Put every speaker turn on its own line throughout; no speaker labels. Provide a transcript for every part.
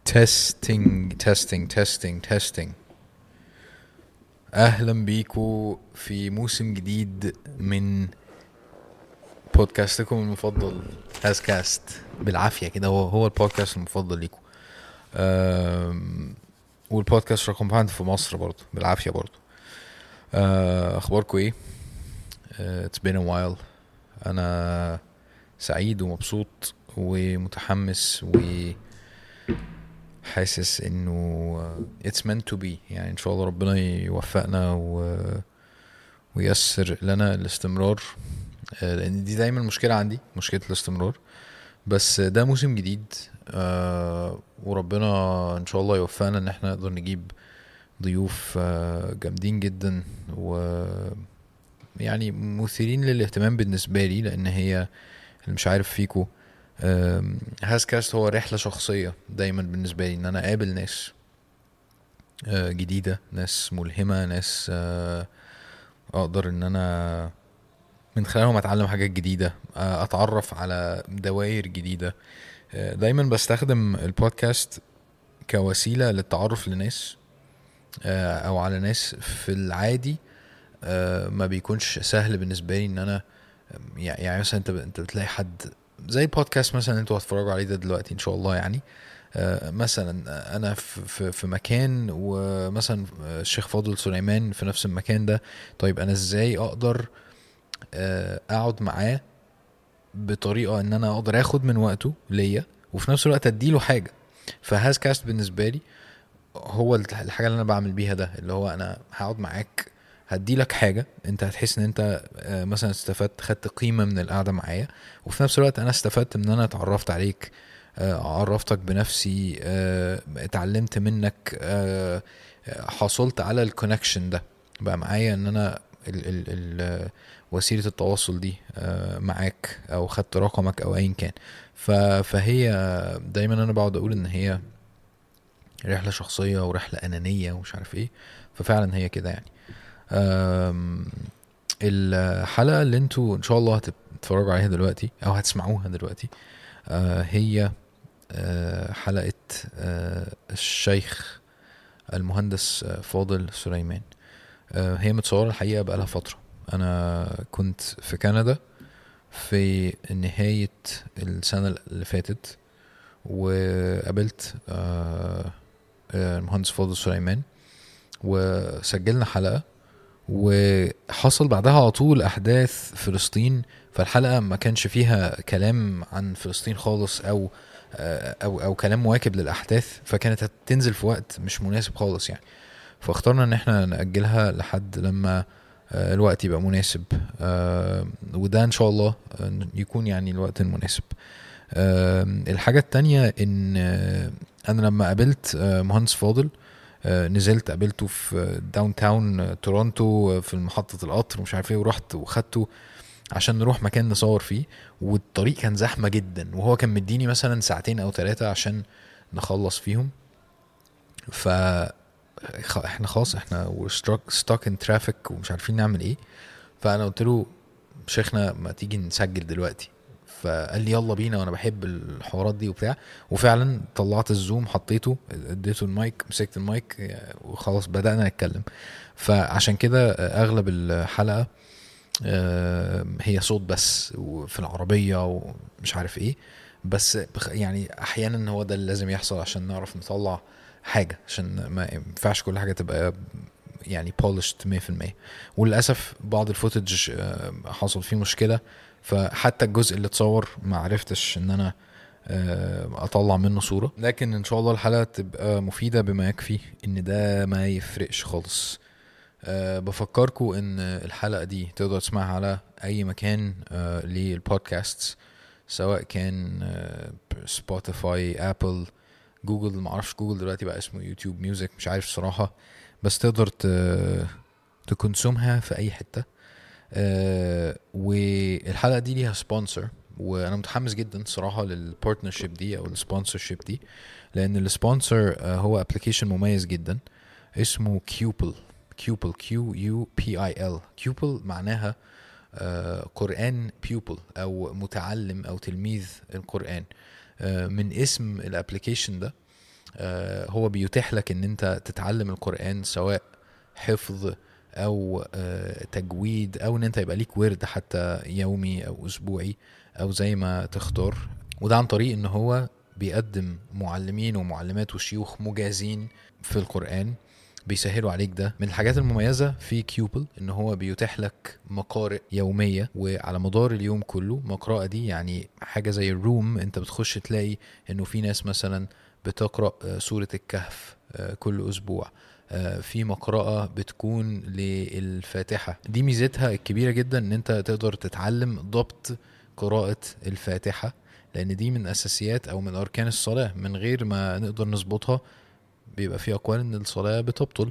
تيستينج تيستينج تيستينج تيستينج اهلا بيكو في موسم جديد من بودكاستكم المفضل هاز كاست بالعافيه كده هو هو البودكاست المفضل ليكم أم، والبودكاست رقم واحد في مصر برضه بالعافيه برضه أه، اخباركم ايه اتس بين وايل انا سعيد ومبسوط ومتحمس و حاسس انه it's meant to be يعني ان شاء الله ربنا يوفقنا و... وييسر لنا الاستمرار آه، لان دي دايما مشكلة عندي مشكلة الاستمرار بس ده موسم جديد آه، وربنا ان شاء الله يوفقنا ان احنا نقدر نجيب ضيوف آه، جامدين جدا و يعني مثيرين للاهتمام بالنسبة لي لان هي اللي مش عارف فيكو أم، هاز كاست هو رحلة شخصية دايما بالنسبة لي ان انا اقابل ناس آه، جديدة ناس ملهمة ناس آه، اقدر ان انا من خلالهم اتعلم حاجات جديدة آه، اتعرف على دوائر جديدة آه، دايما بستخدم البودكاست كوسيلة للتعرف لناس آه، او على ناس في العادي آه، ما بيكونش سهل بالنسبة لي ان انا يعني يعني مثلا انت انت بتلاقي حد زي البودكاست مثلا انتوا هتتفرجوا عليه ده دلوقتي ان شاء الله يعني آه، مثلا انا في في- في مكان ومثلا الشيخ فاضل سليمان في نفس المكان ده طيب انا ازاي اقدر آه، اقعد معاه بطريقه ان انا اقدر اخد من وقته ليا وفي نفس الوقت اديله حاجه فهاز كاست بالنسبه لي هو الح- الحاجه اللي انا بعمل بيها ده اللي هو انا هقعد معاك هدي لك حاجه انت هتحس ان انت آه، مثلا استفدت خدت قيمه من القعده معايا وفي نفس الوقت انا استفدت ان انا اتعرفت عليك آه، عرفتك بنفسي آه، اتعلمت منك آه، آه، حصلت على الكونكشن ده بقى معايا ان انا ال ال ال وسيله التواصل دي آه، معاك او خدت رقمك او ايا كان ف- فهي دايما انا بقعد اقول ان هي رحله شخصيه ورحله انانيه ومش عارف ايه ففعلا هي كده يعني أم، الحلقه اللي انتوا ان شاء الله هتتفرجوا عليها دلوقتي او هتسمعوها دلوقتي آه، هي آه، حلقه آه، الشيخ المهندس آه، فاضل سليمان آه، هي متصوره الحقيقه بقالها فتره انا كنت في كندا في نهايه السنه اللي فاتت وقابلت آه، آه، المهندس فاضل سليمان وسجلنا حلقه وحصل بعدها على طول احداث فلسطين فالحلقه ما كانش فيها كلام عن فلسطين خالص او آه، او او كلام مواكب للاحداث فكانت هتنزل في وقت مش مناسب خالص يعني فاخترنا ان احنا ناجلها لحد لما آه، الوقت يبقى مناسب آه، وده ان شاء الله آه، يكون يعني الوقت المناسب آه، الحاجه التانية ان آه، انا لما قابلت آه، مهندس فاضل آه، نزلت قابلته في داون تاون تورونتو آه، في محطة القطر ومش عارف ايه ورحت وخدته عشان نروح مكان نصور فيه والطريق كان زحمة جدا وهو كان مديني مثلا ساعتين او ثلاثة عشان نخلص فيهم ف خ- احنا خلاص احنا ستوك ان ترافيك ومش عارفين نعمل ايه فانا قلت له شيخنا ما تيجي نسجل دلوقتي فقال لي يلا بينا وانا بحب الحوارات دي وبتاع وفعلا طلعت الزوم حطيته اديته المايك مسكت المايك آه، وخلاص بدأنا نتكلم فعشان كده آه، اغلب الحلقة آه، هي صوت بس وفي العربية ومش عارف ايه بس بخ- يعني احيانا هو ده اللي لازم يحصل عشان نعرف نطلع حاجة عشان ما ينفعش كل حاجة تبقى يعني polished 100% وللاسف بعض الفوتج آه، حصل فيه مشكله فحتى الجزء اللي اتصور ما عرفتش ان انا آه، اطلع منه صوره لكن ان شاء الله الحلقه تبقى مفيده بما يكفي ان ده ما يفرقش خالص أه بفكركم ان الحلقه دي تقدر تسمعها على اي مكان أه للبودكاست سواء كان أه سبوتيفاي ابل جوجل معرفش جوجل دلوقتي بقى اسمه يوتيوب ميوزك مش عارف الصراحه بس تقدر ت- تكونسومها في اي حته آه، والحلقه دي ليها سبونسر وانا متحمس جدا صراحه للبارتنرشيب دي او السبونسرشيب دي لان السبونسر آه، هو ابلكيشن مميز جدا اسمه كيوبل كيوبل كيو يو بي اي ال كيوبل معناها آه، قرآن بيوبل او متعلم او تلميذ القرآن آه، من اسم الابلكيشن ده آه، هو بيتيح لك ان انت تتعلم القرآن سواء حفظ او آه، تجويد او ان انت يبقى ليك ورد حتى يومي او اسبوعي او زي ما تختار وده عن طريق ان هو بيقدم معلمين ومعلمات وشيوخ مجازين في القرآن بيسهلوا عليك ده من الحاجات المميزة في كيوبل ان هو بيتيح لك مقارئ يومية وعلى مدار اليوم كله مقرأة دي يعني حاجة زي الروم انت بتخش تلاقي انه في ناس مثلا بتقرأ آه، سورة الكهف آه، كل اسبوع آه، في مقرأة بتكون للفاتحة دي ميزتها الكبيرة جدا ان انت تقدر تتعلم ضبط قراءة الفاتحة لان دي من اساسيات او من اركان الصلاة من غير ما نقدر نظبطها بيبقى في اقوال ان الصلاة بتبطل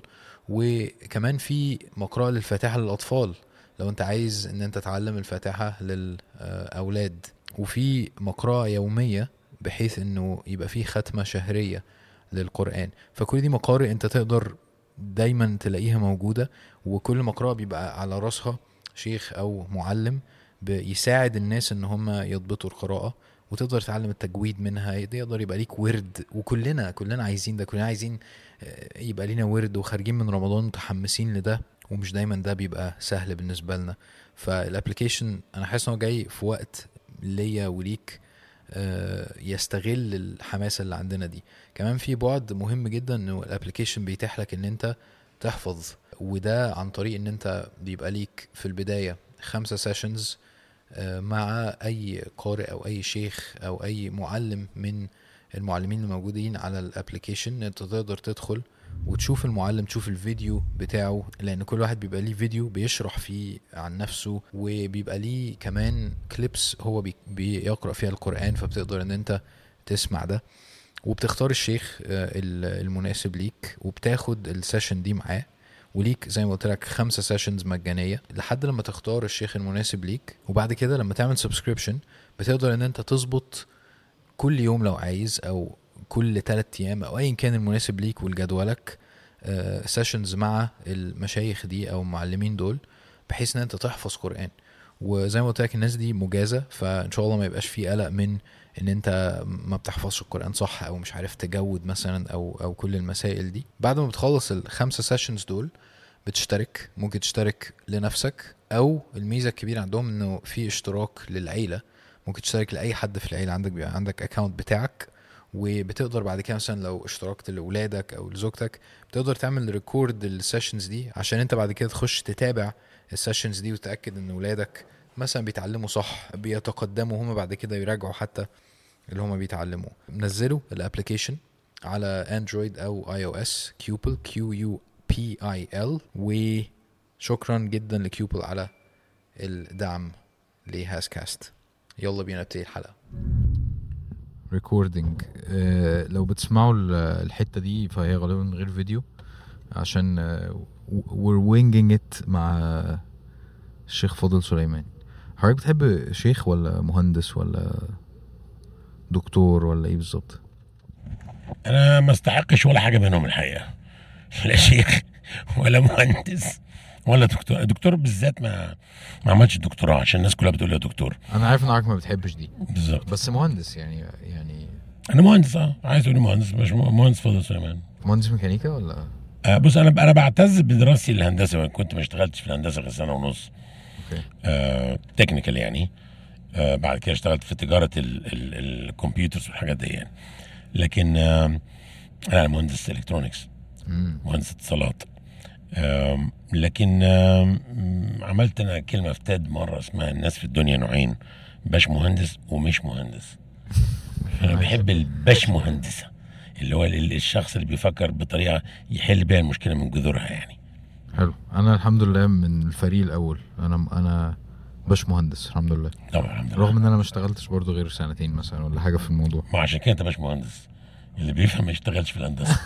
وكمان في مقرأة للفاتحة للاطفال لو انت عايز ان انت تعلم الفاتحة للاولاد وفي مقرأة يومية بحيث انه يبقى في ختمة شهرية للقرآن فكل دي مقارئ انت تقدر دايما تلاقيها موجودة وكل مقرأة بيبقى على راسها شيخ او معلم بيساعد الناس ان هم يضبطوا القراءة وتقدر تتعلم التجويد منها يقدر يبقى ليك ورد وكلنا كلنا عايزين ده كلنا عايزين آه، يبقى لينا ورد وخارجين من رمضان متحمسين لده ومش دايما ده بيبقى سهل بالنسبة لنا فالابلكيشن انا حاسس ان هو جاي في وقت ليا وليك آه، يستغل الحماسة اللي عندنا دي كمان في بعد مهم جدا انه الابلكيشن بيتيح لك ان انت تحفظ وده عن طريق ان انت بيبقى ليك في البداية خمسة سيشنز مع اي قارئ او اي شيخ او اي معلم من المعلمين الموجودين على الابلكيشن انت تقدر تدخل وتشوف المعلم تشوف الفيديو بتاعه لان كل واحد بيبقى ليه فيديو بيشرح فيه عن نفسه وبيبقى ليه كمان كليبس هو بي- بيقرا فيها القران فبتقدر ان انت تسمع ده وبتختار الشيخ آه، ال- المناسب ليك وبتاخد السيشن دي معاه وليك زي ما قلت لك خمسة سيشنز مجانية لحد لما تختار الشيخ المناسب ليك وبعد كده لما تعمل سبسكريبشن بتقدر ان انت تظبط كل يوم لو عايز او كل تلات ايام او ايا كان المناسب ليك ولجدولك سيشنز مع المشايخ دي او المعلمين دول بحيث ان انت تحفظ قرآن وزي ما قلت لك الناس دي مجازة فان شاء الله ما يبقاش في قلق من ان انت ما بتحفظش القرآن صح او مش عارف تجود مثلا او او كل المسائل دي بعد ما بتخلص الخمسة سيشنز دول بتشترك ممكن تشترك لنفسك او الميزه الكبيره عندهم انه في اشتراك للعيله ممكن تشترك لاي حد في العيله عندك بيبقى عندك اكونت بتاعك وبتقدر بعد كده مثلا لو اشتركت لاولادك او لزوجتك بتقدر تعمل ريكورد السيشنز دي عشان انت بعد كده تخش تتابع السيشنز دي وتتاكد ان ولادك مثلا بيتعلموا صح بيتقدموا هم بعد كده يراجعوا حتى اللي هم بيتعلموه نزلوا الابلكيشن على اندرويد او اي او اس كيوبل كيو يو بي اي ال وشكرا جدا لكيوبل على الدعم لهاز كاست يلا بينا نبتدي الحلقه ريكوردنج لو بتسمعوا ال- الحته دي فهي غالبا من غير فيديو عشان we're winging it مع الشيخ فاضل سليمان حضرتك بتحب شيخ ولا مهندس ولا دكتور ولا ايه بالظبط
انا ما استحقش ولا حاجه منهم الحقيقه لا شيخ ولا مهندس ولا دكتور دكتور بالذات ما ما عملتش دكتوراه عشان الناس كلها بتقول لي دكتور
انا عارف ان حضرتك ما بتحبش دي
بالظبط
بس مهندس يعني يعني
انا مهندس اه عايز تقول لي مهندس مش مهندس فضل سليمان
مهندس ميكانيكا ولا
آه بص انا انا بعتز بدراستي للهندسه وان كنت ما اشتغلتش في الهندسه غير سنه ونص
اوكي
آه تكنيكال يعني آه بعد كده اشتغلت في تجاره ال- ال- الكمبيوترز والحاجات دي يعني لكن آه انا مهندس الكترونكس
امم
مهندس اتصالات آم، لكن آم، عملت انا كلمه في تاد مره اسمها الناس في الدنيا نوعين باش مهندس ومش مهندس انا بحب الباش مهندسه اللي هو ال- الشخص اللي بيفكر بطريقه يحل بيها المشكله من جذورها يعني
حلو انا الحمد لله من الفريق الاول انا انا باش مهندس الحمد لله
طبعا الحمد لله
رغم ان انا ما اشتغلتش برضو غير سنتين مثلا ولا حاجه في الموضوع
ما عشان كده انت باش مهندس اللي بيفهم ما يشتغلش في الهندسه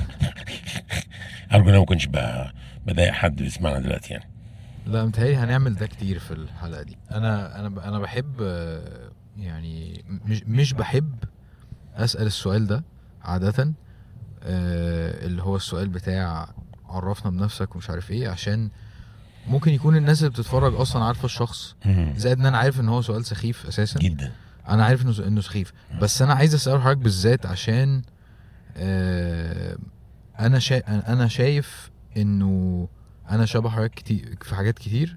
ارجو ان انا ما كنتش ب- بضايق حد بيسمعنا دلوقتي يعني
لا متهيألي هنعمل ده كتير في الحلقه دي انا انا ب- انا بحب آه، يعني مش مش بحب اسال السؤال ده عاده آه، اللي هو السؤال بتاع عرفنا بنفسك ومش عارف ايه عشان ممكن يكون الناس اللي بتتفرج اصلا عارفه الشخص
مم.
زائد ان انا عارف ان هو سؤال سخيف اساسا
جدا
انا عارف انه انه سخيف بس انا عايز اساله حضرتك بالذات عشان آه، انا شا... انا شايف انه انا شبه حضرتك كتير في حاجات كتير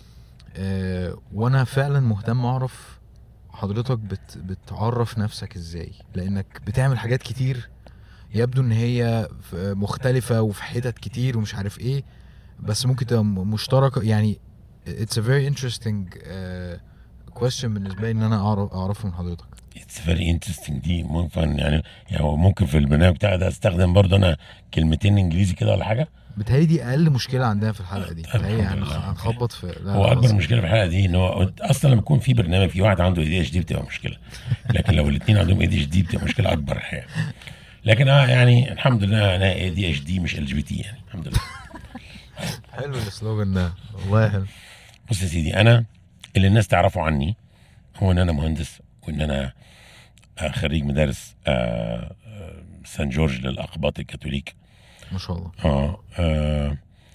آه، وانا فعلا مهتم اعرف حضرتك بت... بتعرف نفسك ازاي لانك بتعمل حاجات كتير يبدو ان هي ف- مختلفة وفي حتت كتير ومش عارف ايه بس ممكن تبقى م- مشتركة يعني it's a very interesting uh, question بالنسبة لي ان انا اعرف اعرفه من حضرتك
اتس فيري انترستنج دي ممكن يعني يعني هو ممكن في البرنامج بتاعي ده استخدم برضه انا كلمتين انجليزي كده ولا حاجه
بتهيألي دي اقل مشكلة عندنا في الحلقة دي
طيب،
بتهيألي
الحمد
هنخ-
لله.
هنخبط في لا
هو
لا،
اكبر
بس-
مشكله في الحلقه دي ان هو اصلا لما يكون في برنامج في واحد عنده اي دي اتش دي بتبقى مشكله لكن لو الاثنين عندهم اي دي اتش دي بتبقى مشكله اكبر الحقيقه لكن اه يعني الحمد لله انا اي دي اتش دي مش ال جي بي تي يعني الحمد لله
حلو السلوجان ده والله حلو
بص يا سيدي انا اللي الناس تعرفه عني هو ان انا مهندس وان انا آه، خريج مدارس آه، آه، سان جورج للاقباط الكاثوليك
ما شاء الله
اه, آه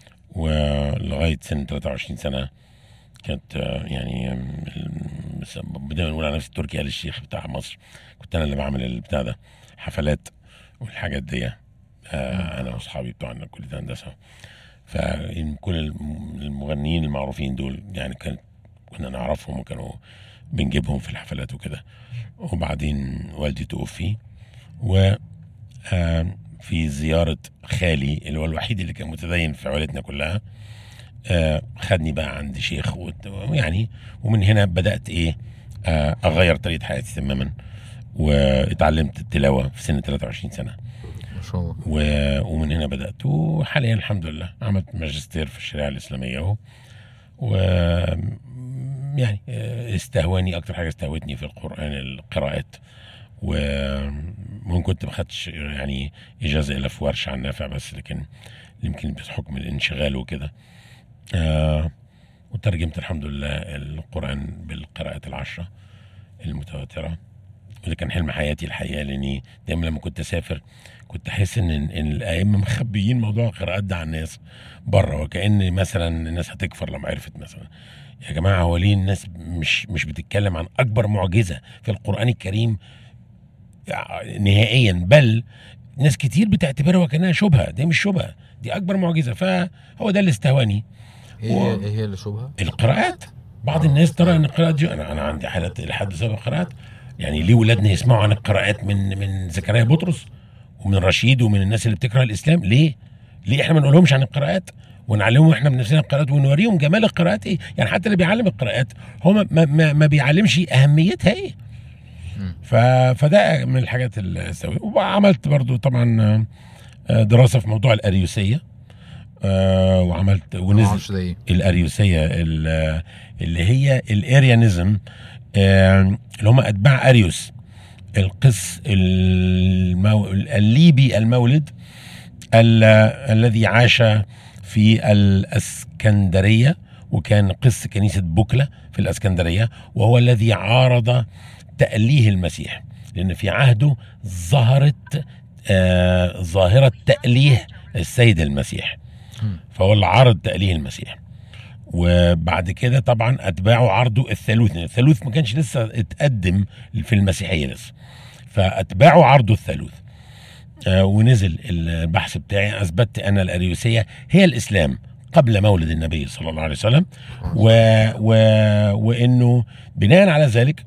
ولغايه سن 23 سنه كانت آه يعني آم، بس بدنا نقول على نفسي تركي آل الشيخ بتاع مصر كنت انا اللي بعمل البتاع ده حفلات والحاجات دي آه انا واصحابي بتوعنا كليه هندسه فكل الم- المغنيين المعروفين دول يعني كانت كنا نعرفهم وكانوا بنجيبهم في الحفلات وكده وبعدين والدي توفي و آم، في زيارة خالي اللي هو الوحيد اللي كان متدين في عائلتنا كلها آه، خدني بقى عند شيخ وت- يعني ومن هنا بدأت ايه آه، اغير طريقة حياتي تماما واتعلمت التلاوة في سن 23 سنة
ما شاء الله
و- ومن هنا بدأت وحاليا الحمد لله عملت ماجستير في الشريعة الإسلامية اهو و يعني آه، استهواني أكتر حاجة استهوتني في القرآن القراءات وممكن كنت ما خدتش يعني إجازة إلا في ورشة عن نافع بس لكن يمكن بحكم الانشغال وكده آه وترجمت الحمد لله القرآن بالقراءات العشرة المتواترة وده كان حلم حياتي الحقيقه لاني دايما لما كنت اسافر كنت احس ان ان الائمه مخبيين موضوع القراءات ده عن الناس بره وكان مثلا الناس هتكفر لما عرفت مثلا يا جماعه هو ليه الناس مش مش بتتكلم عن اكبر معجزه في القران الكريم نهائيا بل ناس كتير بتعتبرها وكانها شبهه دي مش شبهه دي اكبر معجزه فهو ده اللي استهواني
ايه هي ايه هي اللي شبهه؟
القراءات بعض الناس ترى ان القراءات دي انا انا عندي حالات الحاد بسبب القراءات يعني ليه ولادنا يسمعوا عن القراءات من من زكريا بطرس ومن رشيد ومن الناس اللي بتكره الاسلام ليه؟ ليه احنا ما نقولهمش عن القراءات ونعلمهم احنا بنفسنا القراءات ونوريهم جمال القراءات ايه؟ يعني حتى اللي بيعلم القراءات هو ما, ما, ما, ما بيعلمش اهميتها ايه؟
مم.
ف... فده من الحاجات اللي سوي وعملت برضو طبعا آه، دراسه في موضوع الاريوسيه آه، وعملت
ما
ونزل
اعرفش ده ايه
الاريوسيه ال- اللي هي الاريانيزم آه، اللي هم اتباع اريوس القس المو... الليبي المولد ال... الذي عاش في الاسكندريه وكان قس كنيسه بوكله في الاسكندريه وهو الذي عارض تأليه المسيح لأن في عهده ظهرت آه ظاهرة تأليه السيد المسيح
مم.
فهو اللي عرض تأليه المسيح وبعد كده طبعا أتباعه عرضوا الثالوث لأن الثالوث ما كانش لسه اتقدم في المسيحية لسه فأتباعه عرضوا الثالوث آه ونزل البحث بتاعي أثبتت أن الأريوسية هي الإسلام قبل مولد النبي صلى الله عليه وسلم و... و... وانه بناء على ذلك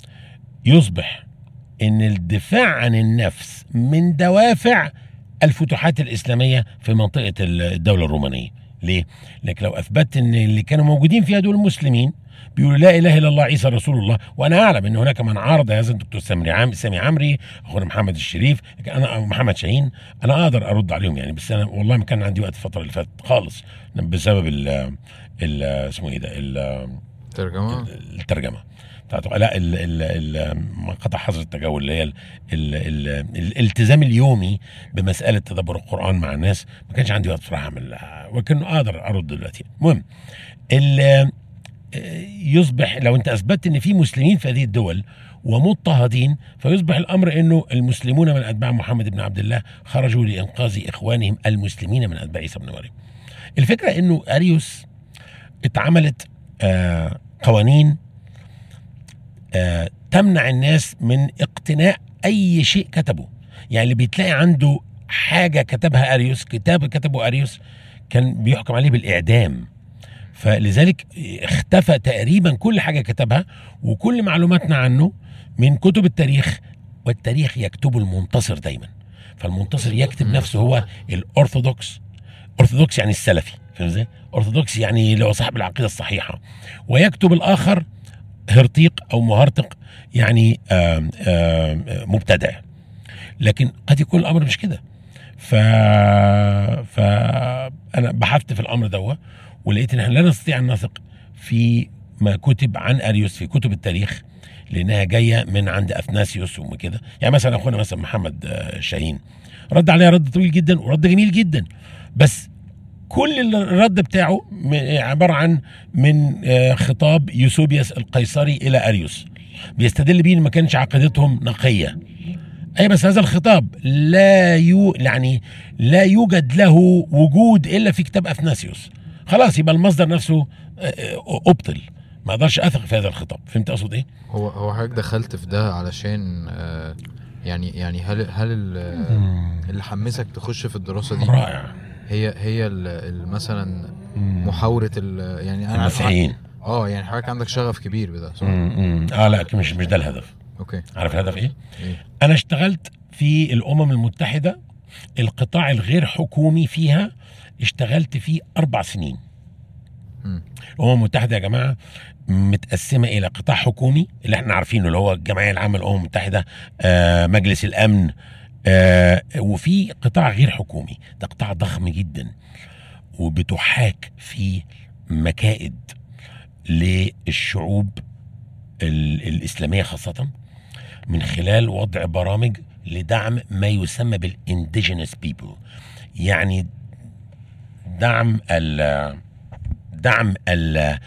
يصبح ان الدفاع عن النفس من دوافع الفتوحات الاسلاميه في منطقه الدوله الرومانيه ليه لكن لو اثبتت ان اللي كانوا موجودين فيها دول مسلمين بيقولوا لا اله الا الله عيسى رسول الله وانا اعلم ان هناك من عارض هذا الدكتور سامري عام سامي عمري اخونا محمد الشريف لكن انا أو محمد شاهين انا اقدر ارد عليهم يعني بس انا والله ما كان عندي وقت الفتره اللي فاتت خالص بسبب ال ال اسمه ايه ده ال-
ترجمه
الترجمه بتاعته لا ال ال ال منقطع حظر التجول اللي هي ال ال ال الالتزام اليومي بمساله تدبر القران مع الناس ما كانش عندي وقت بصراحه اعمل ولكن اقدر ارد دلوقتي المهم ال- يصبح لو انت اثبتت ان في مسلمين في هذه الدول ومضطهدين فيصبح الامر انه المسلمون من اتباع محمد بن عبد الله خرجوا لانقاذ اخوانهم المسلمين من اتباع عيسى بن مريم. الفكره انه اريوس اتعملت آه قوانين آه تمنع الناس من اقتناء اي شيء كتبه يعني اللي بيتلاقي عنده حاجه كتبها اريوس كتاب كتبه اريوس كان بيحكم عليه بالاعدام فلذلك اختفى تقريبا كل حاجه كتبها وكل معلوماتنا عنه من كتب التاريخ والتاريخ يكتبه المنتصر دايما فالمنتصر يكتب نفسه هو الارثوذكس ارثوذكس يعني السلفي فاهم ازاي؟ ارثوذكس يعني اللي هو صاحب العقيده الصحيحه ويكتب الاخر هرطيق او مهرطق يعني آم آم مبتدع لكن قد يكون الامر مش كده ف فانا بحثت في الامر ده ولقيت ان احنا لا نستطيع ان نثق في ما كتب عن اريوس في كتب التاريخ لانها جايه من عند اثناسيوس وكده يعني مثلا اخونا مثلا محمد آه، شاهين رد عليها رد طويل جدا ورد جميل جدا بس كل الرد بتاعه م- عباره عن من آه، خطاب يوسوبيوس القيصري الى اريوس بيستدل بيه ان ما كانش عقيدتهم نقيه اي بس هذا الخطاب لا يو يعني لا يوجد له وجود الا في كتاب اثناسيوس خلاص يبقى المصدر نفسه آه، آه، ابطل ما اقدرش اثق في هذا الخطاب فهمت اقصد ايه
هو هو حضرتك دخلت في ده علشان آه، يعني يعني هل هل ال- اللي حمسك تخش في الدراسه دي
رائع
هي هي ال- ال- مثلا محاوره ال- يعني انا عارف-
المسيحيين
اه يعني حضرتك عندك شغف كبير بده صح؟
مم، مم. اه لا مش مش ده الهدف
اوكي
عارف الهدف ايه؟
ايه
انا اشتغلت في الامم المتحده القطاع الغير حكومي فيها اشتغلت فيه اربع سنين
مم.
الامم المتحده يا جماعه متقسمه الى قطاع حكومي اللي احنا عارفينه اللي هو الجمعيه العامه للامم المتحده آه مجلس الامن آه وفي قطاع غير حكومي ده قطاع ضخم جدا وبتحاك فيه مكائد للشعوب ال- الاسلاميه خاصه من خلال وضع برامج لدعم ما يسمى بالانديجينس بيبل يعني دعم ال دعم ال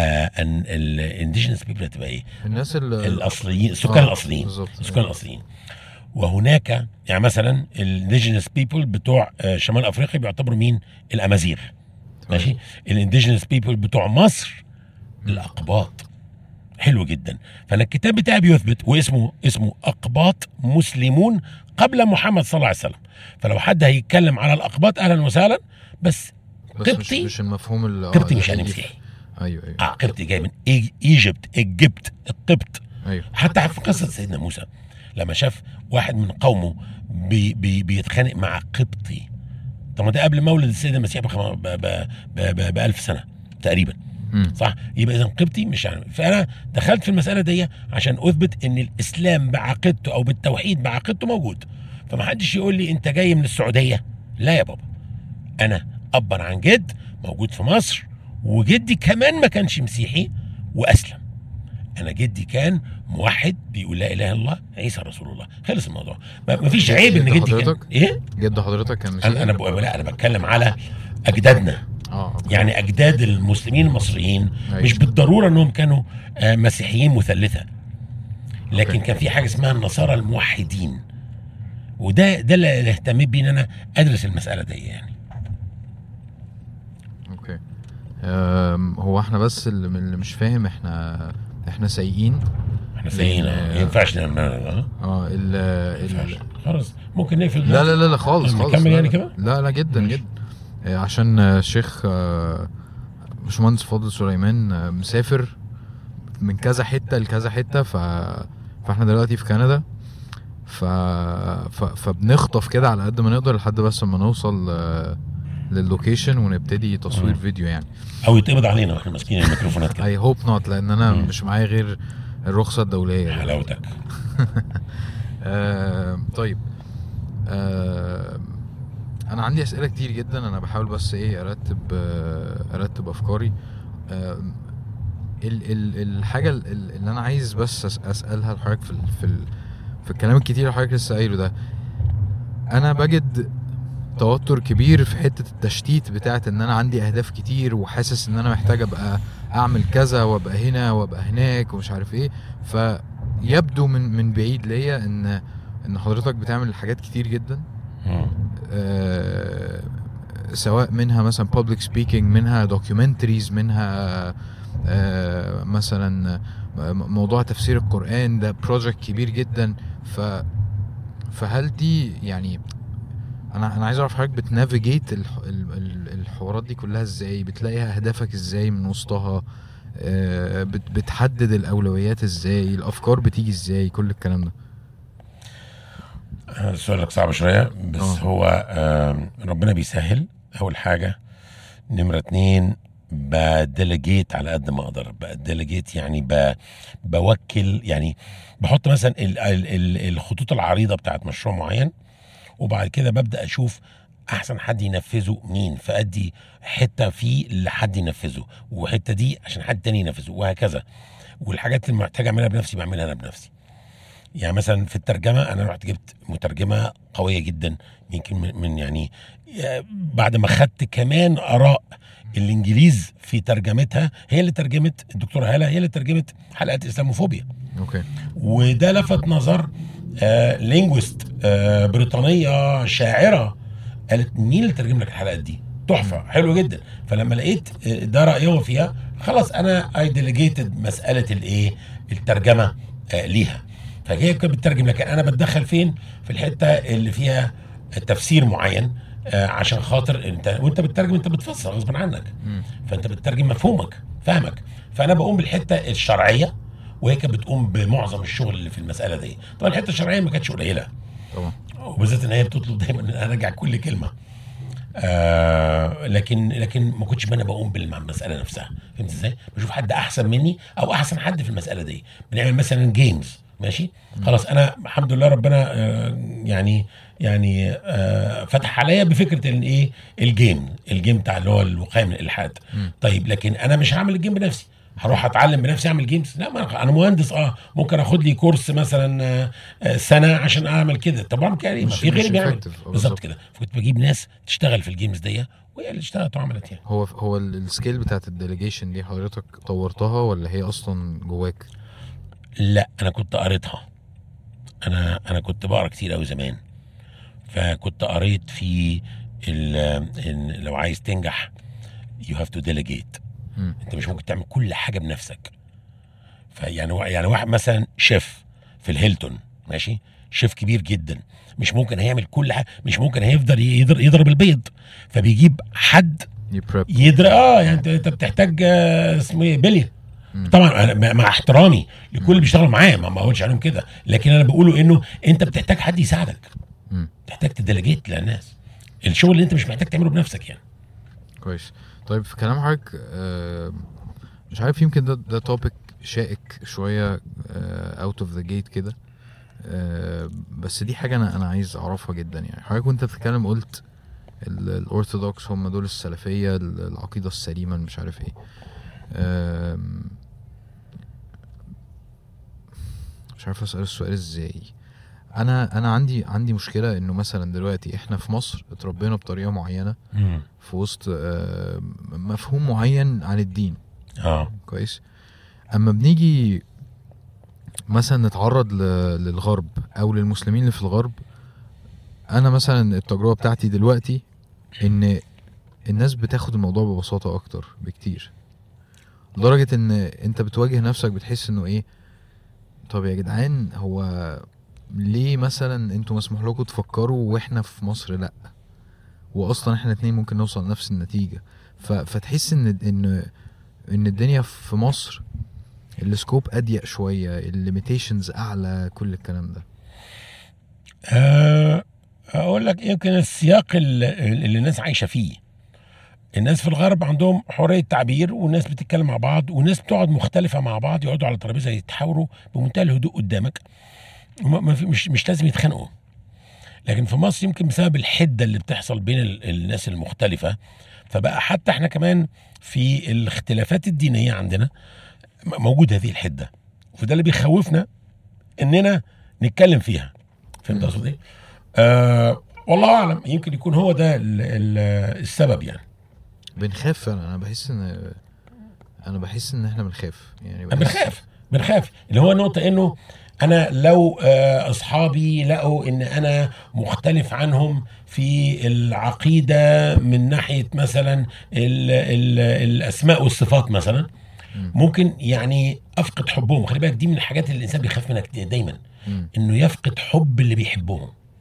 الانديجينس بيبل هتبقى ايه؟
الناس ال-
الاصليين السكان
آه،
الاصليين
بالظبط.
السكان الاصليين وهناك يعني مثلا الانديجينس بيبل بتوع آه، شمال افريقيا بيعتبروا مين؟ الامازيغ ماشي الانديجينس بيبل بتوع مصر الاقباط حلو جدا فانا الكتاب بتاعي بيثبت واسمه اسمه اقباط مسلمون قبل محمد صلى الله عليه وسلم فلو حد هيتكلم على الاقباط اهلا وسهلا بس
بس مش
قبطي
مش المفهوم اللي آه،
قبطي مش
اللي
يعني
هيجي-
مسيحي
ايوه ايوه
اه قبطي جاي من إي- ايجيبت الجبت القبط
ايوه
حتى في قصه سيدنا موسى لما شاف واحد من قومه بي بي بيتخانق مع قبطي طب ما ده قبل مولد السيد المسيح بخم... ب... ب... ب... ب... بألف سنه تقريبا
مم.
صح يبقى اذا قبطي مش يعني فانا دخلت في المساله دي عشان اثبت ان الاسلام بعقيدته او بالتوحيد بعقيدته موجود فما حدش يقول لي انت جاي من السعوديه لا يا بابا انا ابا عن جد موجود في مصر وجدي كمان ما كانش مسيحي واسلم انا جدي كان موحد بيقول لا اله الا الله عيسى رسول الله خلص الموضوع ما ما فيش عيب ان
جد
جدي كان
حضرتك؟
ايه
جد حضرتك كان مسيحي؟
انا انا بقول لا انا بتكلم على اجدادنا
اه أوكي.
يعني اجداد المسلمين المصريين
أيوة.
مش بالضروره انهم كانوا آه، مسيحيين مثلثه لكن
أوكي.
كان في حاجه اسمها النصارى الموحدين وده ده اللي اهتميت بيه ان انا ادرس المساله دي يعني
اوكي أم، هو احنا بس اللي اللي مش فاهم احنا احنا سايقين
احنا سايقين
لأن-
ما ينفعش نعمل اه
اه ال
ما ينفعش
ال
خلاص ممكن نقفل
لا
دلوقتي؟
لا لا لا خالص خالص
نكمل
لا
يعني
لا.
كده؟
لا لا جدا
ماشي.
جدا آه، عشان آه، الشيخ آه، باشمهندس فاضل سليمان آه، مسافر من كذا حته لكذا حته ف فاحنا دلوقتي في كندا ف... ف... فبنخطف كده على قد ما نقدر لحد بس ما نوصل آه، للوكيشن ونبتدي تصوير
مم.
فيديو يعني
او يتقبض علينا واحنا ماسكين الميكروفونات كده
اي هوب نوت لان انا
مم.
مش معايا غير الرخصه الدوليه
حلاوتك
آه طيب آه انا عندي اسئله كتير جدا انا بحاول بس ايه ارتب آه ارتب افكاري آه ال ال الحاجه ال- ال- اللي انا عايز بس أس اسالها لحضرتك في ال في ال في الكلام الكتير اللي حضرتك لسه قايله ده انا بجد توتر كبير في حته التشتيت بتاعت ان انا عندي اهداف كتير وحاسس ان انا محتاج ابقى اعمل كذا وابقى هنا وابقى هناك ومش عارف ايه فيبدو من من بعيد ليا ان ان حضرتك بتعمل حاجات كتير جدا
مم.
آه، سواء منها مثلا public speaking منها documentaries منها آه، مثلا م- موضوع تفسير القرآن ده بروجكت كبير جدا ف فهل دي يعني انا انا عايز اعرف حضرتك بتنافيجيت الح- ال- ال- الحوارات دي كلها ازاي بتلاقي اهدافك ازاي من وسطها آه، بت- بتحدد الاولويات ازاي الافكار بتيجي ازاي كل الكلام ده
سؤالك صعب شويه بس
آه.
هو آم، ربنا بيسهل اول حاجه نمره اتنين بديليجيت على قد ما اقدر بديليجيت يعني ب... بوكل يعني بحط مثلا ال... ال... ال... الخطوط العريضه بتاعت مشروع معين وبعد كده ببدا اشوف احسن حد ينفذه مين فادي حته فيه لحد ينفذه وحته دي عشان حد تاني ينفذه وهكذا والحاجات اللي محتاج اعملها بنفسي بعملها انا بنفسي يعني مثلا في الترجمه انا رحت جبت مترجمه قويه جدا يمكن من, من يعني آه، بعد ما خدت كمان اراء الانجليز في ترجمتها هي اللي ترجمت الدكتوره هاله هي اللي ترجمت حلقات اسلاموفوبيا
اوكي
وده لفت نظر آه لينجويست آه بريطانيه شاعره قالت مين اللي ترجم لك الحلقات دي تحفه حلو جدا فلما لقيت آه، ده رايه فيها خلاص انا اي ديليجيتد مساله الايه الترجمه آه ليها فهي كانت بتترجم لكن انا بتدخل فين في الحته اللي فيها تفسير معين آه عشان خاطر انت وانت بتترجم انت بتفسر غصب عنك
مم.
فانت بتترجم مفهومك فهمك فانا بقوم بالحته الشرعيه وهي كانت بتقوم بمعظم الشغل اللي في المساله دي طبعا الحته الشرعيه ما كانتش قليله
طبعا
وبالذات ان هي بتطلب دايما ان انا اراجع كل كلمه آه لكن لكن ما كنتش انا بقوم بالمساله نفسها فهمت ازاي بشوف حد احسن مني او احسن حد في المساله دي بنعمل مثلا جيمز ماشي خلاص انا الحمد لله ربنا آه يعني يعني آه فتح عليا بفكره ان ايه الجيم الجيم بتاع اللي هو الوقايه من الالحاد
مم.
طيب لكن انا مش هعمل الجيم بنفسي هروح اتعلم بنفسي اعمل جيمز لا ما أنا- انا مهندس اه ممكن اخد لي كورس مثلا آه، آه، سنه عشان اعمل كده طبعا كده ما
مش-
في غيري
مش
بيعمل
effective. آه، بالظبط.
بالظبط كده فكنت بجيب ناس تشتغل في الجيمز دي وهي اللي اشتغلت وعملت يعني
هو هو ال- السكيل بتاعت الديليجيشن دي حضرتك طورتها ولا هي اصلا جواك
لا انا كنت قريتها انا انا كنت بقرا كتير قوي زمان فكنت قريت في ال- إن لو عايز تنجح يو هاف تو ديليجيت
مم.
انت مش ممكن تعمل كل حاجه بنفسك فيعني وا- يعني واحد مثلا شيف في الهيلتون ماشي شيف كبير جدا مش ممكن هيعمل كل حاجه مش ممكن هيفضل يضرب, يضرب البيض فبيجيب حد
يبريب
يضرب اه يعني انت انت بتحتاج آه، اسمه ايه بليه
مم.
طبعا أنا مع- مع احترامي لكل اللي بيشتغلوا معايا ما ما بقولش عليهم كده لكن انا بقوله انه انت بتحتاج حد يساعدك
مم.
تحتاج تديليجيت للناس الشغل اللي انت مش محتاج تعمله بنفسك يعني
كويس طيب في كلام حضرتك آه، مش عارف يمكن ده ده توبيك شائك شويه اوت اوف ذا جيت كده آه، بس دي حاجه انا انا عايز اعرفها جدا يعني حضرتك وانت بتتكلم قلت ال- الارثوذكس هم دول السلفيه ال- العقيده السليمه مش عارف ايه آم، مش عارف اسال السؤال ازاي انا انا عندي عندي مشكله انه مثلا دلوقتي احنا في مصر اتربينا بطريقه معينه في وسط آه، مفهوم معين عن الدين
اه
كويس اما بنيجي مثلا نتعرض ل- للغرب او للمسلمين اللي في الغرب انا مثلا التجربه بتاعتي دلوقتي ان الناس بتاخد الموضوع ببساطه اكتر بكتير لدرجه ان انت بتواجه نفسك بتحس انه ايه طب يا جدعان هو ليه مثلا انتوا مسموح لكم تفكروا واحنا في مصر لا واصلا احنا اتنين ممكن نوصل لنفس النتيجه ف... فتحس ان ان ان الدنيا في مصر السكوب اضيق شويه الليميتيشنز اعلى كل الكلام ده
آه، اقول لك يمكن السياق اللي, اللي الناس عايشه فيه الناس في الغرب عندهم حريه تعبير والناس بتتكلم مع بعض والناس بتقعد مختلفه مع بعض يقعدوا على ترابيزه يتحاوروا بمنتهى الهدوء قدامك وما- ما في- مش مش لازم يتخانقوا لكن في مصر يمكن بسبب الحده اللي بتحصل بين ال- الناس المختلفه فبقى حتى احنا كمان في الاختلافات الدينيه عندنا م- موجود هذه الحده وده اللي بيخوفنا اننا نتكلم فيها فهمت اقصد ايه؟ آه والله اعلم يمكن يكون هو ده ال ال السبب يعني
بنخاف فعلا انا بحس ان انا بحس ان احنا بنخاف يعني بحس
بنخاف بنخاف اللي هو نقطة انه انا لو آه، اصحابي لقوا ان انا مختلف عنهم في العقيدة من ناحية مثلا ال ال الاسماء والصفات مثلا
مم.
ممكن يعني افقد حبهم خلي بالك دي من الحاجات اللي الانسان بيخاف منها كتير دايما
مم.
انه يفقد حب اللي بيحبهم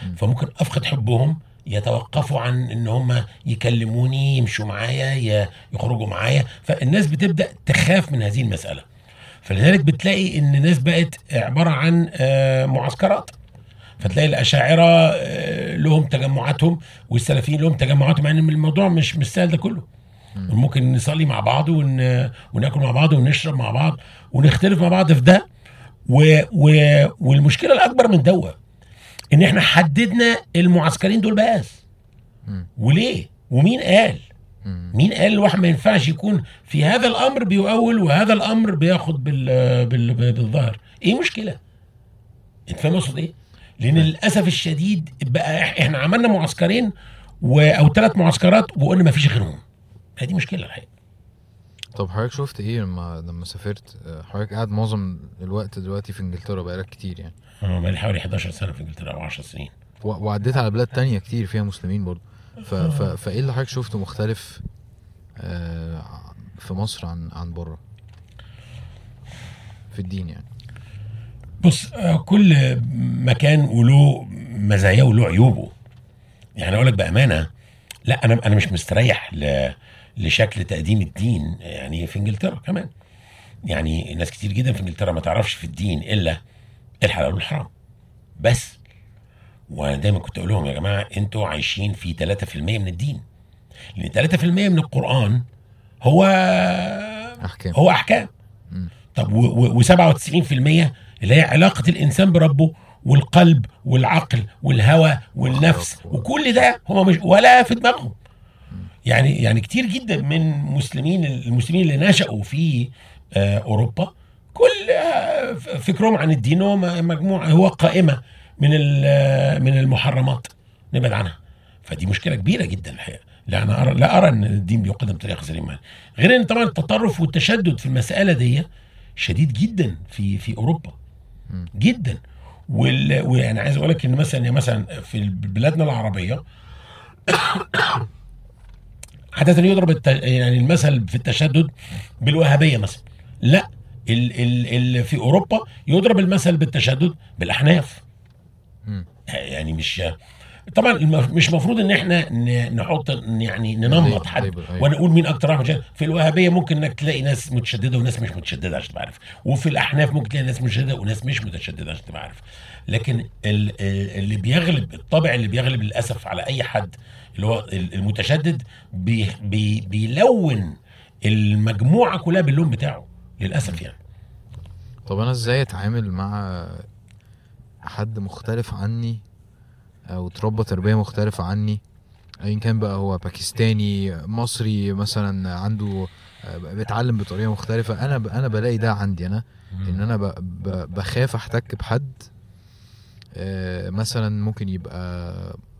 فممكن افقد حبهم يتوقفوا عن ان هم يكلموني يمشوا معايا ي- يخرجوا معايا فالناس بتبدا تخاف من هذه المساله فلذلك بتلاقي ان الناس بقت عباره عن آه، معسكرات فتلاقي الاشاعره آه، لهم تجمعاتهم والسلفيين لهم تجمعاتهم مع ان الموضوع مش مش سهل ده كله ممكن نصلي مع بعض ون... وناكل مع بعض ونشرب مع بعض ونختلف مع بعض في ده و... و... والمشكله الاكبر من دوت ان احنا حددنا المعسكرين دول بس
مم.
وليه ومين قال
مم.
مين قال الواحد ما ينفعش يكون في هذا الامر بيؤول وهذا الامر بياخد بال... بال... بالظهر ايه مشكله انت فاهم اقصد ايه لان للاسف الشديد بقى إح- احنا عملنا معسكرين و... او ثلاث معسكرات وقلنا ما فيش غيرهم هذه مشكله الحقيقه
طب حضرتك شفت ايه لما لما سافرت آه، حضرتك قاعد معظم الوقت دلوقتي في انجلترا بقالك كتير يعني
اه بقالي حوالي 11 سنه في انجلترا او 10 سنين
و- وعديت على بلاد تانية كتير فيها مسلمين برضه ف... ف... فايه اللي حضرتك شفته مختلف آه، في مصر عن عن بره في الدين يعني
بص آه، كل مكان وله مزاياه وله عيوبه يعني اقول لك بامانه لا انا انا مش مستريح ل لشكل تقديم الدين يعني في انجلترا كمان يعني ناس كتير جدا في انجلترا ما تعرفش في الدين الا الحلال والحرام بس وانا دايما كنت اقول لهم يا جماعه انتوا عايشين في 3% من الدين لان 3% من القران هو
احكام
هو احكام
مم.
طب و97% اللي هي علاقه الانسان بربه والقلب والعقل والهوى والنفس
والخلق.
وكل ده هم مش ولا في دماغهم يعني يعني كتير جدا من مسلمين المسلمين اللي نشأوا في آه، اوروبا كل آه، فكرهم عن الدين هو م- مجموعه هو قائمه من ال- من المحرمات نبعد عنها فدي مشكله كبيره جدا الحقيقه لا انا أرى لا ارى ان الدين بيقدم بطريقه سليمه غير ان طبعا التطرف والتشدد في المساله دي شديد جدا في في اوروبا
مم.
جدا وال... ويعني عايز اقول لك ان مثلا يعني مثلا في بلادنا العربيه عادة يضرب الت... يعني المثل في التشدد بالوهابية مثلا لا ال... ال... ال... في أوروبا يضرب المثل بالتشدد بالأحناف
مم.
يعني مش طبعا المف... مش مفروض ان احنا ن... نحط يعني ننمط
label-
حد
label، أيوة.
ونقول مين اكتر واحد متشدد في الوهابيه ممكن انك تلاقي ناس متشدده وناس مش متشدده عشان تبقى عارف وفي الاحناف ممكن تلاقي ناس متشدده وناس مش متشدده عشان تبقى عارف لكن ال... ال- اللي بيغلب الطبع اللي بيغلب للاسف على اي حد اللي هو ال- المتشدد بي... بي... بيلون المجموعه كلها باللون بتاعه للاسف يعني
طب انا ازاي اتعامل مع حد مختلف عني او اتربى تربيه مختلفه عني ايا كان بقى هو باكستاني مصري مثلا عنده آه، بيتعلم بطريقه مختلفه انا ب... انا بلاقي ده عندي انا ان انا ب... ب... بخاف احتك بحد آه، مثلا ممكن يبقى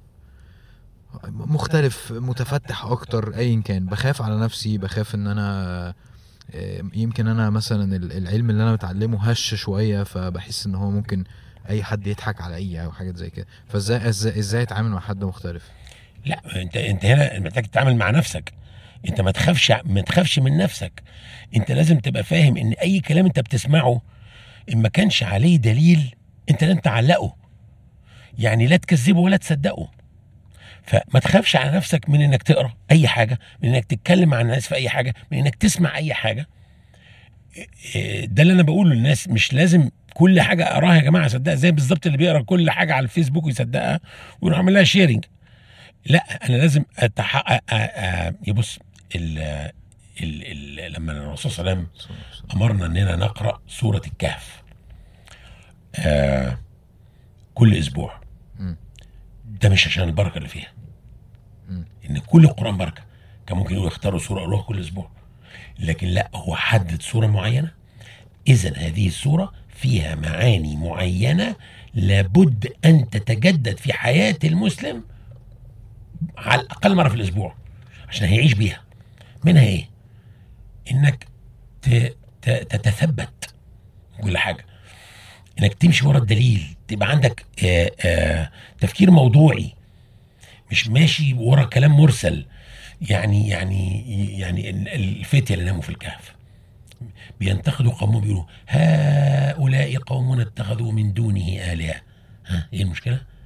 مختلف متفتح اكتر ايا كان بخاف على نفسي بخاف ان انا آه، يمكن انا مثلا ال- العلم اللي انا متعلمه هش شويه فبحس ان هو ممكن اي حد يضحك عليا او حاجات زي كده فازاي ازاي ازاي اتعامل مع حد مختلف
لا انت انت هنا محتاج تتعامل مع نفسك انت ما تخافش ما تخافش من نفسك انت لازم تبقى فاهم ان اي كلام انت بتسمعه ان ما كانش عليه دليل انت لن تعلقه يعني لا تكذبه ولا تصدقه فما تخافش على نفسك من انك تقرا اي حاجه من انك تتكلم مع الناس في اي حاجه من انك تسمع اي حاجه إيه، ده اللي انا بقوله للناس مش لازم كل حاجه اقراها يا جماعه اصدقها زي بالظبط اللي بيقرا كل حاجه على الفيسبوك ويصدقها ويروح عامل لها شيرنج لا انا لازم اتحقق يبص ال ال ال لما الرسول صلى الله عليه وسلم امرنا اننا نقرا سوره الكهف آه كل اسبوع
مم.
ده مش عشان البركه اللي فيها
مم.
ان كل القران بركه كان ممكن يقولوا يختاروا سوره يقروها كل اسبوع لكن لا هو حدد سوره معينه اذا هذه السوره فيها معاني معينه لابد ان تتجدد في حياه المسلم على الاقل مره في الاسبوع عشان هيعيش بيها منها ايه انك ت- ت- تتثبت كل حاجه انك تمشي ورا الدليل تبقى عندك آه، آه، تفكير موضوعي مش ماشي ورا كلام مرسل يعني يعني يعني ال- الفتية اللي ناموا في الكهف بينتقدوا قومهم بيقولوا هؤلاء قومنا اتخذوا من دونه آلهة ها ايه المشكلة؟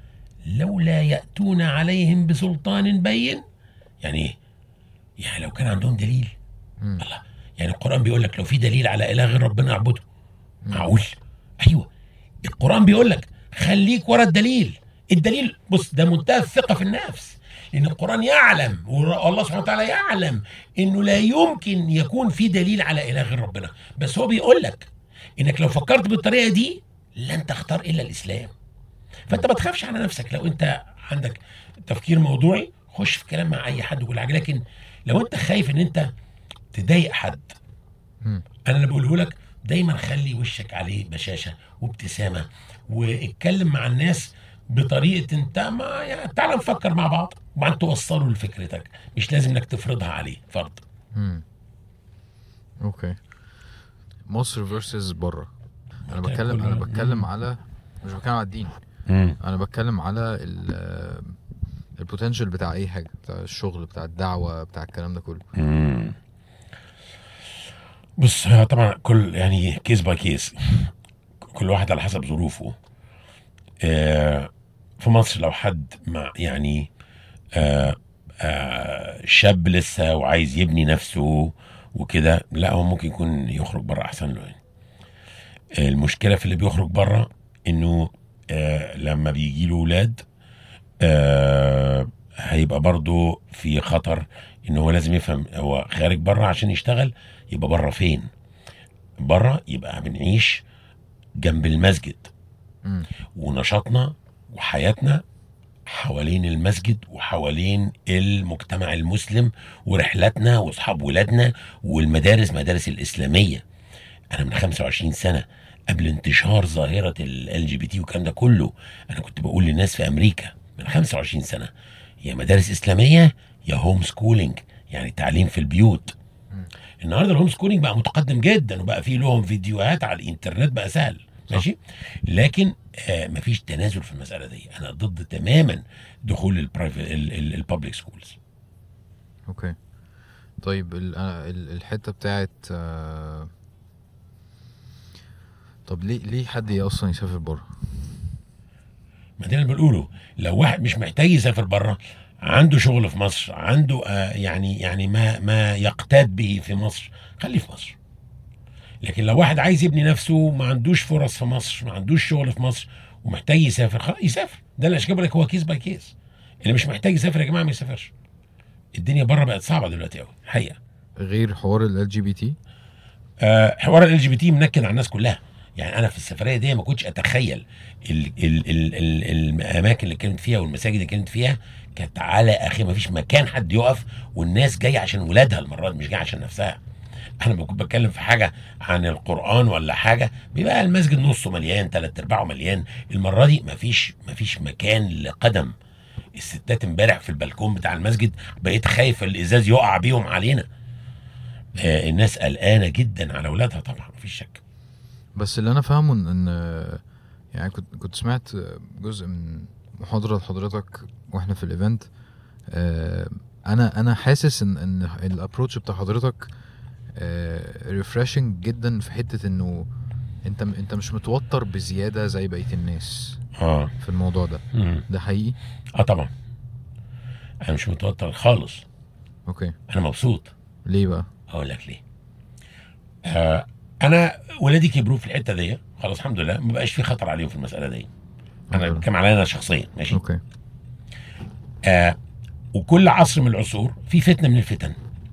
لولا ياتون عليهم بسلطان بين يعني ايه يعني لو كان عندهم دليل
مم.
الله يعني القران بيقول لك لو في دليل على اله غير ربنا اعبده معقول ايوه القران بيقول لك خليك ورا الدليل الدليل بص ده منتهى الثقه في النفس لان القران يعلم والله سبحانه وتعالى يعلم انه لا يمكن يكون في دليل على اله غير ربنا بس هو بيقول لك انك لو فكرت بالطريقه دي لن تختار الا الاسلام فانت ما تخافش على نفسك لو انت عندك تفكير موضوعي خش في كلام مع اي حد وكل حاجه لكن لو انت خايف ان انت تضايق حد
مم.
انا اللي بقوله لك دايما خلي وشك عليه بشاشه وابتسامه واتكلم مع الناس بطريقه انت ما يعني تعال نفكر مع بعض وبعدين توصله لفكرتك مش لازم انك تفرضها عليه فرض
مم. اوكي مصر فيرسز بره انا
طيب،
بتكلم
كله-
انا بتكلم على مش بتكلم على الدين انا بتكلم على ال البوتنشال بتاع اي حاجه بتاع الشغل بتاع الدعوه بتاع الكلام ده كله
مم. بص هي طبعا كل يعني كيس باي كيس كل واحد على حسب ظروفه آه، في مصر لو حد مع يعني آه، آه، شاب لسه وعايز يبني نفسه وكده لا هو ممكن يكون يخرج بره احسن له يعني المشكله في اللي بيخرج بره انه آه، لما بيجي له ولاد آه، هيبقى برضه في خطر ان هو لازم يفهم هو خارج بره عشان يشتغل يبقى بره فين بره يبقى بنعيش جنب المسجد
مم.
ونشاطنا وحياتنا حوالين المسجد وحوالين المجتمع المسلم ورحلاتنا واصحاب ولادنا والمدارس مدارس الاسلاميه انا من 25 سنه قبل انتشار ظاهره ال جي بي تي والكلام ده كله انا كنت بقول للناس في امريكا من 25 سنه يا مدارس اسلاميه يا هوم سكولينج يعني تعليم في البيوت النهارده الهوم سكولينج بقى متقدم جدا وبقى فيه لهم فيديوهات على الانترنت بقى سهل ماشي لكن آه مفيش تنازل في المساله دي انا ضد تماما دخول البرايفت البابليك سكولز
اوكي طيب ال- أنا ال- الحته بتاعت آه، طب ليه ليه حد اصلا يسافر بره
ما ده اللي بنقوله لو واحد مش محتاج يسافر بره عنده شغل في مصر عنده آه يعني يعني ما ما يقتاد به في مصر خليه في مصر لكن لو واحد عايز يبني نفسه ما عندوش فرص في مصر ما عندوش شغل في مصر ومحتاج يسافر خلاص يسافر ده اللي عشان كده بقول لك هو كيس باي كيس اللي مش محتاج يسافر يا جماعه ما يسافرش الدنيا بره بقت صعبه دلوقتي قوي الحقيقه
غير حوار ال جي بي تي
آه، حوار ال جي بي تي منكد على الناس كلها يعني انا في السفريه دي ما كنتش اتخيل ال ال ال ال الاماكن اللي كانت فيها والمساجد اللي كانت فيها كانت على اخي ما فيش مكان حد يقف والناس جايه عشان ولادها المره دي مش جايه عشان نفسها انا لما كنت بتكلم في حاجه عن القران ولا حاجه بيبقى المسجد نصه مليان ثلاث ارباعه مليان المره دي ما فيش ما فيش مكان لقدم الستات امبارح في البلكون بتاع المسجد بقيت خايف الازاز يقع بيهم علينا آه الناس قلقانه جدا على اولادها طبعا مفيش شك
بس اللي انا فاهمه ان إن- يعني كنت كنت سمعت جزء من محاضره لحضرتك واحنا في الايفنت آه، انا انا حاسس ان ان الابروتش بتاع حضرتك ريفرشنج جدا في حته انه انت انت مش متوتر بزياده زي بقيه الناس
اه
في الموضوع ده
مم.
ده حقيقي
اه طبعا انا مش متوتر خالص
اوكي
انا مبسوط
ليه بقى
اقول لك ليه آه انا ولادي كبروا في الحته دي خلاص الحمد لله ما بقاش في خطر عليهم في المساله دي انا
الحمد
بتكلم عليا انا شخصيا ماشي
اوكي
آه وكل عصر من العصور في فتنه من الفتن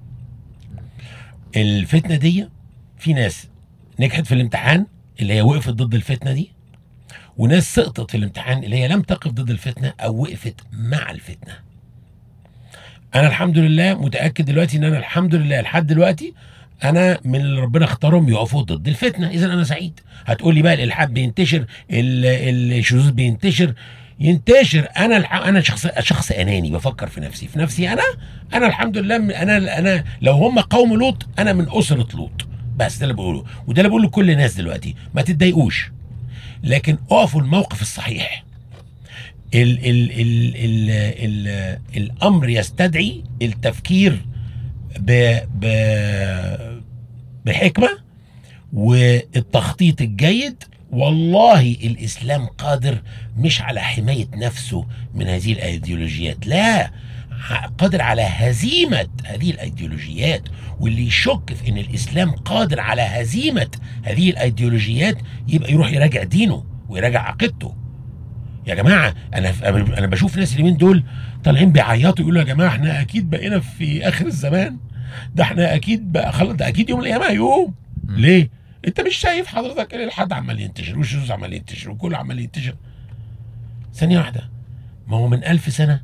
الفتنه دي في ناس نجحت في الامتحان اللي هي وقفت ضد الفتنه دي وناس سقطت في الامتحان اللي هي لم تقف ضد الفتنه او وقفت مع الفتنه انا الحمد لله متاكد دلوقتي ان انا الحمد لله لحد دلوقتي انا من اللي ربنا اختارهم يقفوا ضد الفتنه اذا انا سعيد هتقول لي بقى الالحاد بينتشر ال- الشذوذ بينتشر ينتشر انا الح... انا شخص شخص اناني بفكر في نفسي في نفسي انا انا الحمد لله من- انا انا لو هم قوم لوط انا من اسره لوط بس ده اللي بقوله وده اللي بقوله لكل الناس دلوقتي ما تتضايقوش لكن اقفوا الموقف الصحيح ال ال ال ال ال الامر يستدعي التفكير ب ب بحكمه والتخطيط الجيد والله الاسلام قادر مش على حمايه نفسه من هذه الايديولوجيات لا قادر على هزيمه هذه الايديولوجيات واللي يشك في ان الاسلام قادر على هزيمه هذه الايديولوجيات يبقى يروح يراجع دينه ويراجع عقيدته يا جماعه انا انا بشوف ناس اليومين دول طالعين بيعيطوا يقولوا يا جماعه احنا اكيد بقينا في اخر الزمان ده احنا اكيد بقى خلاص ده اكيد يوم القيامه هيقوم ليه؟ انت مش شايف حضرتك ان الحد عمال ينتشر والشذوذ عمال ينتشر وكله عمال ينتشر ثانيه واحده ما هو من ألف سنه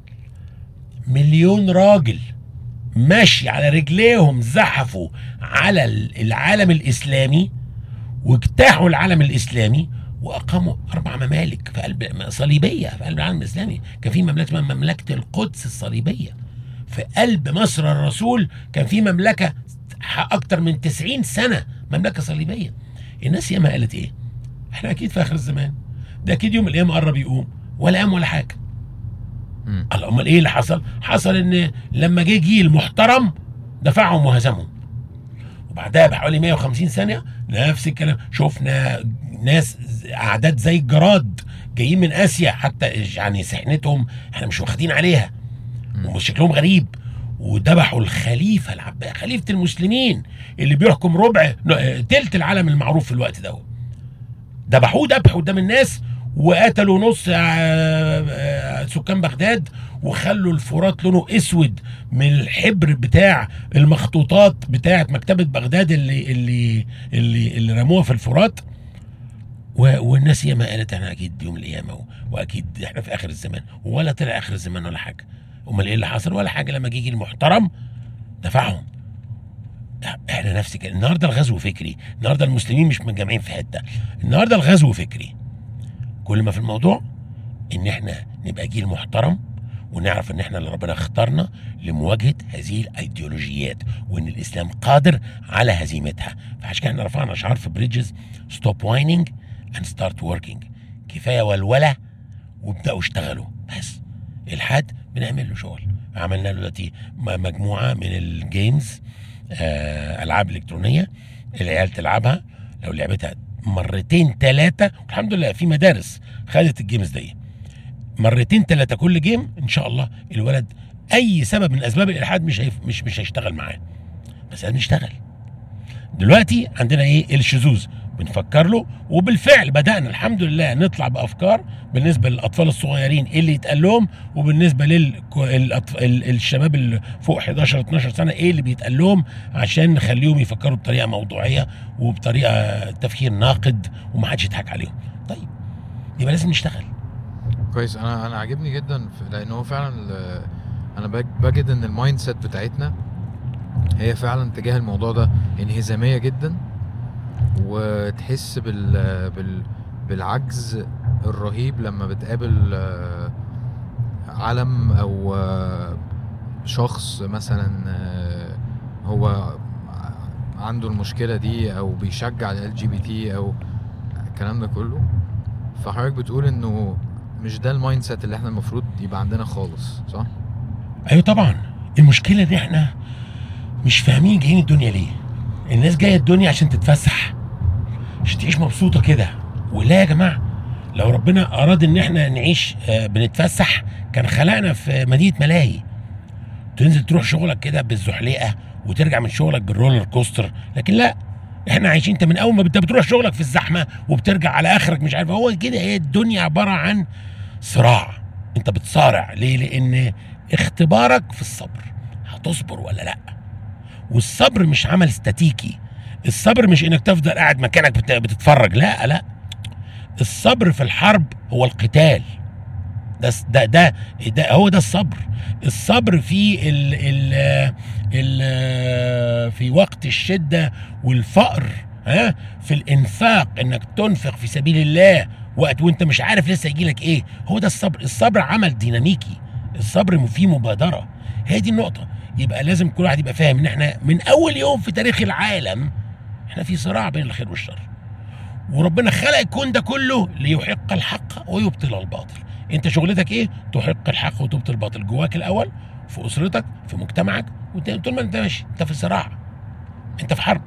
مليون راجل ماشي على رجليهم زحفوا على العالم الاسلامي واجتاحوا العالم الاسلامي واقاموا اربع ممالك في قلب صليبيه في قلب العالم الاسلامي كان في مملكه اسمها مملكه القدس الصليبيه في قلب مصر الرسول كان في مملكه اكتر من 90 سنه مملكه صليبيه الناس ياما قالت ايه احنا اكيد في اخر الزمان ده اكيد يوم القيامه قرب يقوم ولا قام ولا حاجه قال امال ايه اللي حصل حصل ان لما جه جيل محترم دفعهم وهزمهم وبعدها بحوالي 150 سنه نفس الكلام شفنا ناس اعداد زي الجراد جايين من اسيا حتى يعني سحنتهم احنا مش واخدين عليها وشكلهم غريب وذبحوا الخليفه العباس خليفه المسلمين اللي بيحكم ربع تلت العالم المعروف في الوقت ده ذبحوه ذبح قدام الناس وقتلوا نص سكان بغداد وخلوا الفرات لونه اسود من الحبر بتاع المخطوطات بتاعه مكتبه بغداد اللي اللي اللي, اللي رموها في الفرات والناس ياما قالت احنا اكيد يوم القيامه واكيد احنا في اخر الزمان ولا طلع اخر الزمان ولا حاجه امال ايه اللي حصل ولا حاجه لما جه المحترم دفعهم احنا نفس كده النهارده الغزو فكري النهارده المسلمين مش متجمعين في حته النهارده الغزو فكري كل ما في الموضوع ان احنا نبقى جيل محترم ونعرف ان احنا اللي ربنا اختارنا لمواجهه هذه الايديولوجيات وان الاسلام قادر على هزيمتها فعشان كده احنا رفعنا شعار في بريدجز ستوب وايننج اند ستارت وركينج كفايه ولوله وابداوا اشتغلوا بس الحد بنعمل له شغل عملنا له دلوقتي مجموعه من الجيمز آه العاب الكترونيه العيال تلعبها لو لعبتها مرتين ثلاثه والحمد لله في مدارس خدت الجيمز دي مرتين ثلاثه كل جيم ان شاء الله الولد اي سبب من اسباب الالحاد مش هيف مش مش هيشتغل معاه بس لازم نشتغل دلوقتي عندنا ايه الشذوذ بنفكر له وبالفعل بدانا الحمد لله نطلع بافكار بالنسبه للاطفال الصغيرين ايه اللي يتقال لهم وبالنسبه للشباب اللي فوق 11 12 سنه ايه اللي بيتقال لهم عشان نخليهم يفكروا بطريقه موضوعيه وبطريقه تفكير ناقد ومحدش يضحك عليهم طيب يبقى لازم نشتغل
كويس انا انا عاجبني جدا لان هو فعلا انا بجد ان المايند سيت بتاعتنا هي فعلا تجاه الموضوع ده انهزاميه جدا وتحس بال بال بالعجز الرهيب لما بتقابل علم او شخص مثلا هو عنده المشكله دي او بيشجع ال جي بي تي او الكلام ده كله فحضرتك بتقول انه مش ده المايند سيت اللي احنا المفروض يبقى عندنا خالص صح؟
ايوه طبعا المشكله ان احنا مش فاهمين جايين الدنيا ليه الناس جايه الدنيا عشان تتفسح عشان تعيش مبسوطه كده ولا يا جماعه لو ربنا اراد ان احنا نعيش بنتفسح كان خلقنا في مدينه ملاهي تنزل تروح شغلك كده بالزحليقه وترجع من شغلك بالرولر كوستر لكن لا احنا عايشين انت من اول ما انت بتروح شغلك في الزحمه وبترجع على اخرك مش عارف هو كده هي الدنيا عباره عن صراع انت بتصارع ليه لان اختبارك في الصبر هتصبر ولا لا والصبر مش عمل استاتيكي الصبر مش انك تفضل قاعد مكانك بتتفرج لا لا الصبر في الحرب هو القتال ده ده ده, ده هو ده الصبر الصبر في ال ال ال في وقت الشده والفقر ها في الانفاق انك تنفق في سبيل الله وقت وانت مش عارف لسه يجي لك ايه هو ده الصبر الصبر عمل ديناميكي الصبر فيه مبادره هي دي النقطه يبقى لازم كل واحد يبقى فاهم ان احنا من اول يوم في تاريخ العالم احنا في صراع بين الخير والشر وربنا خلق الكون ده كله ليحق الحق ويبطل الباطل انت شغلتك ايه تحق الحق وتبطل الباطل جواك الاول في اسرتك في مجتمعك طول ما انت ماشي انت في صراع انت في حرب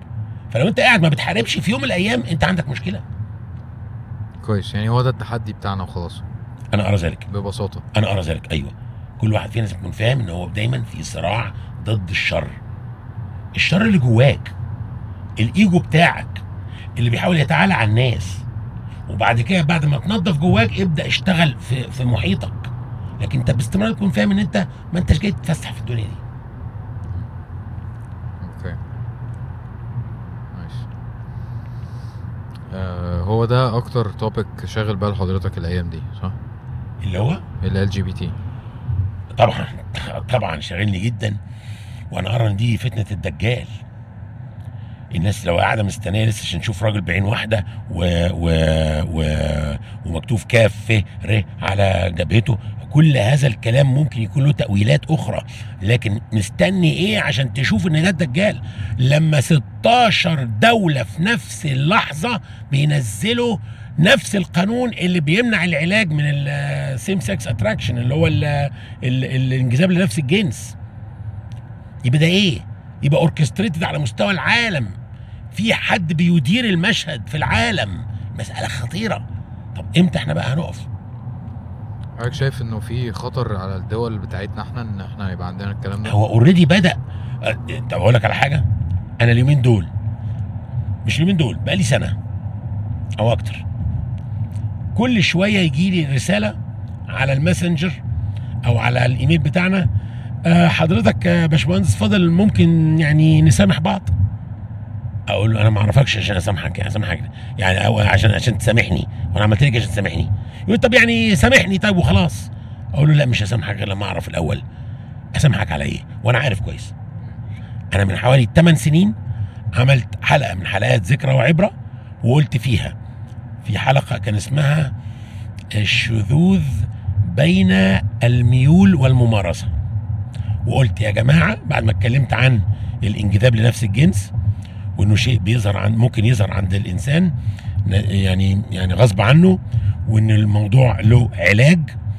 فلو انت قاعد ما بتحاربش في يوم من الايام انت عندك مشكله
كويس يعني هو ده التحدي بتاعنا وخلاص
انا ارى ذلك
ببساطه
انا ارى ذلك ايوه كل واحد فينا لازم يكون فاهم ان هو دايما في صراع ضد الشر الشر اللي جواك الايجو بتاعك اللي بيحاول يتعالى على الناس وبعد كده بعد ما تنظف جواك ابدا اشتغل في في محيطك لكن انت باستمرار تكون فاهم ان انت ما انتش جاي تتفسح في الدنيا دي
اوكي نايس آه هو ده اكتر توبيك شاغل بال حضرتك الايام دي صح
اللي هو
ال جي بي تي
طبعا طبعا شاغلني جدا وانا ارى ان دي فتنه الدجال الناس لو قاعده مستنيه لسه عشان نشوف راجل بعين واحده و... و... و... ومكتوب كاف ف ر على جبهته كل هذا الكلام ممكن يكون له تأويلات أخرى لكن مستني إيه عشان تشوف إن ده الدجال لما 16 دولة في نفس اللحظة بينزلوا نفس القانون اللي بيمنع العلاج من السيم سكس اتراكشن اللي هو ال ال الانجذاب لنفس الجنس يبقى ده ايه يبقى اوركستريتد على مستوى العالم في حد بيدير المشهد في العالم مسألة خطيرة طب امتى احنا بقى هنقف
حضرتك شايف انه في خطر على الدول بتاعتنا احنا ان احنا يبقى عندنا الكلام ده
هو اوريدي بدأ أه، طب اقول لك على حاجة انا اليومين دول مش اليومين دول بقى لي سنة او اكتر كل شوية يجي لي رسالة على الماسنجر او على الايميل بتاعنا أه، حضرتك يا باشمهندس فاضل ممكن يعني نسامح بعض اقول له انا ما اعرفكش عشان اسامحك يعني اسامحك يعني أو عشان عشان تسامحني وانا عملت لك عشان تسامحني يقول طب يعني سامحني طيب وخلاص اقول له لا مش هسامحك غير لما اعرف الاول اسامحك على ايه وانا عارف كويس انا من حوالي 8 سنين عملت حلقه من حلقات ذكرى وعبره وقلت فيها في حلقه كان اسمها الشذوذ بين الميول والممارسه وقلت يا جماعه بعد ما اتكلمت عن الانجذاب لنفس الجنس وانه شيء بيظهر عن ممكن يظهر عند الانسان ن- يعني يعني غصب عنه وان الموضوع له علاج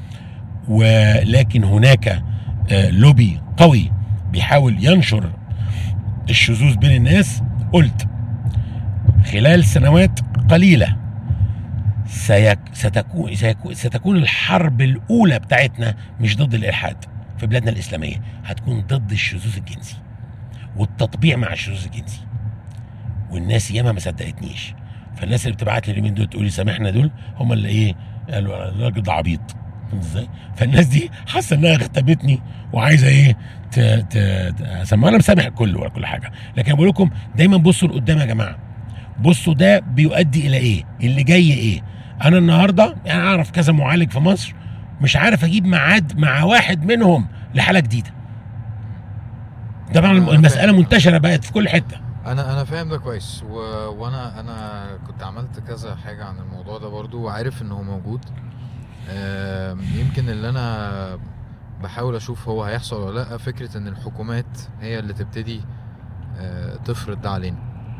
ولكن هناك آه، لوبي قوي بيحاول ينشر الشذوذ بين الناس قلت خلال سنوات قليله سيك ستكون سيكون ستكون الحرب الاولى بتاعتنا مش ضد الالحاد في بلادنا الاسلاميه هتكون ضد الشذوذ الجنسي والتطبيع مع الشذوذ الجنسي والناس ياما ما صدقتنيش فالناس اللي بتبعت لي اليومين دول تقول لي سامحنا دول هم اللي ايه قالوا الراجل ده عبيط فهمت ازاي؟ فالناس دي حاسه انها اغتابتني وعايزه ايه ت ت ت- اسمع انا مسامح الكل ولا كل حاجه لكن بقول لكم دايما بصوا لقدام يا جماعه بصوا ده بيؤدي الى ايه؟ اللي جاي ايه؟ انا النهارده يعني اعرف كذا معالج في مصر مش عارف اجيب ميعاد مع واحد منهم لحاله جديده. طبعا المساله منتشره بقت في كل حته.
انا انا فاهم ده كويس و... وانا انا كنت عملت كذا حاجه عن الموضوع ده برضو وعارف ان هو موجود آم، يمكن اللي انا بحاول اشوف هو هيحصل ولا لا فكره ان الحكومات هي اللي تبتدي آه، تفرض ده علينا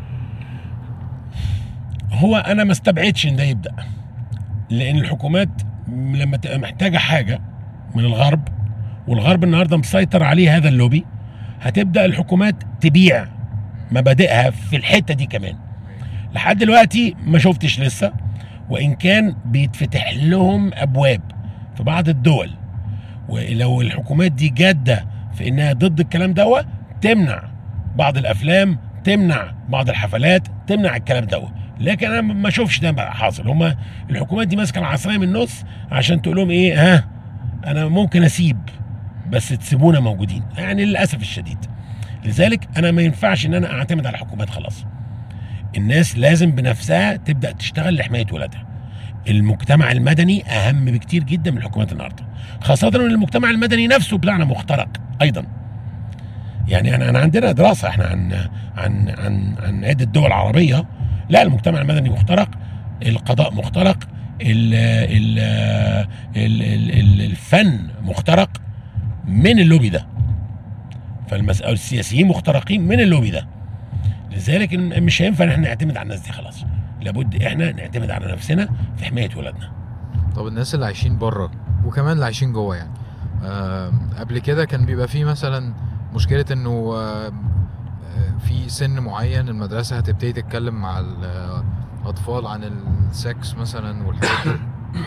هو انا ما استبعدش ان ده يبدا لان الحكومات لما تبقى محتاجه حاجه من الغرب والغرب النهارده مسيطر عليه هذا اللوبي هتبدا الحكومات تبيع مبادئها في الحته دي كمان لحد دلوقتي ما شفتش لسه وان كان بيتفتح لهم ابواب في بعض الدول ولو الحكومات دي جاده في انها ضد الكلام دوت تمنع بعض الافلام تمنع بعض الحفلات تمنع الكلام دوت لكن انا ما اشوفش ده بقى حاصل هما الحكومات دي ماسكه العصايه من النص عشان تقول لهم ايه ها انا ممكن اسيب بس تسيبونا موجودين يعني للاسف الشديد لذلك انا ما ينفعش ان انا اعتمد على الحكومات خلاص الناس لازم بنفسها تبدا تشتغل لحمايه ولادها المجتمع المدني اهم بكتير جدا من الحكومات النهارده خاصه ان المجتمع المدني نفسه بتاعنا مخترق ايضا يعني انا انا عندنا دراسه احنا عن عن عن عن عده دول عربيه لا المجتمع المدني مخترق القضاء مخترق ال ال ال ال ال الفن مخترق من اللوبي ده فالمسألة السياسيين مخترقين من اللوبي ده لذلك إن- مش هينفع ان احنا نعتمد على الناس دي خلاص لابد احنا نعتمد على نفسنا في حمايه ولادنا
طب الناس اللي عايشين بره وكمان اللي عايشين جوه يعني آم، قبل كده كان بيبقى فيه مثلا مشكله انه آم، في سن معين المدرسه هتبتدي تتكلم مع الاطفال عن السكس مثلا والحاجات دي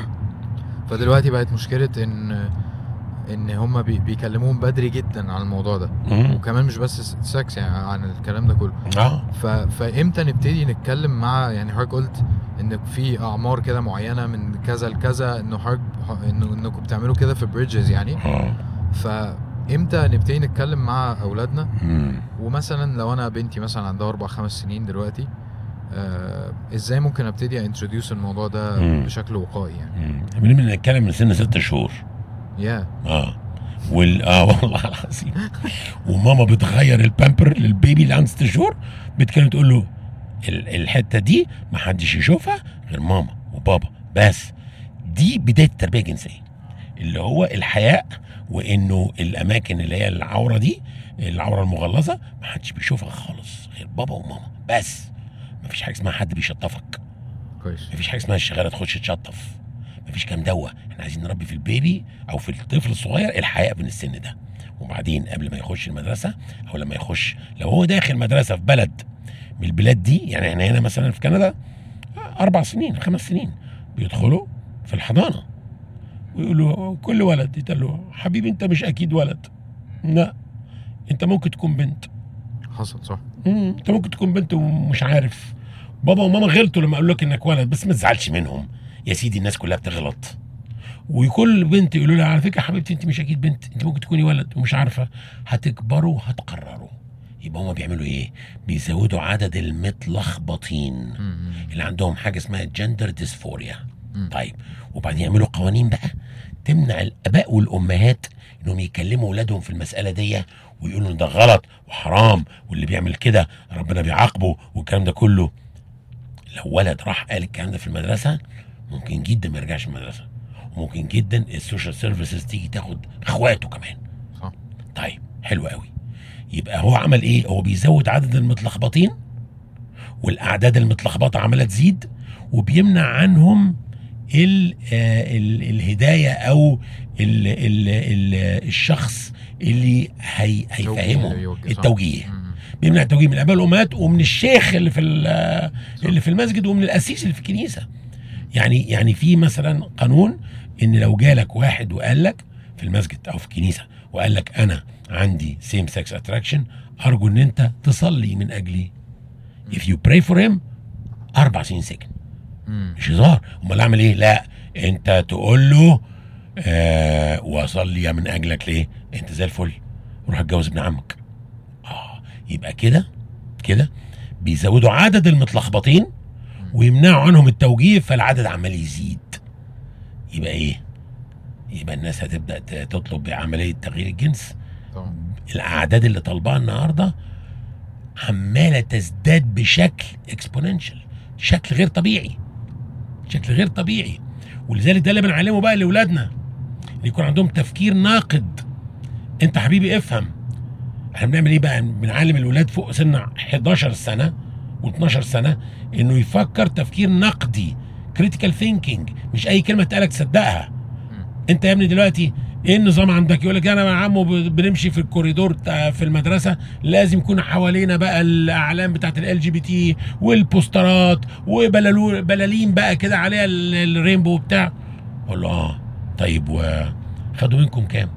فدلوقتي بقت مشكله ان ان هم بيكلموهم بدري جدا عن الموضوع ده
مم.
وكمان مش بس سكس يعني عن الكلام ده كله
اه
ف... فامتى نبتدي نتكلم مع يعني حضرتك قلت ان في اعمار كده معينه من كذا لكذا انه حضرتك انه انكم بتعملوا كده في بريدجز يعني
اه
فامتى نبتدي نتكلم مع اولادنا
مم.
ومثلا لو انا بنتي مثلا عندها اربع خمس سنين دلوقتي آه ازاي ممكن ابتدي انتروديوس الموضوع ده
مم.
بشكل وقائي يعني
مم. بنبدا نتكلم من سن ست شهور
يا
اه وال اه والله العظيم وماما بتغير البامبر للبيبي اللي عنده ست شهور بتكلم تقول له ال- الحته دي ما حدش يشوفها غير ماما وبابا بس دي بدايه التربيه الجنسيه اللي هو الحياء وانه الاماكن اللي هي العوره دي العوره المغلظه ما حدش بيشوفها خالص غير بابا وماما بس ما فيش حاجه اسمها حد بيشطفك
كويس
مفيش حاجه اسمها الشغاله تخش تشطف مفيش كام دوا احنا عايزين نربي في البيبي او في الطفل الصغير الحياء من السن ده وبعدين قبل ما يخش المدرسه او لما يخش لو هو داخل مدرسه في بلد من البلاد دي يعني احنا هنا مثلا في كندا اربع سنين خمس سنين بيدخلوا في الحضانه ويقولوا كل ولد يتقال له حبيبي انت مش اكيد ولد لا انت ممكن تكون بنت
حصل صح
مم، انت ممكن تكون بنت ومش عارف بابا وماما غلطوا لما قالوا لك انك ولد بس ما تزعلش منهم يا سيدي الناس كلها بتغلط وكل بنت يقولوا لها على فكره يا حبيبتي انت مش اكيد بنت انت ممكن تكوني ولد ومش عارفه هتكبروا وهتقرروا يبقى هما بيعملوا ايه بيزودوا عدد المتلخبطين
مم.
اللي عندهم حاجه اسمها جندر ديسفوريا
مم.
طيب وبعدين يعملوا قوانين بقى تمنع الاباء والامهات انهم يكلموا اولادهم في المساله دي ويقولوا إن ده غلط وحرام واللي بيعمل كده ربنا بيعاقبه والكلام ده كله لو ولد راح قال الكلام ده في المدرسه ممكن جدا ما يرجعش المدرسه وممكن جدا السوشيال سيرفيسز تيجي تاخد اخواته كمان
صح
طيب حلو قوي يبقى هو عمل ايه هو بيزود عدد المتلخبطين والاعداد المتلخبطه عماله تزيد وبيمنع عنهم ال آه ال الهدايه او ال ال ال الشخص اللي هي هيفهمه
يوجه، صح.
التوجيه
مم.
بيمنع التوجيه من الاباء والامهات ومن الشيخ اللي في ال- اللي في المسجد ومن القسيس اللي في الكنيسه يعني يعني في مثلا قانون ان لو جالك واحد وقال لك في المسجد او في الكنيسه وقال لك انا عندي سيم سكس اتراكشن ارجو ان انت تصلي من اجلي if you pray for him اربع سنين سجن
مم.
مش هزار امال اعمل ايه لا انت تقول له آه واصلي من اجلك ليه انت زي الفل روح اتجوز ابن عمك اه يبقى كده كده بيزودوا عدد المتلخبطين ويمنعوا عنهم التوجيه فالعدد عمال يزيد يبقى ايه يبقى الناس هتبدا ت- تطلب بعمليه تغيير الجنس
طبعا
الاعداد اللي طالباها النهارده عماله تزداد بشكل اكسبوننشال شكل غير طبيعي شكل غير طبيعي ولذلك ده اللي بنعلمه بقى لاولادنا ان يكون عندهم تفكير ناقد انت حبيبي افهم احنا بنعمل ايه بقى بنعلم الاولاد فوق سن 11 سنه و12 سنه انه يفكر تفكير نقدي كريتيكال ثينكينج مش اي كلمه تقالك تصدقها انت يا ابني دلوقتي ايه النظام عندك يقول لك انا مع عمو ب- بنمشي في الكوريدور بتاع- في المدرسه لازم يكون حوالينا بقى الاعلام بتاعت ال جي بي تي والبوسترات وبلالو بلالين بقى كده عليها ال- الرينبو بتاع اقول له اه طيب وخدوا منكم كام؟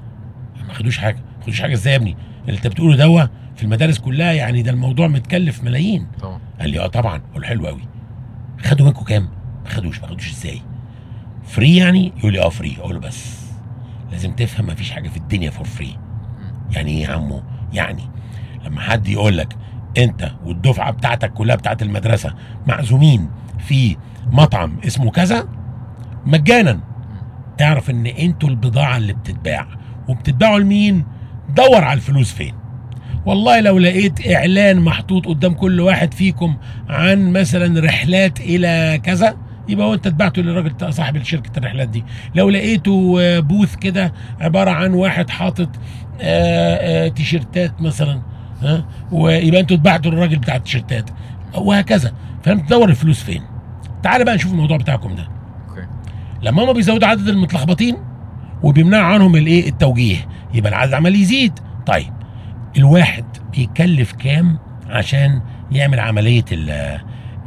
ما خدوش حاجه ما خدوش حاجه ازاي يا ابني اللي انت بتقوله دوا في المدارس كلها يعني ده الموضوع متكلف ملايين
طبعا
قال لي اه طبعا اقول له حلو قوي خدوا منكم كام؟ ما خدوش ما خدوش ازاي؟ فري يعني؟ يقول لي اه فري اقول له بس لازم تفهم ما فيش حاجه في الدنيا فور فري يعني ايه يا عمو؟ يعني لما حد يقول لك انت والدفعه بتاعتك كلها بتاعت المدرسه معزومين في مطعم اسمه كذا مجانا اعرف ان انتوا البضاعه اللي بتتباع وبتتباعوا لمين؟ دور على الفلوس فين والله لو لقيت اعلان محطوط قدام كل واحد فيكم عن مثلا رحلات الى كذا يبقى هو انت اتبعته للراجل بتاع صاحب شركه الرحلات دي لو لقيته آه، بوث كده عباره عن واحد حاطط آه، آه، تيشيرتات مثلا ها ويبقى انتوا اتبعتوا للراجل بتاع التيشيرتات وهكذا فانت تدور الفلوس فين تعال بقى نشوف الموضوع بتاعكم ده
اوكي
لما هم بيزودوا عدد المتلخبطين وبيمنعوا عنهم الايه التوجيه يبقى العدد عمال يزيد طيب الواحد بيكلف كام عشان يعمل عمليه ال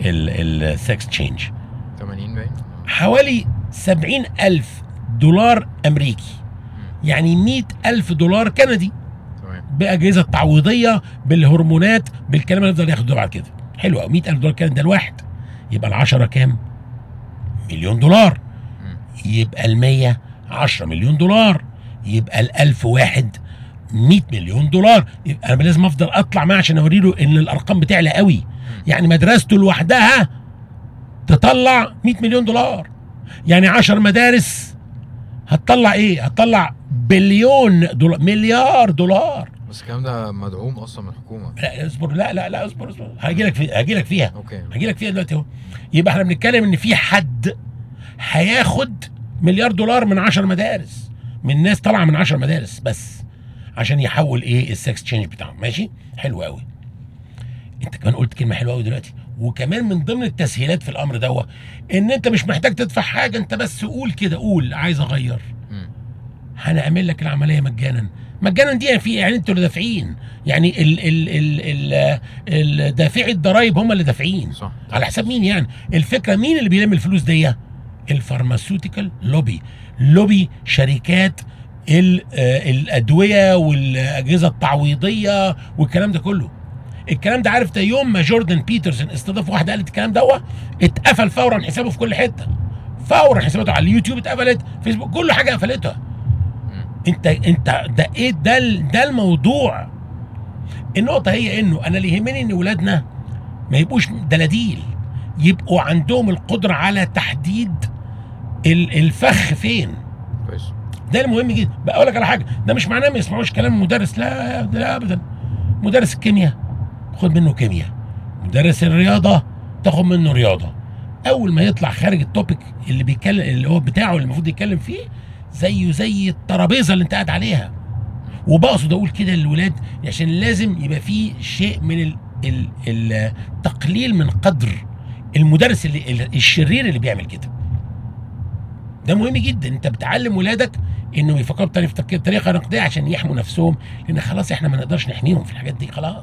السكس تشينج
80 باين
حوالي 70 ألف دولار أمريكي يعني 100 ألف دولار كندي
تمام
بأجهزة تعويضية بالهرمونات بالكلام اللي يفضل ياخده بعد كده حلو قوي 100 ألف دولار كندي ده الواحد يبقى العشرة كام؟ مليون دولار
مم.
يبقى المية 10 مليون دولار يبقى الألف واحد 100 مليون دولار يبقى انا لازم افضل اطلع معاه عشان اوري له ان الارقام بتعلى قوي يعني مدرسته لوحدها تطلع 100 مليون دولار يعني 10 مدارس هتطلع ايه هتطلع بليون دولار مليار دولار
بس الكلام ده مدعوم اصلا من الحكومه
لا اصبر لا لا لا اصبر اصبر هاجي لك في هاجي لك فيها
اوكي
هاجي لك فيها دلوقتي اهو يبقى احنا بنتكلم ان في حد هياخد مليار دولار من 10 مدارس من ناس طالعه من 10 مدارس بس عشان يحول ايه السكس تشينج بتاعه ماشي حلو قوي انت كمان قلت كلمه حلوه قوي دلوقتي وكمان من ضمن التسهيلات في الامر دوت ان انت مش محتاج تدفع حاجه انت بس قول كده قول عايز اغير
مم.
هنعمل لك العمليه مجانا مجانا دي يعني في يعني انتوا اللي دافعين يعني ال ال ال ال ال دافعي الضرايب هم اللي دافعين
صح
على حساب مين يعني الفكره مين اللي بيلم الفلوس دي الفارماسيوتيكال لوبي لوبي شركات ال- آه، الادويه والاجهزه التعويضيه والكلام ده كله الكلام ده عارف ده يوم ما جوردن بيترسون استضاف واحده قالت الكلام دوت اتقفل فورا حسابه في كل حته فورا حساباته على اليوتيوب اتقفلت فيسبوك كل حاجه قفلتها
مم.
انت انت ده ايه ده ال- ده الموضوع النقطه هي انه انا اللي يهمني ان ولادنا ما يبقوش دلاديل يبقوا عندهم القدره على تحديد ال- الفخ فين
كويس
ده المهم جدا بقى اقول لك على حاجه ده مش معناه ما يسمعوش كلام المدرس لا لا ابدا مدرس الكيمياء خد منه كيمياء مدرس الرياضه تاخد منه رياضه اول ما يطلع خارج التوبيك اللي بيتكلم اللي هو بتاعه اللي المفروض يتكلم فيه زيه زي الترابيزه اللي انت قاعد عليها وبقصد اقول كده للولاد عشان لازم يبقى في شيء من ال ال التقليل من قدر المدرس اللي ال- الشرير اللي بيعمل كده ده مهم جدا انت بتعلم ولادك انهم يفكروا بطريقه تفكير طريقه نقديه عشان يحموا نفسهم لان خلاص احنا ما نقدرش نحميهم في الحاجات دي خلاص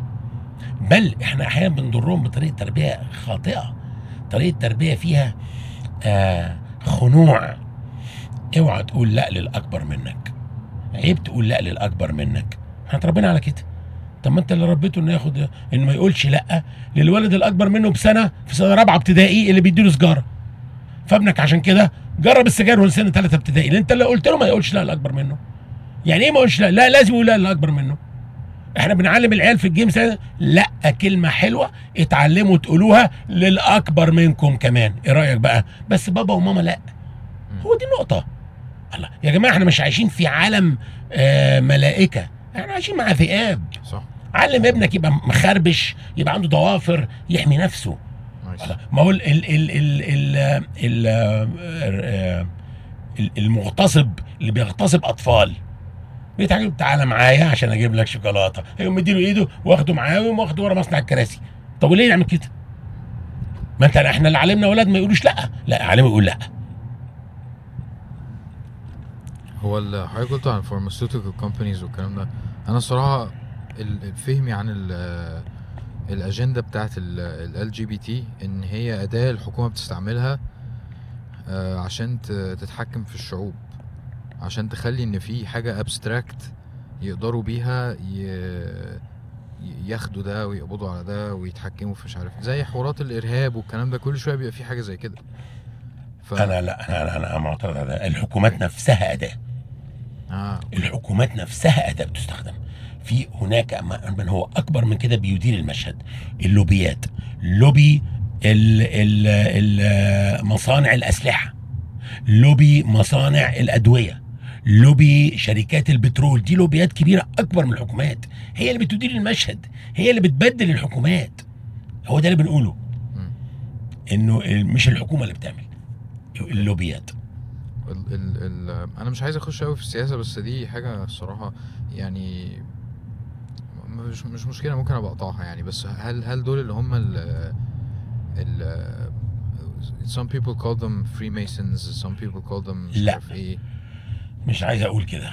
بل احنا احيانا بنضرهم بطريقه تربيه خاطئه طريقه تربيه فيها آه خنوع اوعى تقول لا للاكبر منك عيب تقول لا للاكبر منك احنا اتربينا على كده طب ما انت اللي ربيته انه ياخد انه ما يقولش لا للولد الاكبر منه بسنه في سنه رابعه ابتدائي اللي بيديله سجاره فابنك عشان كده جرب السجاير وهو سنه ثالثه ابتدائي لان انت اللي قلت له ما يقولش لا الاكبر منه يعني ايه ما يقولش لا لا لازم يقول لا للاكبر منه احنا بنعلم العيال في الجيمز لا كلمه حلوه اتعلموا تقولوها للاكبر منكم كمان ايه رايك بقى بس بابا وماما لا هو دي النقطه الله يا جماعه احنا مش عايشين في عالم آه ملائكه احنا عايشين مع ذئاب
صح
علم ابنك يبقى مخربش يبقى عنده ضوافر يحمي نفسه
نايس
ما هو ال ال ال ال ال ال ال المغتصب اللي بيغتصب اطفال بيتعجب تعالى معايا عشان اجيب لك شوكولاته يقوم مديله ايده واخده معاه ويقوم واخده ورا مصنع الكراسي طب وليه يعمل كده؟ ما انت احنا اللي علمنا اولاد ما يقولوش لا لا علمه يقول لا
هو اللي حضرتك قلت عن الفارماسيوتيكال كومبانيز والكلام ده انا الصراحه ال- فهمي عن ال- الاجنده بتاعت ال جي بي تي ان هي اداه الحكومه بتستعملها آه، عشان ت- تتحكم في الشعوب عشان تخلي ان في حاجه ابستراكت يقدروا بيها ي- ي- ياخدوا ده ويقبضوا على ده ويتحكموا في مش عارف زي حوارات الارهاب والكلام ده كل شويه بيبقى في حاجه زي كده ف...
انا لا انا انا, أنا معترض على ده الحكومات نفسها اداه
آه.
الحكومات نفسها اداه بتستخدم في هناك ما- من هو اكبر من كده بيدير المشهد اللوبيات لوبي ال ال ال مصانع الاسلحه لوبي مصانع الادويه لوبي شركات البترول دي لوبيات كبيره اكبر من الحكومات هي اللي بتدير المشهد هي اللي بتبدل الحكومات هو ده اللي بنقوله
مم.
انه ال- مش الحكومه اللي بتعمل اللوبيات
ال ال ال انا مش عايز اخش قوي في السياسه بس دي حاجه الصراحه يعني مش مش مشكله ممكن ابقى اقطعها يعني بس هل هل دول اللي هم ال ال some people call them Freemasons some people call them مش
لا.
عارف ايه
مش عايز اقول كده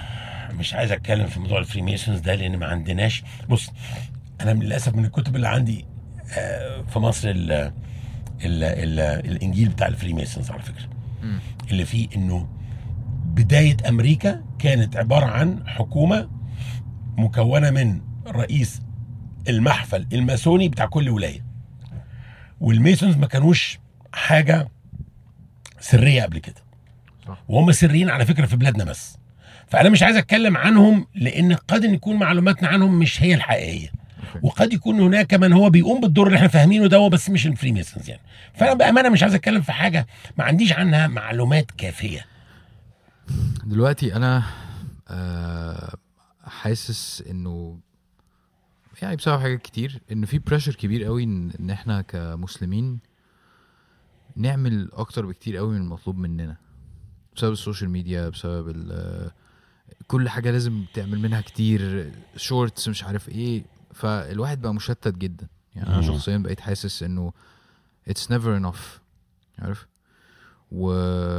مش عايز اتكلم في موضوع الفريميسونز ده لان ما عندناش بص انا من للاسف من الكتب اللي عندي آه، في مصر ال ال ال الانجيل بتاع الفريميسونز على فكره
مم.
اللي فيه انه بدايه امريكا كانت عباره عن حكومه مكونه من رئيس المحفل الماسوني بتاع كل ولايه والميسونز ما كانوش حاجه سريه قبل كده
صح.
وهم سريين على فكره في بلادنا بس فانا مش عايز اتكلم عنهم لان قد ان يكون معلوماتنا عنهم مش هي الحقيقيه
أوكي.
وقد يكون هناك من هو بيقوم بالدور اللي احنا فاهمينه ده بس مش الفريميسونز يعني فانا بامانه مش عايز اتكلم في حاجه ما عنديش عنها معلومات كافيه
دلوقتي انا آه حاسس انه يعني بسبب حاجات كتير ان في بريشر كبير قوي ان إن احنا كمسلمين نعمل اكتر بكتير قوي من المطلوب مننا بسبب السوشيال ميديا بسبب ال- كل حاجه لازم تعمل منها كتير شورتس مش عارف ايه فالواحد بقى مشتت جدا يعني انا
مم.
شخصيا بقيت حاسس انه it's never enough عارف و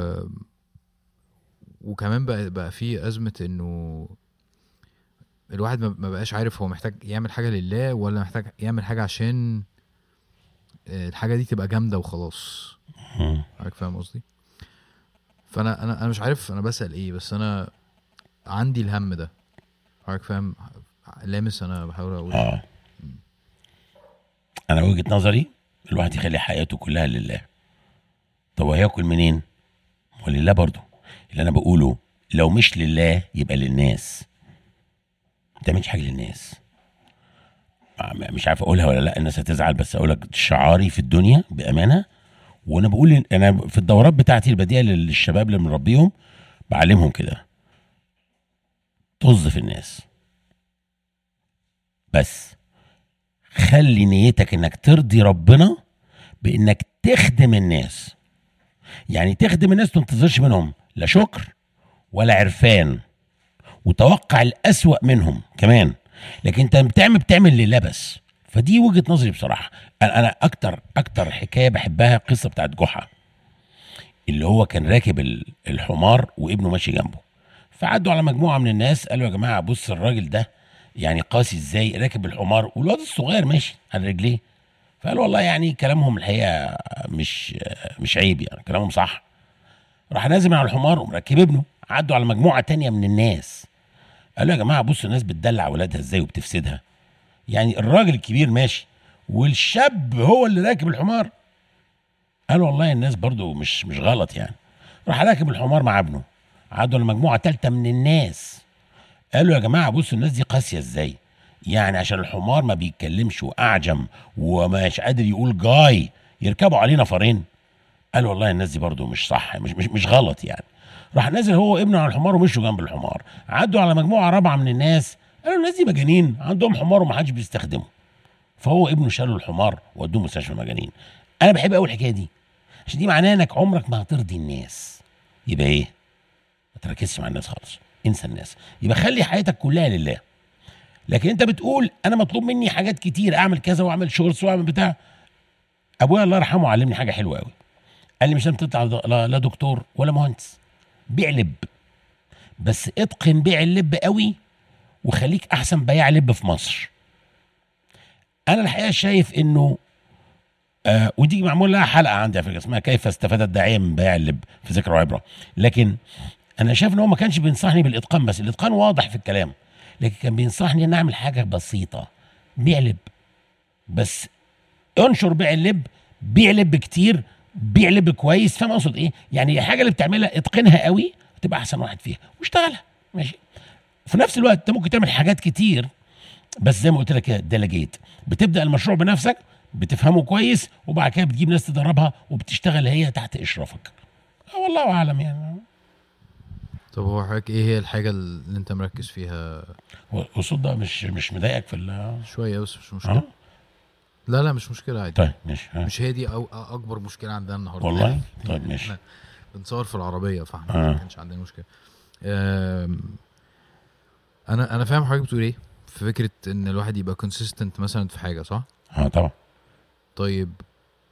وكمان بقى بقى في ازمه انه الواحد ما ما بقاش عارف هو محتاج يعمل حاجه لله ولا محتاج يعمل حاجه عشان آه، الحاجه دي تبقى جامده وخلاص
مم.
عارف فاهم قصدي فانا انا انا مش عارف انا بسال ايه بس انا عندي الهم ده عارف فاهم لامس انا بحاول اقول
اه انا وجهه نظري الواحد يخلي حياته كلها لله طب وهياكل منين ولله برضه اللي انا بقوله لو مش لله يبقى للناس ما تعملش حاجه للناس م- مش عارف اقولها ولا لا الناس هتزعل بس اقول لك شعاري في الدنيا بامانه وانا بقول إن- انا في الدورات بتاعتي البديهه للشباب اللي مربيهم بعلمهم كده طز في الناس بس خلي نيتك انك ترضي ربنا بانك تخدم الناس يعني تخدم الناس ما تنتظرش منهم لا شكر ولا عرفان وتوقع الأسوأ منهم كمان لكن انت بتعمل بتعمل لله بس فدي وجهة نظري بصراحة انا انا اكتر اكتر حكاية بحبها قصة بتاعت جحا اللي هو كان راكب ال- الحمار وابنه ماشي جنبه فعدوا على مجموعة من الناس قالوا يا جماعة بص الراجل ده يعني قاسي ازاي راكب الحمار والواد الصغير ماشي على رجليه فقال والله يعني كلامهم الحقيقه مش مش عيب يعني كلامهم صح راح نازل من على الحمار ومركب ابنه عدوا على مجموعه تانية من الناس قالوا يا جماعه بصوا الناس بتدلع ولادها ازاي وبتفسدها يعني الراجل الكبير ماشي والشاب هو اللي راكب الحمار قال والله الناس برضو مش مش غلط يعني راح راكب الحمار مع ابنه عدوا على مجموعه تالتة من الناس قالوا يا جماعه بصوا الناس دي قاسيه ازاي يعني عشان الحمار ما بيتكلمش واعجم ومش قادر يقول جاي يركبوا عليه نفرين قال والله الناس دي برضو مش صح مش مش, مش غلط يعني راح نازل هو وابنه على الحمار ومشوا جنب الحمار عدوا على مجموعه رابعه من الناس قالوا الناس دي مجانين عندهم حمار ومحدش بيستخدمه فهو ابنه شالوا الحمار ودوه مستشفى المجانين انا بحب قوي الحكايه دي عشان دي معناها انك عمرك ما هترضي الناس يبقى ايه ما تركزش مع الناس خالص انسى الناس يبقى خلي حياتك كلها لله لكن انت بتقول انا مطلوب مني حاجات كتير اعمل كذا واعمل شورتس واعمل بتاع ابويا الله يرحمه علمني حاجه حلوه قوي قال لي مش لازم تطلع لا لا دكتور ولا مهندس بيع لب بس اتقن بيع اللب قوي وخليك احسن بياع لب في مصر انا الحقيقه شايف انه آه ودي معمول لها حلقه عندي على فكره اسمها كيف استفاد الداعيه من بيع اللب في ذكر وعبره لكن انا شايف ان هو ما كانش بينصحني بالاتقان بس الاتقان واضح في الكلام لكن كان بينصحني ان اعمل حاجه بسيطه بيع لب بس انشر بيع اللب بيع لب كتير بيع لب كويس فاهم اقصد ايه يعني الحاجه اللي بتعملها اتقنها قوي تبقى احسن واحد فيها واشتغلها ماشي في نفس الوقت انت ممكن تعمل حاجات كتير بس زي ما قلت لك كده ديليجيت بتبدا المشروع بنفسك بتفهمه كويس وبعد كده بتجيب ناس تدربها وبتشتغل هي تحت اشرافك آه والله اعلم يعني
طب هو حضرتك ايه هي الحاجه اللي انت مركز فيها
هو الصوت ده مش مش مضايقك في ال
شويه بس مش مشكله
اه
لا لا مش مشكله عادي
طيب ماشي ها.
مش هي دي أو اكبر مشكله عندنا النهارده
والله طيب ماشي
احنا بنصور في العربيه فاحنا
آه.
ما كانش عندنا مشكله أم، انا انا فاهم حضرتك بتقول ايه في فكره ان الواحد يبقى كونسيستنت مثلا في حاجه صح
اه طبعا
طيب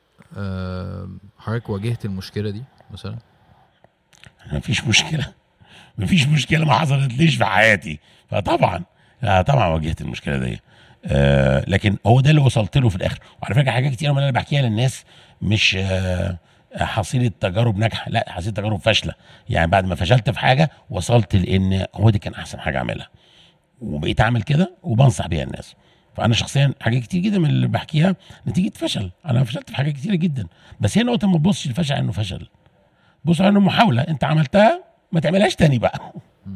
أم، حضرتك واجهت المشكله دي مثلا
ما فيش مشكله مفيش مشكله ما حصلتليش في حياتي فطبعا آه طبعا واجهت المشكله دي آه لكن هو ده اللي وصلت له في الاخر وعلى فكره حاجات كتير من اللي انا بحكيها للناس مش آه حصيله تجارب ناجحه لا حصيله تجارب فاشله يعني بعد ما فشلت في حاجه وصلت لان هو دي كان احسن حاجه اعملها وبقيت اعمل كده وبنصح بيها الناس فانا شخصيا حاجات كتير جدا من اللي بحكيها نتيجه فشل انا فشلت في حاجات كتيره جدا بس هي نقطه ما تبصش الفشل انه فشل بص على انه محاوله انت عملتها ما تعملهاش تاني بقى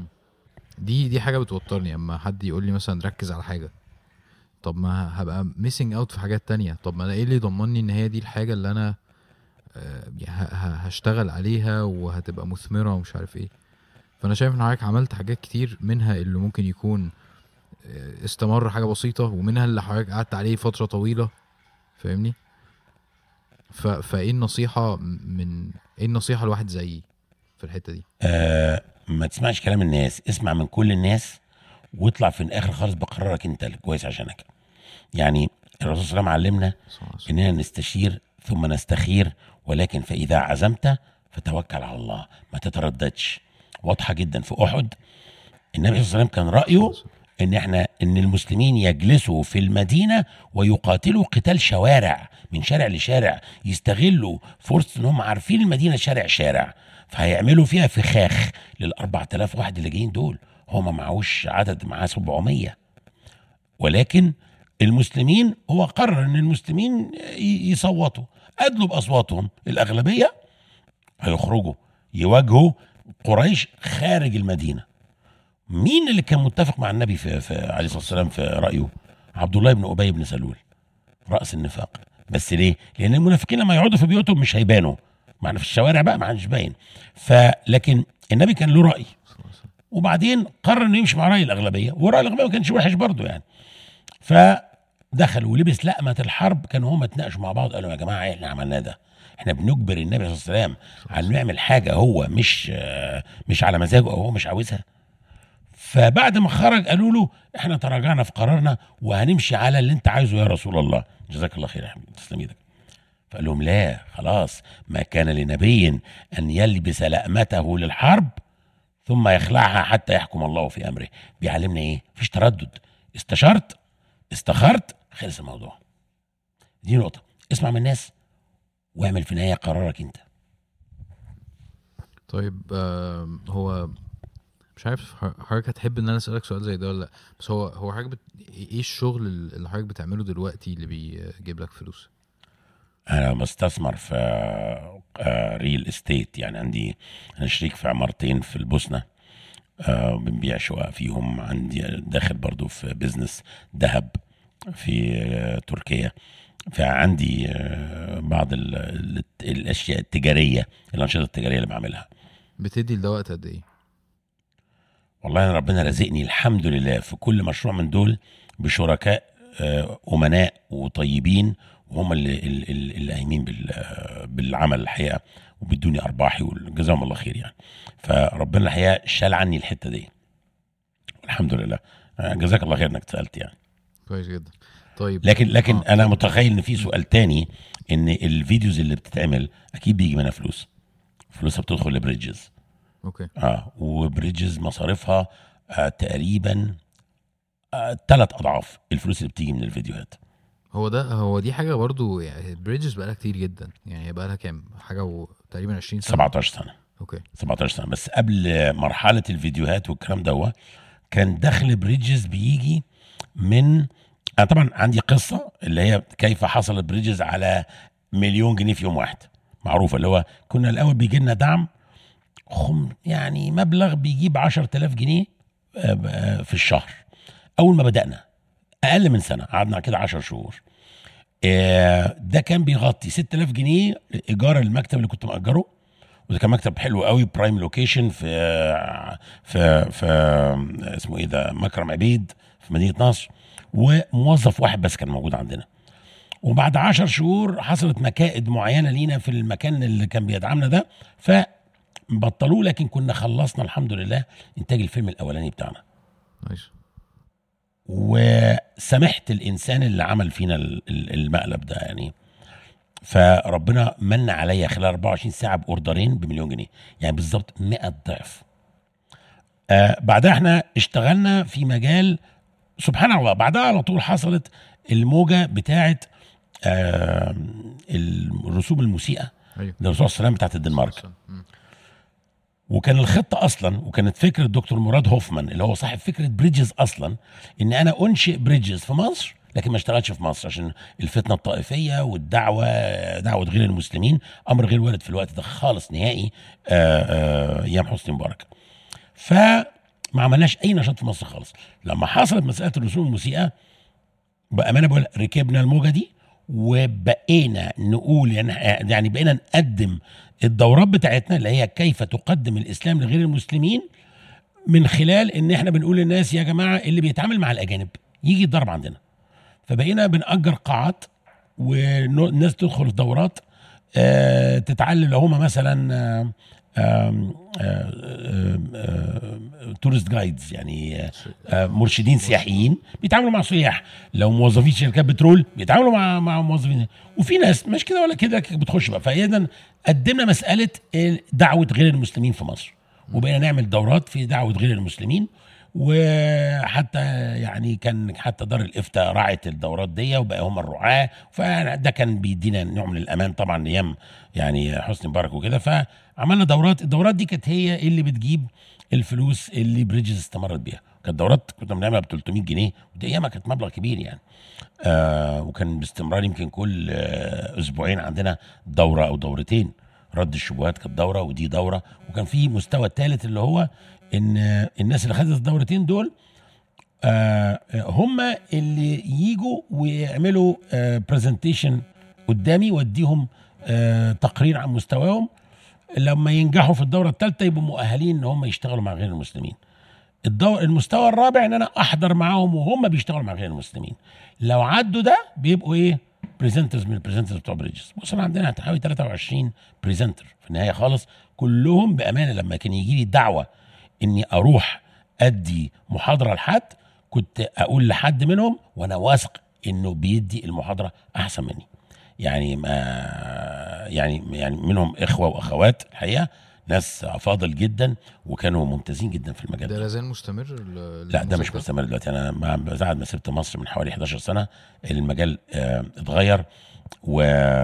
دي دي حاجه بتوترني اما حد يقول لي مثلا ركز على حاجه طب ما هبقى ميسنج اوت في حاجات تانية طب ما انا ايه اللي يضمني ان هي دي الحاجه اللي انا آه، ه- ه- هشتغل عليها وهتبقى مثمره ومش عارف ايه فانا شايف ان حضرتك عملت حاجات كتير منها اللي ممكن يكون آه، استمر حاجه بسيطه ومنها اللي حضرتك قعدت عليه فتره طويله فاهمني ف... فايه النصيحه من ايه النصيحه لواحد زيي في الحته دي
آه ما تسمعش كلام الناس اسمع من كل الناس واطلع في الاخر خالص بقرارك انت الكويس عشانك يعني الرسول صلى الله عليه وسلم علمنا
صلى الله عليه وسلم.
اننا نستشير ثم نستخير ولكن فاذا عزمت فتوكل على الله ما تترددش واضحه جدا في احد النبي صلى الله عليه وسلم كان رايه ان احنا ان المسلمين يجلسوا في المدينه ويقاتلوا قتال شوارع من شارع لشارع يستغلوا فرصه ان هم عارفين المدينه شارع شارع فهيعملوا فيها فخاخ لل 4000 واحد اللي جايين دول هو ما معهوش عدد معاه 700 ولكن المسلمين هو قرر ان المسلمين ي- يصوتوا ادلوا باصواتهم الاغلبيه هيخرجوا يواجهوا قريش خارج المدينه مين اللي كان متفق مع النبي في, في عليه الصلاه والسلام في رايه عبد الله بن ابي بن سلول راس النفاق بس ليه لان المنافقين لما يقعدوا في بيوتهم مش هيبانوا معنا في الشوارع بقى ما حدش باين فلكن النبي كان له راي
صلى الله عليه وسلم.
وبعدين قرر انه يمشي مع راي الاغلبيه وراي الاغلبيه ما كانش وحش برضه يعني فدخل ولبس لقمه الحرب كانوا هم اتناقشوا مع بعض قالوا يا جماعه ايه اللي عملناه ده احنا بنجبر النبي صلى الله عليه وسلم على انه يعمل حاجه هو مش آه، مش على مزاجه او هو مش عاوزها فبعد ما خرج قالوا له احنا تراجعنا في قرارنا وهنمشي على اللي انت عايزه يا رسول الله جزاك الله خير يا حبيبي تسلم ايدك فقال لهم لا خلاص ما كان لنبي ان يلبس لأمته للحرب ثم يخلعها حتى يحكم الله في امره بيعلمنا ايه مفيش تردد استشرت استخرت خلص الموضوع دي نقطه اسمع من الناس واعمل في النهايه قرارك انت
طيب آم، هو مش عارف ح- حضرتك هتحب ان انا اسالك سؤال زي ده ولا لا بس هو هو حضرتك بت... ايه الشغل اللي حضرتك بتعمله دلوقتي اللي بيجيب لك فلوس
انا بستثمر في آه، ريل استيت يعني عندي انا شريك في عمارتين في البوسنه آه، بنبيع شقق فيهم عندي داخل برضو في بزنس ذهب في آه، تركيا فعندي آه، بعض ال- ال- الاشياء التجاريه الانشطه التجاريه اللي بعملها
بتدي لده وقت قد ايه
والله انا ربنا رزقني الحمد لله في كل مشروع من دول بشركاء آه، امناء وطيبين وهم اللي اللي, اللي قايمين بال- آه، بالعمل الحقيقه وبيدوني ارباحي وجزاهم الله خير يعني فربنا الحقيقه شال عني الحته دي الحمد لله آه، جزاك الله خير انك سالت يعني
كويس جدا طيب
لكن لكن
آه.
انا متخيل ان في سؤال تاني ان الفيديوز اللي بتتعمل اكيد بيجي منها فلوس فلوسها بتدخل لبريدجز
اوكي
اه وبريدجز مصاريفها آه تقريبا آه ثلاث اضعاف الفلوس اللي بتيجي من الفيديوهات
هو ده هو دي حاجه برضو يعني بريدجز بقالها كتير جدا يعني بقى لها كام حاجه و... تقريبا 20 سنه
17 سنه
اوكي
17 سنه بس قبل مرحله الفيديوهات والكلام ده كان دخل بريدجز بيجي من انا طبعا عندي قصه اللي هي كيف حصلت بريدجز على مليون جنيه في يوم واحد معروفه اللي هو كنا الاول بيجي لنا دعم خم يعني مبلغ بيجيب 10000 جنيه آه، آه، في الشهر اول ما بدانا اقل من سنه قعدنا كده 10 شهور آه، ده كان بيغطي 6000 جنيه ايجار المكتب اللي كنت مأجره وده كان مكتب حلو قوي برايم لوكيشن في في في اسمه ايه ده مكرم عبيد في مدينه نصر وموظف واحد بس كان موجود عندنا وبعد عشر شهور حصلت مكائد معينه لينا في المكان اللي كان بيدعمنا ده فبطلوه لكن كنا خلصنا الحمد لله انتاج الفيلم الاولاني بتاعنا
نايس
وسامحت الانسان اللي عمل فينا ال- ال- المقلب ده يعني فربنا من عليا خلال 24 ساعه باوردرين بمليون جنيه يعني بالظبط 100 ضعف آه بعدها احنا اشتغلنا في مجال سبحان الله بعدها على طول حصلت الموجه بتاعه آه الرسوم المسيئه
ايوه
للرسول صلى الله عليه وسلم بتاعت الدنمارك
مم.
وكان الخطه اصلا وكانت فكره دكتور مراد هوفمان اللي هو صاحب فكره بريدجز اصلا ان انا انشئ بريدجز في مصر لكن ما اشتغلش في مصر عشان الفتنه الطائفيه والدعوه دعوه غير المسلمين امر غير وارد في الوقت ده خالص نهائي آه، آه، ايام حسني مبارك فما عملناش اي نشاط في مصر خالص لما حصلت مساله الرسوم المسيئه بامانه بقول ركبنا الموجه دي وبقينا نقول يعني يعني بقينا نقدم الدورات بتاعتنا اللي هي كيف تقدم الاسلام لغير المسلمين من خلال ان احنا بنقول للناس يا جماعه اللي بيتعامل مع الاجانب يجي يتدرب عندنا فبقينا بنأجر قاعات والناس تدخل الدورات آه، تتعلم لو هم مثلا آه، آم، آه، آم، آه، تورست جايدز يعني آه، آه، مرشدين سياحيين بيتعاملوا مع سياح لو موظفين شركات بترول بيتعاملوا مع مع موظفين وفي ناس مش كده ولا كده بتخش بقى فاذا قدمنا مساله دعوه غير المسلمين في مصر وبقينا نعمل دورات في دعوه غير المسلمين وحتى يعني كان حتى دار الافتاء راعت الدورات دي وبقى هم الرعاه فده كان بيدينا نوع من الامان طبعا ايام يعني حسني مبارك وكده فعملنا دورات الدورات دي كانت هي اللي بتجيب الفلوس اللي بريدجز استمرت بيها كانت دورات كنا بنعملها ب 300 جنيه ودي ايامها كانت مبلغ كبير يعني آه وكان باستمرار يمكن كل آه اسبوعين عندنا دوره او دورتين رد الشبهات كانت دوره ودي دوره وكان في مستوى الثالث اللي هو ان آه، الناس اللي خدت الدورتين دول آه هم اللي يجوا ويعملوا برزنتيشن قدامي واديهم آه تقرير عن مستواهم لما ينجحوا في الدوره الثالثه يبقوا مؤهلين ان هم يشتغلوا مع غير المسلمين الدور المستوى الرابع ان انا احضر معاهم وهم بيشتغلوا مع غير المسلمين لو عدوا ده بيبقوا ايه بريزنترز من البريزنترز بتوع بريدجز بص انا عندنا حوالي 23 بريزنتر في النهايه خالص كلهم بامانه لما كان يجي لي دعوه اني اروح ادي محاضره لحد كنت اقول لحد منهم وانا واثق انه بيدي المحاضره احسن مني يعني ما يعني يعني منهم اخوه واخوات الحقيقه ناس افاضل جدا وكانوا ممتازين جدا في المجال
ده
ده
لازال مستمر ال-
لا ده
النموذج
مش مستمر دلوقتي انا مع- بعد ما سبت مصر من حوالي 11 سنه المجال آه، اتغير و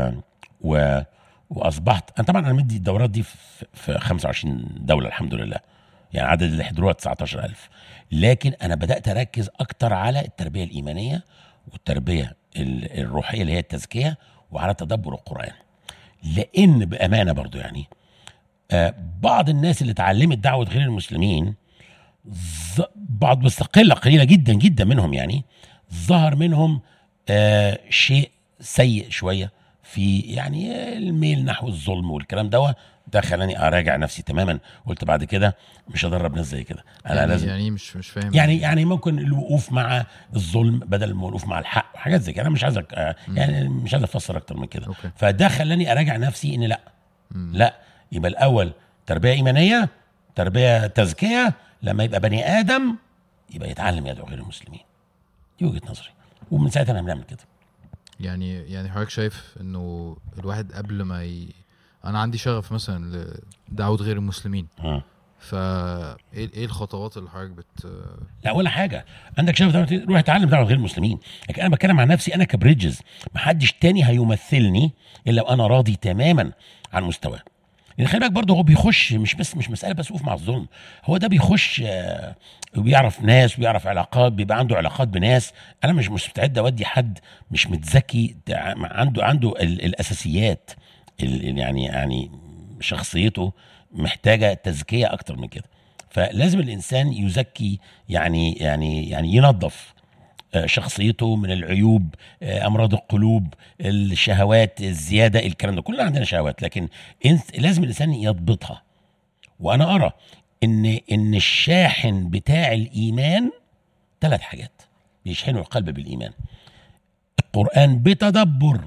و واصبحت انا طبعا انا مدي الدورات دي في, في 25 دوله الحمد لله يعني عدد اللي حضروها 19000 لكن انا بدات اركز اكتر على التربيه الايمانيه والتربيه ال- الروحيه اللي هي التزكيه وعلى تدبر القران لان بامانه برضو يعني آه، بعض الناس اللي اتعلمت دعوه غير المسلمين ز- بعض بس قله قليله جدا جدا منهم يعني ظهر منهم آه شيء سيء شويه في يعني الميل نحو الظلم والكلام ده ده خلاني اراجع نفسي تماما قلت بعد كده مش هدرب ناس زي كده انا
يعني
لازم
يعني مش مش فاهم
يعني يعني ممكن الوقوف مع الظلم بدل من الوقوف مع الحق وحاجات زي كده انا مش عايز أك- آه، يعني مش عايز افسر اكتر من كده
أوكي.
فده خلاني اراجع نفسي ان لا
مم.
لا يبقى الاول تربيه ايمانيه تربيه تزكيه لما يبقى بني ادم يبقى يتعلم يدعو غير المسلمين دي وجهه نظري ومن ساعتها انا بنعمل كده
يعني يعني حضرتك شايف انه الواحد قبل ما ي... انا عندي شغف مثلا لدعوه غير المسلمين
مم.
فا ايه ايه الخطوات اللي حضرتك بت
لا ولا حاجه عندك شغف دعوة روح اتعلم دعوه غير المسلمين لكن انا بتكلم عن نفسي انا كبريدجز محدش تاني هيمثلني الا وانا راضي تماما عن مستواه لان خلي بالك برضه هو بيخش مش بس مش مساله بس وقوف مع الظلم هو ده بيخش آه، وبيعرف ناس وبيعرف علاقات بيبقى عنده علاقات بناس انا مش مستعد اودي حد مش متذكي ده عنده عنده ال- الاساسيات ال- يعني يعني شخصيته محتاجه تزكيه اكتر من كده فلازم الانسان يزكي يعني يعني يعني ينظف آه، شخصيته من العيوب آه، امراض القلوب الشهوات الزياده الكلام ده كلنا عندنا شهوات لكن إنس- لازم الانسان يضبطها وانا ارى ان ان الشاحن بتاع الايمان ثلاث حاجات بيشحنوا القلب بالايمان القران بتدبر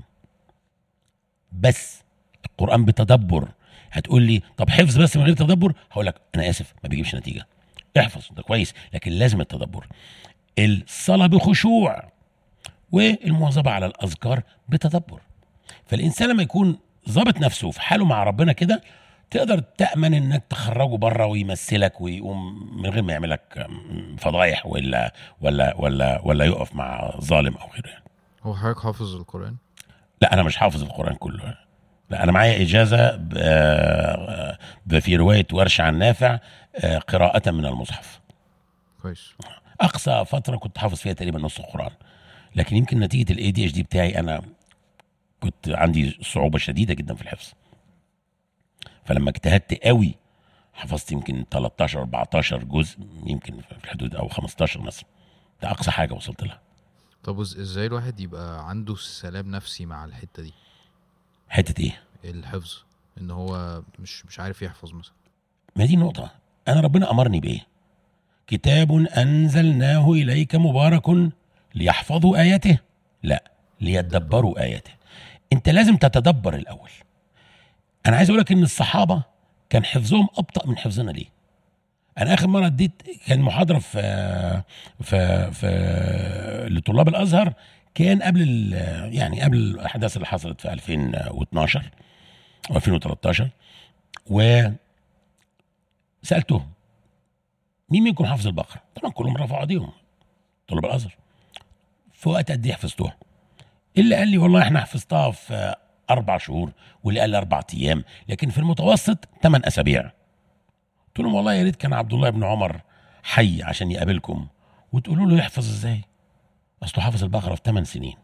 بس القران بتدبر هتقول لي طب حفظ بس من غير تدبر هقول لك انا اسف ما بيجيبش نتيجه احفظ ده كويس لكن لازم التدبر الصلاه بخشوع والمواظبه على الاذكار بتدبر فالانسان لما يكون ظابط نفسه في حاله مع ربنا كده تقدر تامن انك تخرجه بره ويمثلك ويقوم من غير ما يعمل لك فضايح ولا ولا ولا ولا يقف مع ظالم او غيره يعني.
هو حضرتك حافظ القرآن؟
لا انا مش حافظ القران كله لا انا معايا اجازه ب- آه، ب- في روايه ورش عن نافع آه، قراءه من المصحف
كويس
اقصى فتره كنت حافظ فيها تقريبا نص القران لكن يمكن نتيجه الاي دي اتش دي بتاعي انا كنت عندي صعوبه شديده جدا في الحفظ فلما اجتهدت قوي حفظت يمكن 13 14 جزء يمكن في الحدود او 15 مثلا ده اقصى حاجه وصلت لها
طب وإز- ازاي الواحد يبقى عنده سلام نفسي مع الحتة دي
حته ايه
الحفظ ان هو مش مش عارف يحفظ مثلا
ما دي نقطة أنا ربنا أمرني بإيه؟ كتاب أنزلناه إليك مبارك ليحفظوا آياته لا ليدبروا آياته أنت لازم تتدبر الأول أنا عايز أقول لك إن الصحابة كان حفظهم أبطأ من حفظنا ليه؟ أنا آخر مرة اديت كان محاضرة في في في لطلاب الأزهر كان قبل ال- يعني قبل الأحداث اللي حصلت في 2012 أو 2013 و سالتهم مين منكم حافظ البقره؟ طبعا كلهم رفعوا ايديهم طلاب الازهر في وقت قد ايه حفظتوها؟ اللي قال لي والله احنا حفظتها في اربع شهور واللي قال لي اربع ايام لكن في المتوسط ثمان اسابيع قلت لهم والله يا ريت كان عبد الله بن عمر حي عشان يقابلكم وتقولوا له يحفظ ازاي؟ اصله حافظ البقره في ثمان سنين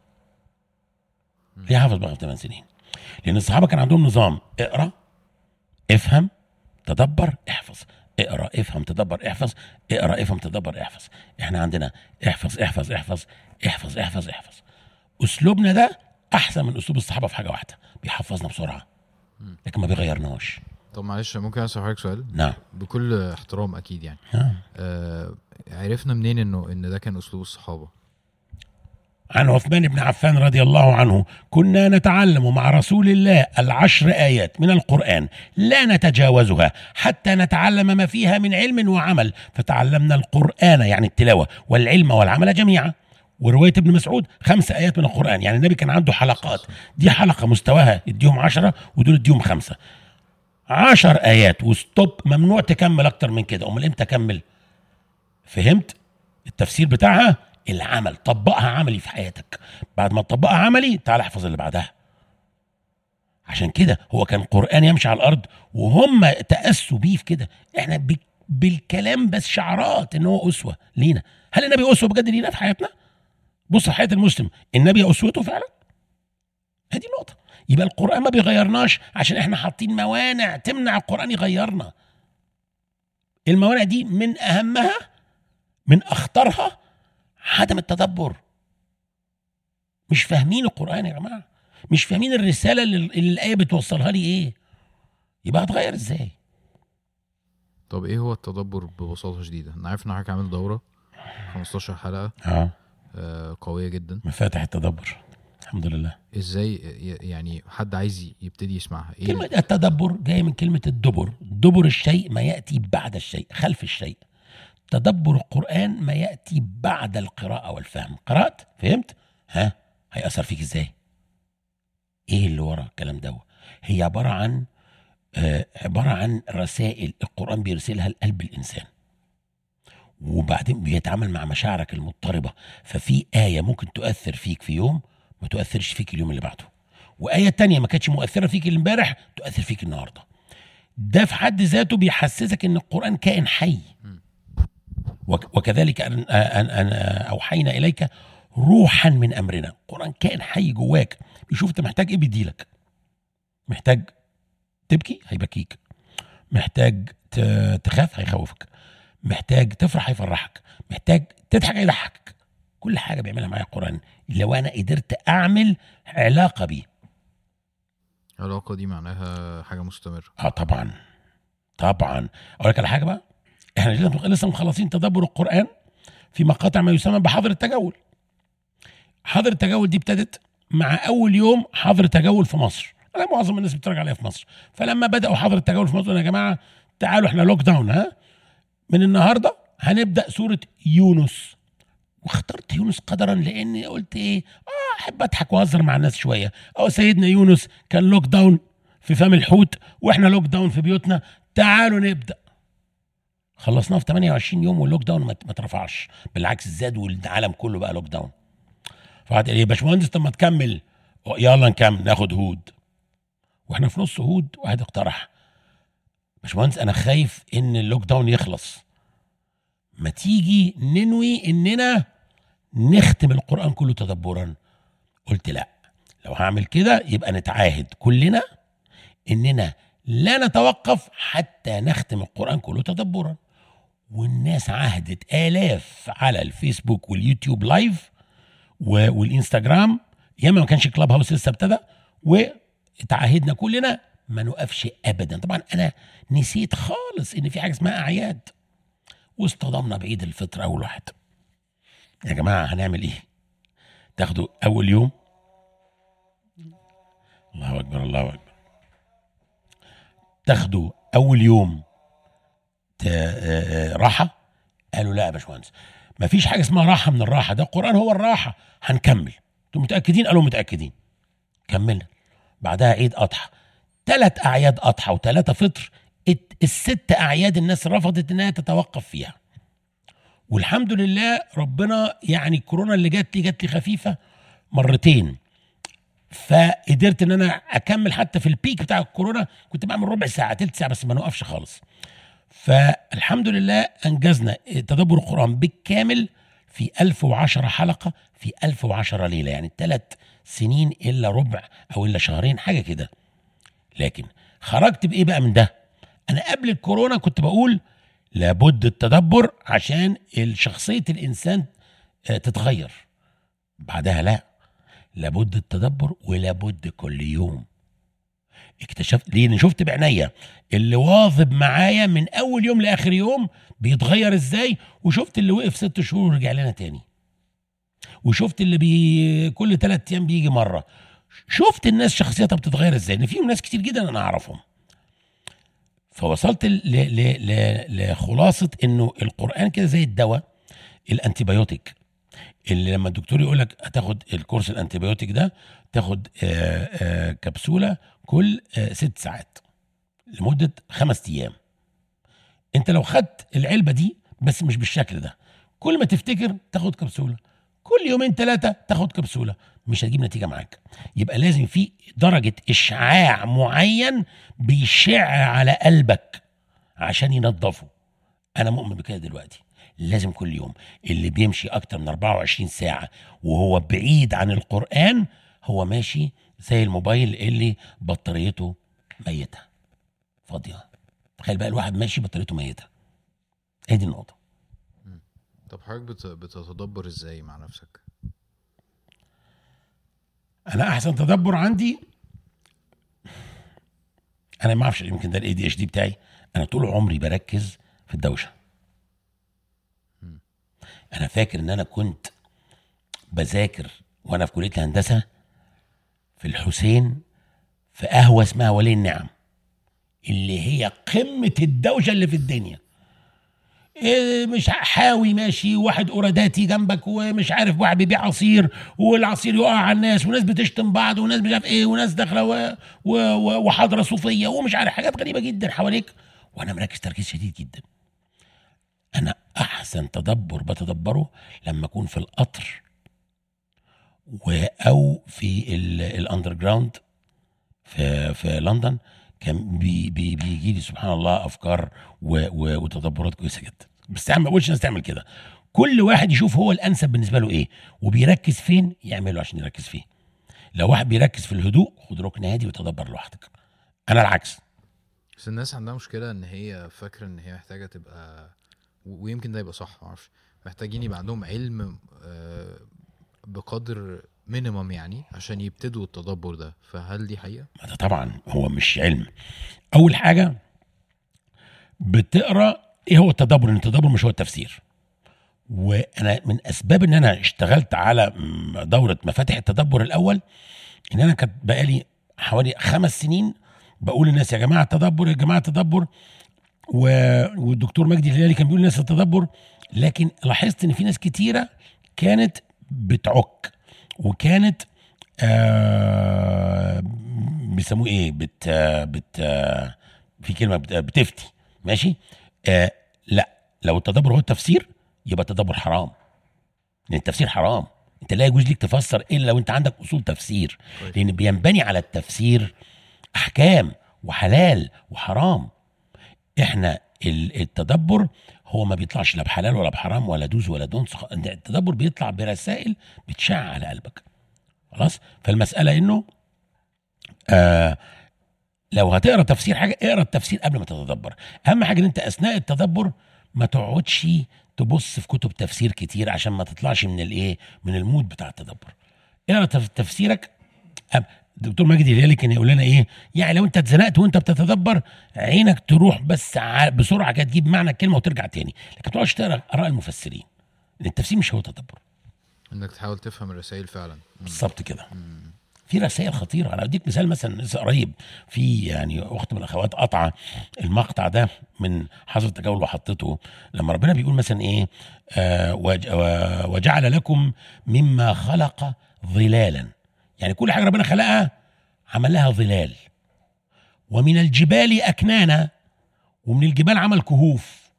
ليه حافظ البقره في ثمان سنين؟ لان الصحابه كان عندهم نظام اقرا افهم تدبر احفظ اقرا افهم تدبر احفظ اقرا افهم تدبر احفظ احنا عندنا احفظ احفظ احفظ احفظ احفظ احفظ اسلوبنا ده احسن من اسلوب الصحابه في حاجه واحده بيحفظنا بسرعه لكن ما بيغيرناش
طب معلش ممكن اسال حضرتك سؤال
نعم
بكل احترام اكيد يعني
نعم.
آه عرفنا منين انه ان ده كان اسلوب الصحابه
عن عثمان بن عفان رضي الله عنه كنا نتعلم مع رسول الله العشر آيات من القرآن لا نتجاوزها حتى نتعلم ما فيها من علم وعمل فتعلمنا القرآن يعني التلاوة والعلم والعمل جميعا ورواية ابن مسعود خمس آيات من القرآن يعني النبي كان عنده حلقات دي حلقة مستواها اديهم عشرة ودول اديهم خمسة عشر آيات وستوب ممنوع تكمل أكتر من كده أمال إمتى أكمل فهمت التفسير بتاعها العمل طبقها عملي في حياتك بعد ما تطبقها عملي تعال احفظ اللي بعدها عشان كده هو كان قرآن يمشي على الأرض وهم تأسوا بيه في كده احنا ب- بالكلام بس شعارات ان هو أسوة لينا هل النبي أسوة بجد لينا في حياتنا بص في حياة المسلم النبي أسوته فعلا هذه نقطة يبقى القرآن ما بيغيرناش عشان احنا حاطين موانع تمنع القرآن يغيرنا الموانع دي من أهمها من أخطرها عدم التدبر مش فاهمين القرآن يا جماعة مش فاهمين الرسالة اللي, اللي الآية بتوصلها لي إيه يبقى هتغير إزاي
طب ايه هو التدبر ببساطه شديده انا عارف ان حضرتك عامل دوره 15 حلقه
اه
آه قويه جدا
مفاتح التدبر الحمد لله
ازاي ي- يعني حد عايز ي- يبتدي يسمعها ايه
كلمة التدبر جاية من كلمة الدبر دبر الشيء ما يأتي بعد الشيء خلف الشيء تدبر القرآن ما يأتي بعد القراءة والفهم قرأت فهمت ها هيأثر فيك ازاي ايه اللي ورا الكلام ده هي عبارة عن آه عبارة عن رسائل القرآن بيرسلها لقلب الإنسان وبعدين بيتعامل مع مشاعرك المضطربة ففي آية ممكن تؤثر فيك في يوم ما تؤثرش فيك اليوم اللي بعده وآية تانية ما كانتش مؤثرة فيك امبارح تؤثر فيك النهاردة ده في حد ذاته بيحسسك ان القرآن كائن حي وك- وكذلك أن, أن, أن أوحينا إليك روحا من أمرنا القرآن كائن حي جواك بيشوف أنت محتاج إيه بيديلك محتاج تبكي هيبكيك محتاج ت- تخاف هيخوفك محتاج تفرح هيفرحك محتاج تضحك هيضحكك كل حاجة بيعملها معايا القرآن لو أنا قدرت أعمل علاقة بيه
العلاقه دي معناها حاجه مستمره
اه طبعا طبعا اقول لك على حاجه بقى احنا لسه لسه مخلصين تدبر القران في مقاطع ما يسمى بحظر التجول حظر التجول دي ابتدت مع اول يوم حظر تجول في مصر انا معظم الناس بتتفرج عليها في مصر فلما بداوا حظر التجول في مصر قلنا يا جماعه تعالوا احنا لوك داون ها من النهارده هنبدا سوره يونس واخترت يونس قدرا لاني قلت ايه اه احب اضحك واهزر مع الناس شويه او سيدنا يونس كان لوك داون في فم الحوت واحنا لوك داون في بيوتنا تعالوا نبدا خلصناه في 28 يوم واللوك داون ما ما اترفعش بالعكس زاد والعالم كله بقى لوك داون فقعد قال لي يا باشمهندس طب ما تكمل يلا نكمل ناخد هود واحنا في نص هود واحد اقترح باشمهندس انا خايف ان اللوك داون يخلص ما تيجي ننوي اننا نختم القران كله تدبرا قلت لا لو هعمل كده يبقى نتعاهد كلنا اننا لا نتوقف حتى نختم القران كله تدبرا والناس عهدت الاف على الفيسبوك واليوتيوب لايف و- والانستجرام ياما ما كانش كلاب هاوس لسه ابتدى وتعهدنا كلنا ما نوقفش ابدا طبعا انا نسيت خالص ان في حاجه اسمها اعياد واصطدمنا بعيد الفطر اول واحد يا جماعه هنعمل ايه تاخدوا اول يوم الله اكبر الله اكبر تاخدوا اول يوم ت- آه، آه، راحه قالوا لا يا باشمهندس مفيش حاجه اسمها راحه من الراحه ده القران هو الراحه هنكمل انتوا متاكدين قالوا متاكدين كملنا بعدها عيد اضحى ثلاث اعياد اضحى وثلاثه فطر الت- الست اعياد الناس رفضت انها تتوقف فيها والحمد لله ربنا يعني الكورونا اللي جات لي جات لي خفيفه مرتين فقدرت ان انا اكمل حتى في البيك بتاع الكورونا كنت بعمل ربع ساعه تلت ساعه بس ما نوقفش خالص فالحمد لله انجزنا تدبر القران بالكامل في 1010 حلقه في 1010 ليله يعني ثلاث سنين الا ربع او الا شهرين حاجه كده لكن خرجت بايه بقى من ده انا قبل الكورونا كنت بقول لابد التدبر عشان شخصيه الانسان آه، تتغير بعدها لا لابد التدبر ولابد كل يوم اكتشفت ليه؟ لأن شفت بعينيا اللي واظب معايا من اول يوم لاخر يوم بيتغير ازاي وشفت اللي وقف ست شهور ورجع لنا تاني وشفت اللي بي كل ثلاث ايام بيجي مره شفت الناس شخصيتها بتتغير ازاي ان فيهم ناس كتير جدا انا اعرفهم فوصلت ل... ل... ل... لخلاصه انه القران كده زي الدواء الانتيبيوتيك اللي لما الدكتور يقول لك هتاخد الكورس الانتيبيوتيك ده تاخد آه، آه، كبسوله كل آه، ست ساعات لمده خمس ايام انت لو خدت العلبه دي بس مش بالشكل ده كل ما تفتكر تاخد كبسوله كل يومين ثلاثه تاخد كبسوله مش هتجيب نتيجه معاك يبقى لازم في درجه اشعاع معين بيشع على قلبك عشان ينظفه انا مؤمن بكده دلوقتي لازم كل يوم اللي بيمشي اكتر من 24 ساعه وهو بعيد عن القران هو ماشي زي الموبايل اللي بطاريته ميته فاضيه تخيل بقى الواحد ماشي بطاريته ميته هي دي النقطه
طب حضرتك بت- بتتدبر ازاي مع نفسك
انا احسن تدبر عندي انا ما اعرفش يمكن ده الاي دي اتش دي بتاعي انا طول عمري بركز في الدوشه انا فاكر ان انا كنت بذاكر وانا في كليه الهندسه في الحسين في قهوه اسمها ولي النعم اللي هي قمه الدوشه اللي في الدنيا إيه مش حاوي ماشي واحد اوراداتي جنبك ومش عارف واحد بيبيع عصير والعصير يقع على الناس وناس بتشتم بعض وناس مش عارف ايه وناس داخله و- و- و- وحاضره صوفيه ومش عارف حاجات غريبه جدا حواليك وانا مركز تركيز شديد جدا انا احسن تدبر بتدبره لما اكون في القطر و او في الاندر جراوند في في لندن كان بي بي بيجي لي سبحان الله افكار و و وتدبرات كويسه جدا بس ما بقولش الناس تعمل كده كل واحد يشوف هو الانسب بالنسبه له ايه وبيركز فين يعمله عشان يركز فيه لو واحد بيركز في الهدوء خد ركن هادي وتدبر لوحدك انا العكس
بس الناس عندها مشكله ان هي فاكره ان هي محتاجه تبقى و- ويمكن ده يبقى صح معرفش محتاجين يبقى عندهم علم آه، بقدر مينيمم يعني عشان يبتدوا التدبر ده فهل دي حقيقه
ما ده طبعا هو مش علم اول حاجه بتقرا ايه هو التدبر ان التدبر مش هو التفسير وانا من اسباب ان انا اشتغلت على م- دوره مفاتيح التدبر الاول ان انا كانت بقالي حوالي خمس سنين بقول للناس يا جماعه التدبر يا جماعه التدبر و... والدكتور مجدي الهلالي كان بيقول للناس التدبر لكن لاحظت ان في ناس كتيره كانت بتعك وكانت آه بيسموه ايه بت بت في كلمه بت بتفتي ماشي آه لا لو التدبر هو التفسير يبقى التدبر حرام لان التفسير حرام انت لا يجوز ليك تفسر الا لو انت عندك اصول تفسير
كويس.
لان بينبني على التفسير احكام وحلال وحرام احنا ال- التدبر هو ما بيطلعش لا بحلال ولا بحرام ولا دوز ولا دونس خ- التدبر بيطلع برسائل بتشع على قلبك خلاص فالمساله انه آه لو هتقرا تفسير حاجه اقرا التفسير قبل ما تتدبر اهم حاجه ان انت اثناء التدبر ما تقعدش تبص في كتب تفسير كتير عشان ما تطلعش من الايه من المود بتاع التدبر اقرا تف- تفسيرك أم- الدكتور ماجد الهلالي كان يقول لنا ايه يعني لو انت اتزنقت وانت بتتدبر عينك تروح بس ع- بسرعه كده تجيب معنى الكلمه وترجع تاني لكن ما تقعدش تقرا اراء المفسرين لان التفسير مش هو تدبر
انك تحاول تفهم الرسائل فعلا
بالظبط كده في رسائل خطيره انا اديك مثال مثلا لسه قريب في يعني اخت من الاخوات قطع المقطع ده من حظر التجول وحطته لما ربنا بيقول مثلا ايه آه وج و- وجعل لكم مما خلق ظلالا يعني كل حاجه ربنا خلقها عمل لها ظلال ومن الجبال اكنانا ومن الجبال عمل كهوف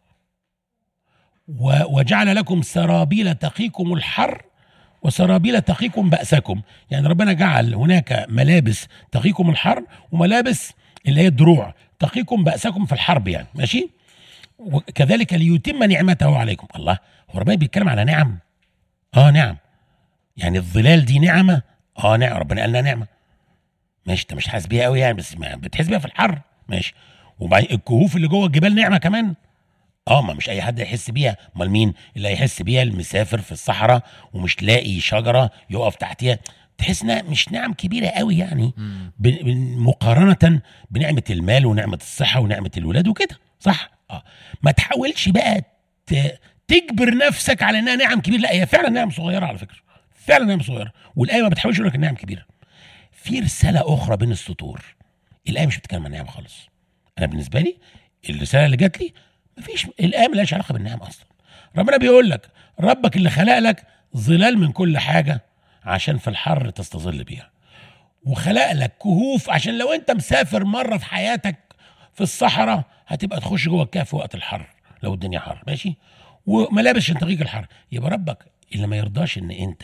و- وجعل لكم سرابيل تقيكم الحر وسرابيل تقيكم بأسكم يعني ربنا جعل هناك ملابس تقيكم الحر وملابس اللي هي الدروع تقيكم بأسكم في الحرب يعني ماشي وكذلك ليتم نعمته عليكم الله هو ربنا بيتكلم على نعم اه نعم يعني الظلال دي نعمة اه نعم ربنا قال لنا نعمة ماشي انت مش حاسس بيها قوي يعني بس ما بتحس بيها في الحر ماشي وبعدين الكهوف اللي جوه الجبال نعمة كمان اه ما مش اي حد يحس بيها امال مين اللي هيحس بيها المسافر في الصحراء ومش لاقي شجره يقف تحتها تحس انها مش نعم كبيره قوي يعني ب- ب- مقارنه بنعمه المال ونعمه الصحه ونعمه الولاد وكده صح اه ما تحاولش بقى ت- تجبر نفسك على انها نعم كبيره لا هي فعلا نعم صغيره على فكره فعلا نعم صغيره والايه ما بتحاولش تقول لك النعم كبيره في رساله اخرى بين السطور الايه مش بتتكلم عن نعم خالص انا بالنسبه لي الرساله اللي جات لي مفيش الايه ملهاش علاقه بالنعم اصلا ربنا بيقول لك ربك اللي خلق لك ظلال من كل حاجه عشان في الحر تستظل بيها وخلق لك كهوف عشان لو انت مسافر مره في حياتك في الصحراء هتبقى تخش جوه الكهف في وقت الحر لو الدنيا حر ماشي وملابس عشان تقيك الحر يبقى ربك اللي ما يرضاش ان انت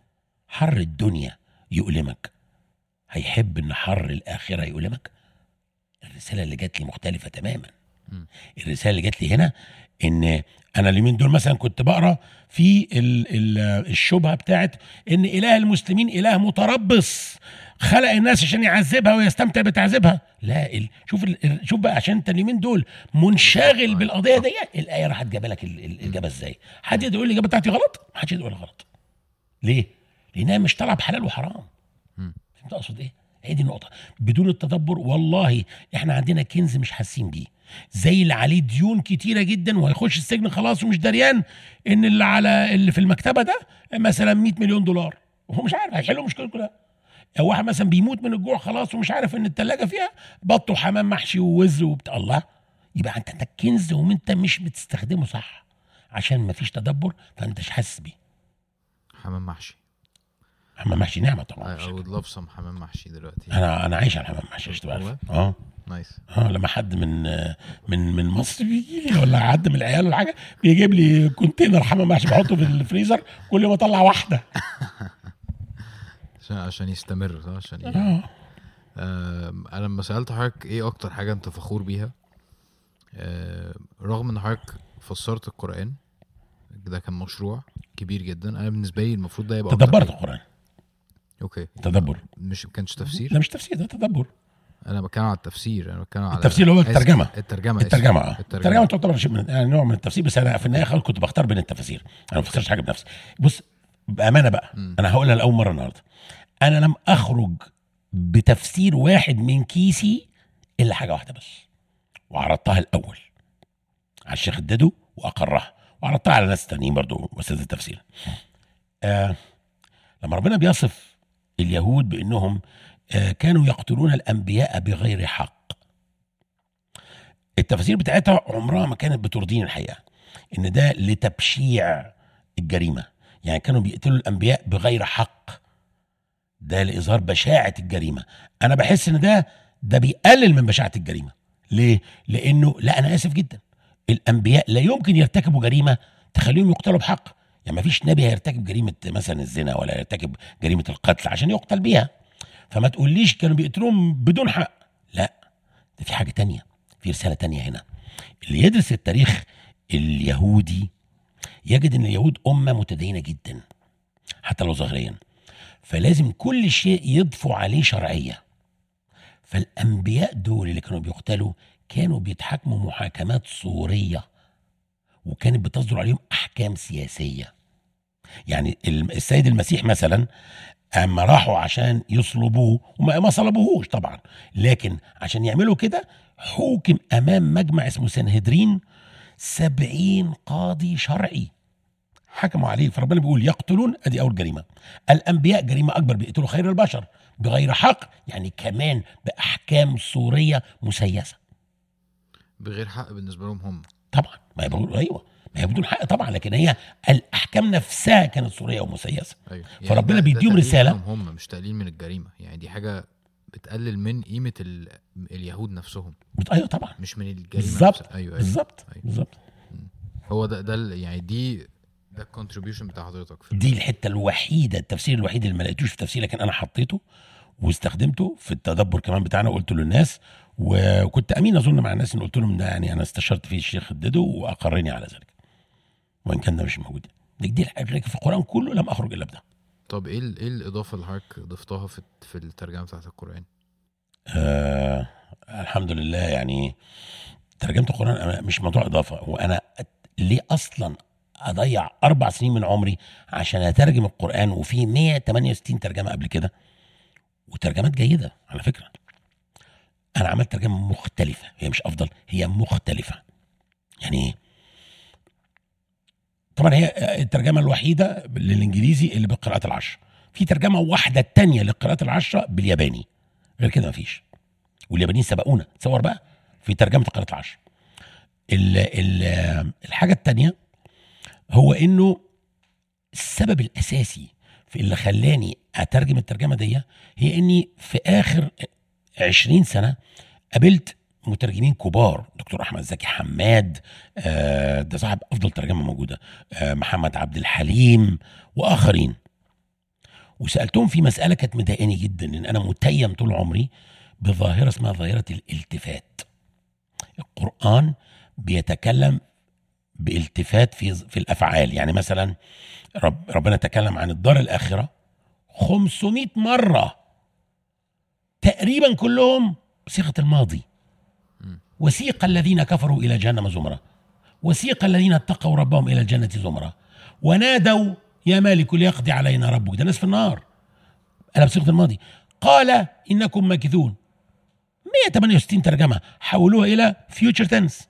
حر الدنيا يؤلمك هيحب ان حر الاخره يؤلمك الرساله اللي جات لي مختلفه تماما الرساله اللي جات لي هنا ان انا اليومين دول مثلا كنت بقرا في ال ال الشبهه بتاعت ان اله المسلمين اله متربص خلق الناس عشان يعذبها ويستمتع بتعذيبها لا ال شوف ال شوف بقى عشان انت اليومين دول منشغل بالقضيه دي الايه راحت جايبه لك ال- ال- الاجابه ازاي حد يقدر يقول لي الاجابه بتاعتي غلط ما حدش يقدر يقول غلط ليه لانها مش طالعه بحلال وحرام فهمت اقصد ايه؟ هي دي النقطة بدون التدبر والله احنا عندنا كنز مش حاسين بيه زي اللي عليه ديون كتيرة جدا وهيخش السجن خلاص ومش دريان ان اللي على اللي في المكتبة ده مثلا 100 مليون دولار وهو مش عارف هيحلوا المشكلة كلها او واحد مثلا بيموت من الجوع خلاص ومش عارف ان التلاجة فيها بط وحمام محشي ووز وبتاع الله يبقى انت عندك كنز وانت مش بتستخدمه صح عشان ما فيش تدبر فانت مش حاسس بيه
حمام محشي
حمام محشي نعمة طبعا
I, I would love some حمام محشي دلوقتي
انا انا عايش على حمام محشي عشان تبقى عارف
والله؟
اه
نايس
اه لما حد من من من مصر بيجي لي ولا حد من العيال ولا حاجه بيجيب لي كونتينر حمام محشي بحطه في الفريزر كل يوم اطلع واحده
عشان عشان يستمر صح عشان ي...
اه
آم، انا لما سالت حضرتك ايه اكتر حاجه انت فخور بيها آم، رغم ان حضرتك فسرت القران ده كان مشروع كبير جدا انا بالنسبه لي المفروض ده يبقى أكتر
تدبرت
حاجة.
القران
اوكي
تدبر
مش ما كانش تفسير
لا مش تفسير ده تدبر
انا بتكلم على التفسير انا بتكلم على
التفسير اللي هو
آسف،
الترجمة.
الترجمه آسف.
الترجمه اه
الترجمه
الترجمه تعتبر شيء من يعني نوع من التفسير بس انا في النهايه خالص كنت بختار بين التفاسير انا ما بفسرش حاجه بنفسي بص بامانه بقى انا هقولها لاول مره النهارده انا لم اخرج بتفسير واحد من كيسي الا حاجه واحده بس وعرضتها الاول على الشيخ الددو واقرها وعرضتها على ناس تانيين برضو استاذ التفسير آه لما ربنا بيصف اليهود بانهم آه كانوا يقتلون الانبياء بغير حق التفاسير بتاعتها عمرها ما كانت بترضيني الحقيقه ان ده لتبشيع الجريمه يعني كانوا بيقتلوا الانبياء بغير حق ده لاظهار بشاعه الجريمه انا بحس ان ده ده بيقلل من بشاعه الجريمه ليه لانه لا انا اسف جدا الانبياء لا يمكن يرتكبوا جريمه تخليهم يقتلوا بحق يعني ما فيش نبي هيرتكب جريمه مثلا الزنا ولا يرتكب جريمه القتل عشان يقتل بيها فما تقوليش كانوا بيقتلوهم بدون حق لا ده في حاجه تانية في رساله تانية هنا اللي يدرس التاريخ اليهودي يجد ان اليهود امه متدينه جدا حتى لو ظاهريا فلازم كل شيء يضفوا عليه شرعيه فالانبياء دول اللي كانوا بيقتلوا كانوا بيتحاكموا محاكمات صوريه وكانت بتصدر عليهم احكام سياسيه يعني السيد المسيح مثلا اما راحوا عشان يصلبوه وما ما صلبوهوش طبعا لكن عشان يعملوا كده حوكم امام مجمع اسمه سنهدرين سبعين قاضي شرعي حكموا عليه فربنا بيقول يقتلون ادي اول جريمه الانبياء جريمه اكبر بيقتلوا خير البشر بغير حق يعني كمان باحكام صوريه مسيسه
بغير حق بالنسبه لهم هم
طبعا ما هي ايوه ما هي بدون حق طبعا لكن هي الاحكام نفسها كانت صوريه ومسيسه
ايوه يعني
فربنا
ده- ده
بيديهم
تقليل
رسالة.
منهم هم مش تقليل من الجريمه يعني دي حاجه بتقلل من قيمه ال... اليهود نفسهم
بت- ايوه طبعا
مش من الجريمه
بالظبط
نفسها. ايوه ايوه
بالظبط
أيوة.
بالظبط
هو ده ده ال- يعني دي ده الكونتريبيوشن بتاع حضرتك في
دي الحته الوحيده التفسير الوحيد اللي ما لقيتوش في تفسير لكن انا حطيته واستخدمته في التدبر كمان بتاعنا وقلت للناس وكنت امين اظن مع الناس ان قلت لهم ده يعني انا استشرت فيه الشيخ الددو واقرني على ذلك وان كان ده مش موجود دي, دي الحاجه في القران كله لم اخرج الا بده
طب ايه ال- ايه الاضافه اللي حضرتك ضفتها في في الترجمه بتاعت القران
آه الحمد لله يعني ترجمه القران مش موضوع اضافه هو انا ليه اصلا اضيع اربع سنين من عمري عشان اترجم القران وفي 168 ترجمه قبل كده وترجمات جيده على فكره انا عملت ترجمه مختلفه هي مش افضل هي مختلفه يعني ايه طبعا هي الترجمه الوحيده للانجليزي اللي بالقراءات العشر في ترجمه واحده تانية للقراءات العشره بالياباني غير كده مفيش واليابانيين سبقونا تصور بقى في ترجمه القراءات العشر ال ال الحاجه التانية هو انه السبب الاساسي في اللي خلاني اترجم الترجمه دي هي اني في اخر 20 سنه قابلت مترجمين كبار دكتور احمد زكي حماد آه، ده صاحب افضل ترجمه موجوده آه، محمد عبد الحليم واخرين وسالتهم في مساله كانت مضايقاني جدا لان انا متيم طول عمري بظاهره اسمها ظاهره الالتفات القران بيتكلم بالتفات في في الافعال يعني مثلا رب ربنا تكلم عن الدار الاخره 500 مره تقريبا كلهم بصيغه الماضي وسيق الذين كفروا الى جهنم زمرا وسيق الذين اتقوا ربهم الى الجنه زمرا ونادوا يا مالك ليقضي علينا ربك ده ناس في النار انا بصيغه الماضي قال انكم ماكثون 168 ترجمه حولوها الى فيوتشر تنس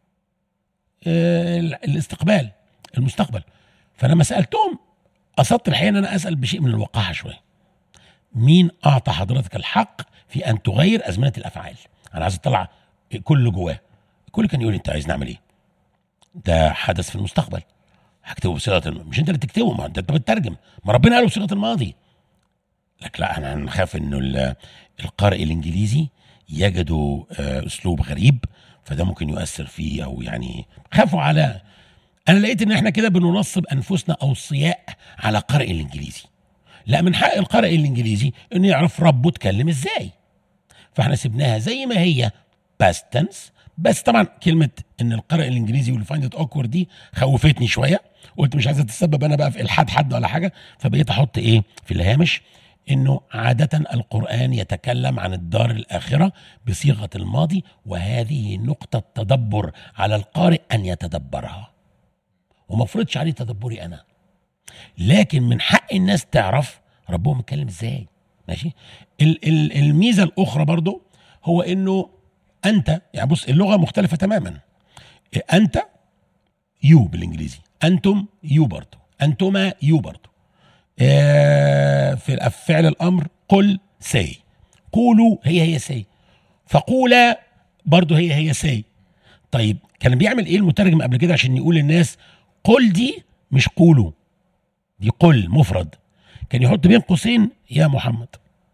الاستقبال المستقبل فانا لما سالتهم قصدت الحقيقه ان انا اسال بشيء من الوقاحه شويه مين اعطى حضرتك الحق في ان تغير ازمنه الافعال انا عايز اطلع كل اللي جواه الكل كان يقول انت عايز نعمل ايه ده حدث في المستقبل هكتبه بصيغه الم- مش انت اللي تكتبه ما انت انت بتترجم ما ربنا قاله بصيغه الماضي لك لا انا نخاف انه ال- القارئ الانجليزي يجدوا آه، اسلوب غريب فده ممكن يؤثر فيه او يعني خافوا على انا لقيت ان احنا كده بننصب انفسنا اوصياء على قارئ الانجليزي لا من حق القارئ الانجليزي انه يعرف ربه اتكلم ازاي فاحنا سيبناها زي ما هي باست تنس بس طبعا كلمه ان القارئ الانجليزي واللي فايند ات اوكورد دي خوفتني شويه قلت مش عايز اتسبب انا بقى في الحاد حد ولا حاجه فبقيت احط ايه في الهامش انه عاده القران يتكلم عن الدار الاخره بصيغه الماضي وهذه نقطه تدبر على القارئ ان يتدبرها وما فرضش عليه تدبري انا لكن من حق الناس تعرف ربهم اتكلم ازاي ماشي ال- ال- الميزه الاخرى برضو هو انه انت يعني بص اللغه مختلفه تماما انت يو بالانجليزي انتم يو برضو انتما يو برضو آه، في فعل الامر قل سي قولوا هي هي سي فقولا برضو هي هي سي طيب كان بيعمل ايه المترجم قبل كده عشان يقول للناس قل دي مش قولوا دي قل مفرد كان يحط بين قوسين يا محمد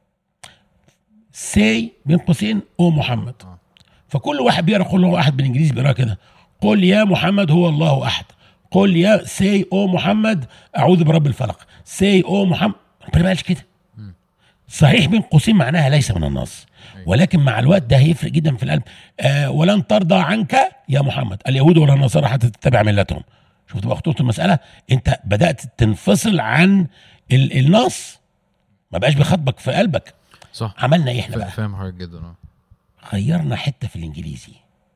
سي بين قوسين او محمد
آه.
فكل واحد بيقرا قل هو احد بالانجليزي بيقراها كده قل يا محمد هو الله احد قل يا سي او محمد اعوذ برب الفلق سي او محمد ربنا ما قالش كده صحيح بين قوسين معناها ليس من النص ولكن مع الوقت ده هيفرق جدا في القلب آه ولن ترضى عنك يا محمد اليهود ولا النصارى حتى تتبع ملتهم شفت بقى خطوره المساله انت بدات تنفصل عن ال- النص ما بقاش بيخاطبك في قلبك
صح
عملنا ايه احنا
فا-
بقى
فاهم حضرتك جدا اه
غيرنا حته في الانجليزي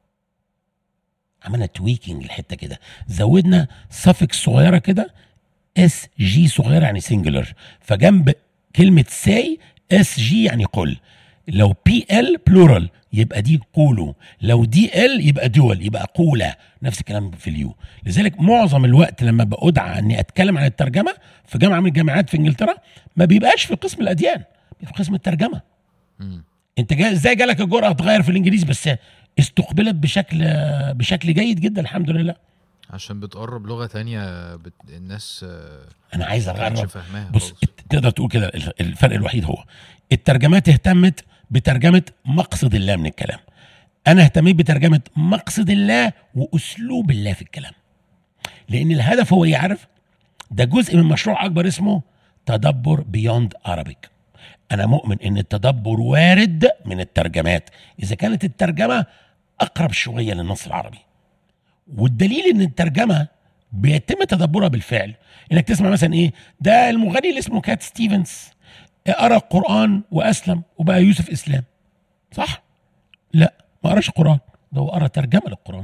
عملنا تويكينج الحته كده زودنا suffix صغيره كده اس جي صغيره يعني سنجلر فجنب كلمه ساي اس جي يعني قل لو بي ال بلورال يبقى دي قولوا لو دي ال يبقى دول يبقى قولا نفس الكلام في اليو لذلك معظم الوقت لما بأدعى اني اتكلم عن الترجمه في جامعه من الجامعات في انجلترا ما بيبقاش في قسم الاديان بيبقى في قسم الترجمه
مم.
انت جاي ازاي جالك الجرأه تغير في الانجليزي بس استقبلت بشكل بشكل جيد جدا الحمد لله
عشان بتقرب لغه تانية بت... الناس آه،
انا عايز
ما كانتش
اغرب
فاهماها
بص
خالص.
تقدر تقول كده الف- الفرق الوحيد هو الترجمات اهتمت بترجمه مقصد الله من الكلام انا اهتميت بترجمه مقصد الله واسلوب الله في الكلام لان الهدف هو يعرف ده جزء من مشروع اكبر اسمه تدبر بيوند ارابيك انا مؤمن ان التدبر وارد من الترجمات اذا كانت الترجمه اقرب شويه للنص العربي والدليل ان الترجمه بيتم تدبرها بالفعل انك تسمع مثلا ايه ده المغني اللي اسمه كات ستيفنز قرا القران واسلم وبقى يوسف اسلام صح لا ما قراش القران ده هو قرا ترجمه للقران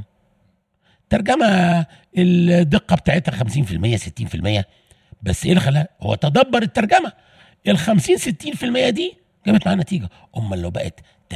ترجمه الدقه بتاعتها 50% 60% بس ايه اللي خلاها هو تدبر الترجمه ال 50 60% دي جابت معاه نتيجه امال لو بقت 80%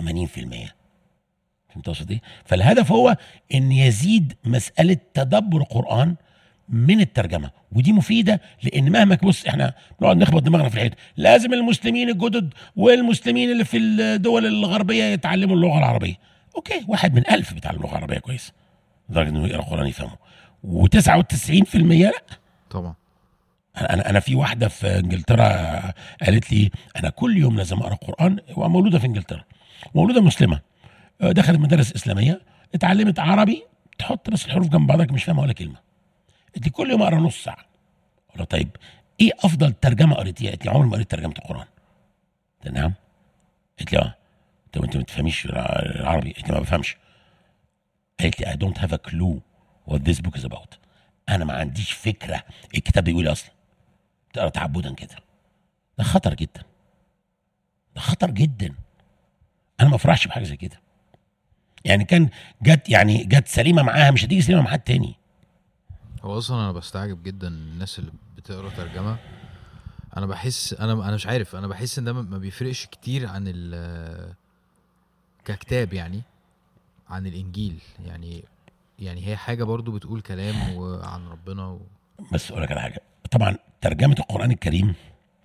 فهمت اقصد ايه؟ فالهدف هو ان يزيد مساله تدبر القران من الترجمه ودي مفيده لان مهما بص احنا نقعد نخبط دماغنا في الحيط لازم المسلمين الجدد والمسلمين اللي في الدول الغربيه يتعلموا اللغه العربيه اوكي واحد من ألف بيتعلم اللغه العربيه كويس لدرجه انه يقرا القران يفهمه و99% لا
طبعا
انا انا في واحده في انجلترا قالت لي انا كل يوم لازم اقرا قران ومولوده في انجلترا مولوده مسلمه دخلت مدارس اسلاميه اتعلمت عربي تحط بس الحروف جنب بعضها مش فاهمه ولا كلمه قالت لي كل يوم اقرا نص ساعه قلت لها طيب ايه افضل ترجمه قريتيها؟ قالت لي عمري ما قريت ترجمه القران قلت لها نعم قالت لي اه طب انت ما بتفهميش العربي قالت لي ما بفهمش قالت لي I don't have a clue what this book is about انا ما عنديش فكره الكتاب بيقول إيه اصلا تقرا تعبدا كده ده خطر جدا ده خطر جدا انا ما افرحش بحاجه زي كده يعني كان جت يعني جت سليمه معاها مش هتيجي سليمه مع حد تاني
هو اصلا انا بستعجب جدا الناس اللي بتقرا ترجمه انا بحس انا انا مش عارف انا بحس ان ده ما بيفرقش كتير عن ال ككتاب يعني عن الانجيل يعني يعني هي حاجه برضو بتقول كلام وعن ربنا و...
بس اقول لك على حاجه طبعا ترجمه القران الكريم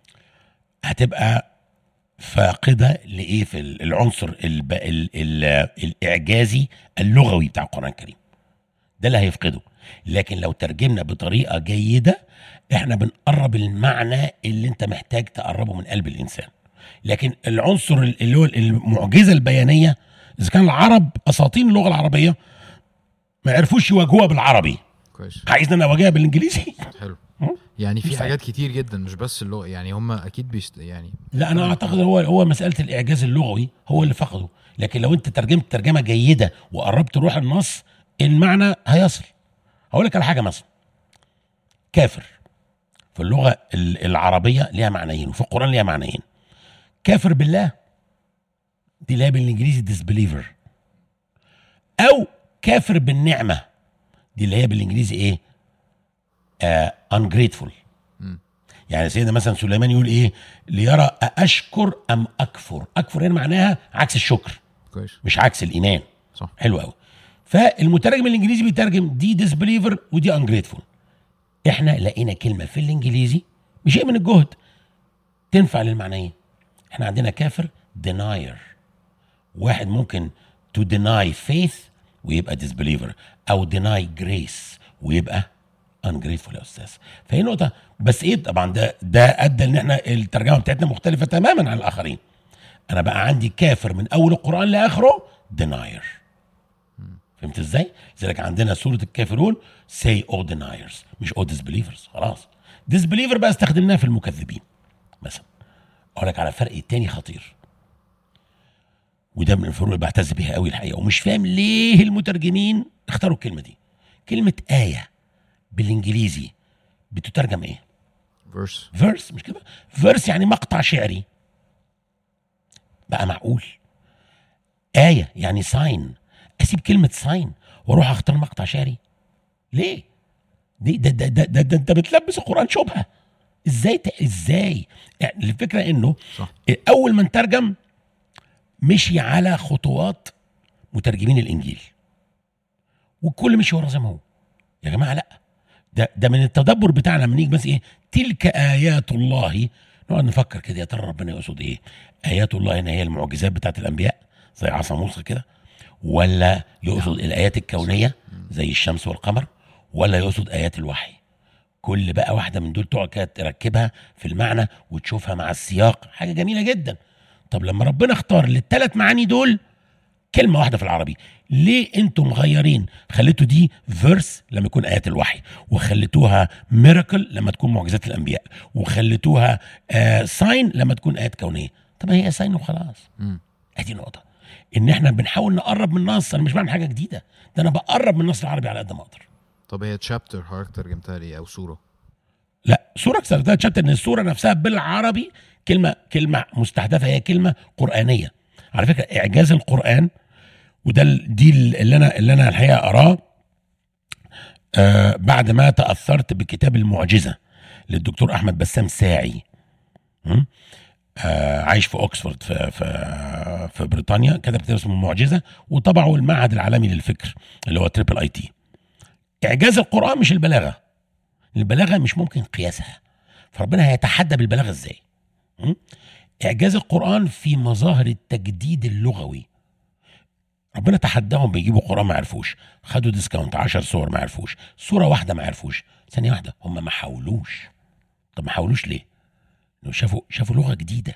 هتبقى فاقده لايه في العنصر الب... ال... ال... الاعجازي اللغوي بتاع القران الكريم ده اللي هيفقده لكن لو ترجمنا بطريقه جيده احنا بنقرب المعنى اللي انت محتاج تقربه من قلب الانسان لكن العنصر اللي هو المعجزه البيانيه اذا كان العرب اساطين اللغه العربيه ما عرفوش يواجهوها بالعربي
كويس
عايزنا انا اواجهها بالانجليزي
حلو
م?
يعني في
مستحيل.
حاجات كتير جدا مش بس اللغه يعني هم اكيد بيست يعني
لا انا اعتقد هو هو مساله الاعجاز اللغوي هو اللي فقده لكن لو انت ترجمت ترجمه جيده وقربت روح النص المعنى هيصل هقول لك على حاجه مثلا كافر في اللغه ال- العربيه ليها معنيين وفي القران ليها معنيين كافر بالله دي اللي هي بالانجليزي ديسبليفر او كافر بالنعمه دي اللي هي بالانجليزي ايه آه ungrateful
مم.
يعني سيدنا مثلا سليمان يقول ايه ليرى أأشكر أم أكفر أكفر هنا معناها عكس الشكر
كويس
مش عكس الإيمان
صح
حلو قوي فالمترجم الانجليزي بيترجم دي ديسبليفر ودي انجريتفول احنا لقينا كلمه في الانجليزي بشيء من الجهد تنفع للمعنيين احنا عندنا كافر ديناير واحد ممكن to deny faith ويبقى disbeliever او deny grace ويبقى ungrateful يا استاذ فهي نقطه بس ايه طبعا ده ده ادى ان احنا الترجمه بتاعتنا مختلفه تماما عن الاخرين انا بقى عندي كافر من اول القران لاخره denier فهمت ازاي؟ لذلك عندنا سوره الكافرون say all deniers مش all disbelievers خلاص disbeliever بقى استخدمناه في المكذبين مثلا اقول لك على فرق تاني خطير وده من الفروق اللي بعتز بيها قوي الحقيقه ومش فاهم ليه المترجمين اختاروا الكلمه دي كلمه ايه بالانجليزي بتترجم ايه
فيرس
فيرس مش كده فيرس يعني مقطع شعري بقى معقول آية يعني ساين أسيب كلمة ساين وأروح أختار مقطع شعري ليه؟ دي ده ده ده, ده, ده أنت بتلبس القرآن شبهة إزاي ت... إزاي؟ يعني الفكرة إنه
صح.
أول ما نترجم مشي على خطوات مترجمين الإنجيل والكل مشي ورا زي ما هو يا جماعة لأ ده ده من التدبر بتاعنا لما نيجي بس ايه تلك ايات الله نقعد نفكر كده يا ترى ربنا يقصد ايه ايات الله هنا هي المعجزات بتاعت الانبياء زي عصا موسى كده ولا يقصد الايات الكونيه زي الشمس والقمر ولا يقصد ايات الوحي كل بقى واحده من دول تقعد كده تركبها في المعنى وتشوفها مع السياق حاجه جميله جدا طب لما ربنا اختار للثلاث معاني دول كلمة واحدة في العربي ليه انتم مغيرين خليتوا دي فيرس لما يكون آيات الوحي وخليتوها ميراكل لما تكون معجزات الأنبياء وخليتوها آه ساين لما تكون آيات كونية طب هي ساين وخلاص
مم.
ادي نقطة ان احنا بنحاول نقرب من النص انا مش بعمل حاجة جديدة ده انا بقرب من النص العربي على قد ما اقدر
طب هي تشابتر حضرتك ترجمتها ليه او سوره
لا سورة كسرتها شابتر ان السورة نفسها بالعربي كلمة كلمة مستحدثة هي كلمة قرآنية على فكرة إعجاز القرآن وده ال- دي ال- اللي أنا اللي أنا الحقيقة أراه آه بعد ما تأثرت بكتاب المعجزة للدكتور أحمد بسام ساعي م? آه عايش في أوكسفورد في, في, في بريطانيا كتب كتاب اسمه المعجزة وطبعه المعهد العالمي للفكر اللي هو تريبل اي تي إعجاز القرآن مش البلاغة البلاغه مش ممكن قياسها فربنا هيتحدى بالبلاغه ازاي م? اعجاز القران في مظاهر التجديد اللغوي ربنا تحداهم بيجيبوا قران ما عرفوش خدوا ديسكاونت 10 صور ما عرفوش صوره واحده ما عرفوش ثانيه واحده هم ما حاولوش طب ما حاولوش ليه انه شافوا شافوا لغه جديده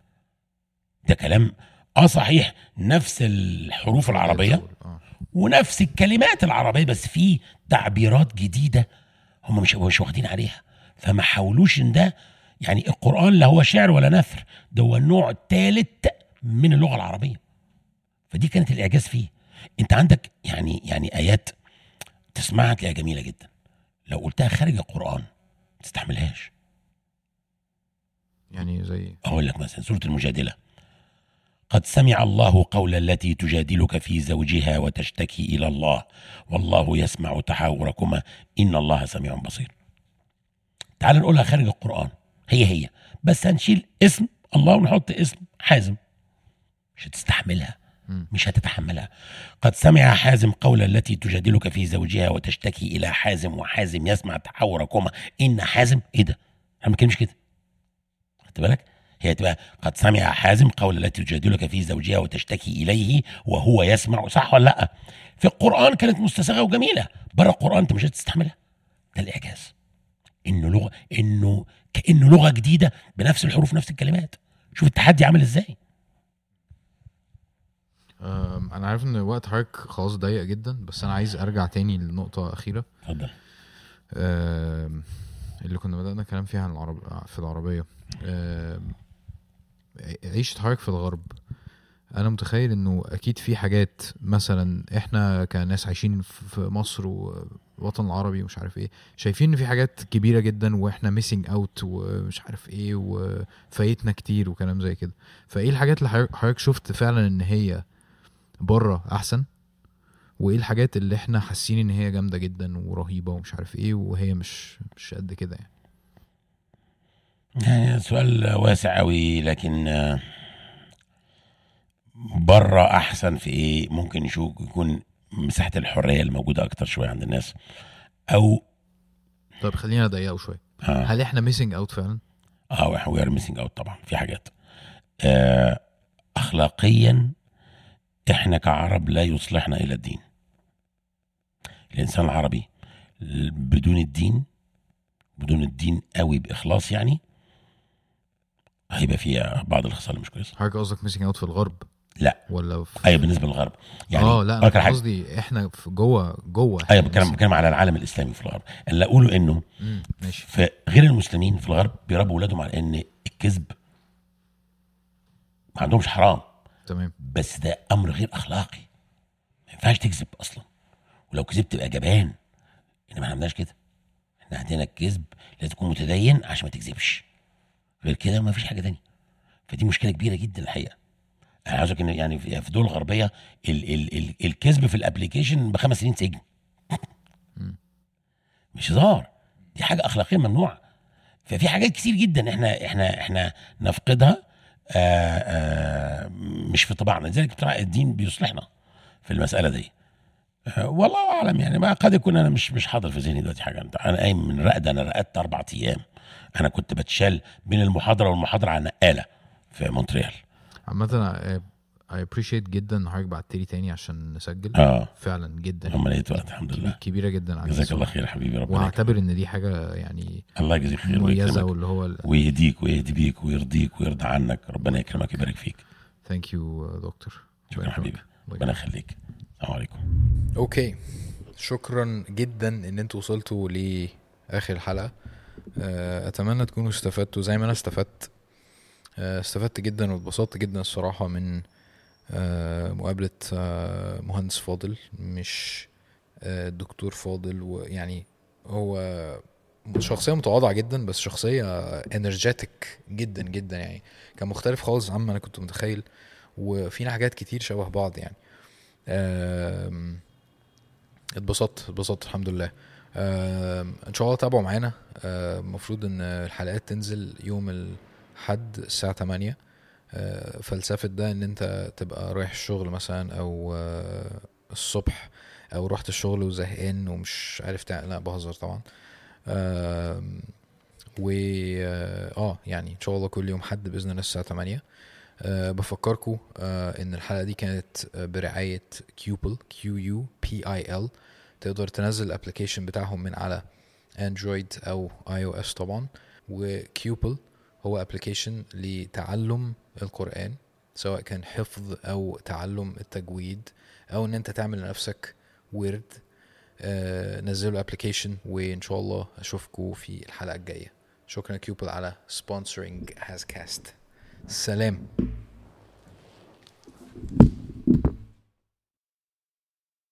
ده كلام اه صحيح نفس الحروف العربيه
اه
ونفس الكلمات العربيه بس في تعبيرات جديده هم مش مش واخدين عليها فما حاولوش ان ده يعني القران لا هو شعر ولا نثر ده هو النوع الثالث من اللغه العربيه فدي كانت الاعجاز فيه انت عندك يعني يعني ايات تسمعها تلاقيها جميله جدا لو قلتها خارج القران ما تستحملهاش
يعني زي
أقول لك مثلا سورة المجادلة قد سمع الله قول التي تجادلك في زوجها وتشتكي إلى الله والله يسمع تحاوركما إن الله سميع بصير تعال نقولها خارج القرآن هي هي بس هنشيل اسم الله ونحط اسم حازم مش هتستحملها
مم.
مش هتتحملها قد سمع حازم قول التي تجادلك في زوجها وتشتكي إلى حازم وحازم يسمع تحاوركما إن حازم إيه ده احنا ما بنتكلمش كده خدت بالك هي تبقى قد سمع حازم قول التي تجادلك في زوجها وتشتكي اليه وهو يسمع صح ولا لا في القران كانت مستساغه وجميله بره القران انت مش هتستحملها ده الاعجاز انه لغه انه كانه لغه جديده بنفس الحروف نفس الكلمات شوف التحدي عامل ازاي
أم، انا عارف ان وقت حضرتك خلاص ضيق جدا بس انا عايز ارجع تاني لنقطه اخيره
اتفضل
أم، اللي كنا بدأنا كلام فيها عن العرب في العربية أم، عيشة حضرتك في الغرب أنا متخيل إنه أكيد في حاجات مثلا إحنا كناس عايشين في مصر والوطن العربي ومش عارف إيه شايفين إن في حاجات كبيرة جدا وإحنا ميسنج أوت ومش عارف إيه وفايتنا كتير وكلام زي كده فإيه الحاجات اللي حضرتك- حضرتك شفت فعلا إن هي بره أحسن وايه الحاجات اللي احنا حاسين ان هي جامده جدا ورهيبه ومش عارف ايه وهي مش مش قد كده يعني
يعني سؤال واسع قوي لكن آه، بره احسن في ايه ممكن يشوف يكون مساحه الحريه الموجوده اكتر شويه عند الناس او
طب خلينا نضيقه شويه
اه
هل احنا ميسنج اوت فعلا
اه وي ار ميسنج اوت طبعا في حاجات آه اخلاقيا احنا كعرب لا يصلحنا الى الدين الانسان العربي بدون الدين بدون الدين قوي باخلاص يعني هيبقى فيها بعض الخصال اللي مش كويسه
حضرتك قصدك ميسنج اوت في الغرب
لا
ولا في
ايوه بالنسبه للغرب يعني
اه لا
أقول لك على
انا
حاجة.
قصدي احنا في جوه جوه
ايوه
إحنا
بتكلم
ميسنج-
بتكلم على العالم الاسلامي في الغرب اللي اقوله انه
مم، ماشي
في غير المسلمين في الغرب بيربوا اولادهم على ان الكذب ما عندهمش حرام
تمام
بس ده امر غير اخلاقي ما ينفعش تكذب اصلا ولو كذبت تبقى جبان احنا ما عندناش كده احنا عندنا الكذب لازم تكون متدين عشان ما تكذبش غير كده ما فيش حاجه تانية فدي مشكله كبيره جدا الحقيقه انا عاوزك ان يعني في في دول غربيه ال ال ال الكذب في الابليكيشن بخمس سنين سجن مش هزار دي حاجه اخلاقيا ممنوعه ففي حاجات كتير جدا احنا احنا احنا نفقدها آآ آآ مش في طباعنا لذلك بتاع الدين بيصلحنا في المساله دي آه، والله اعلم يعني ما قد يكون انا مش مش حاضر في ذهني دلوقتي حاجه انت انا قايم من رقد انا رقدت اربع ايام انا كنت بتشال بين المحاضره والمحاضره على نقاله في مونتريال
عامة اي ابريشيت جدا ان حضرتك بعت لي تاني عشان نسجل
اه
فعلا جدا
هم لقيت وقت الحمد لله
كبيره جدا على
جزاك الله
الناس.
خير يا حبيبي ربنا يكرمك.
وهعتبر ان دي حاجه يعني
الله يجزيك خير
مميزه
ويكرمك
واللي هو
ويهديك ويهدي بيك ويرضيك ويرضى عنك ربنا يكرمك ويبارك فيك
ثانك يو دكتور
شكرا حبيبي ربنا يخليك السلام عليكم
اوكي شكرا جدا ان انتوا وصلتوا لاخر الحلقه آه، اتمنى تكونوا استفدتوا زي ما انا استفدت آه، استفدت جدا واتبسطت جدا الصراحه من آه، مقابله آه، مهندس فاضل مش آه، دكتور فاضل ويعني هو شخصية متواضعة جدا بس شخصية انرجيتك جدا جدا يعني كان مختلف خالص عما انا كنت متخيل وفينا حاجات كتير شبه بعض يعني آم، اتبسطت اتبسطت الحمد لله آم، ان شاء الله تابعوا معانا آم، المفروض ان الحلقات تنزل يوم الاحد الساعة 8 آه، فلسفة ده ان انت تبقى رايح الشغل مثلا او آه، الصبح او رحت الشغل وزهقان ومش عارف تعمل لا بهزر طبعا آم، و اه آه، يعني ان شاء الله كل يوم حد باذن الله الساعه 8 أه بفكركم أه ان الحلقه دي كانت آه، برعايه كيوبل كيو يو بي اي ال تقدر تنزل الابلكيشن بتاعهم من على اندرويد او اي او اس طبعا وكيوبل هو ابلكيشن لتعلم القران سواء كان حفظ او تعلم التجويد او ان انت تعمل لنفسك ورد آه، نزلوا ابلكيشن وان شاء الله اشوفكم في الحلقه الجايه شكرا كيوبل على سبونسرنج هاز كاست سلام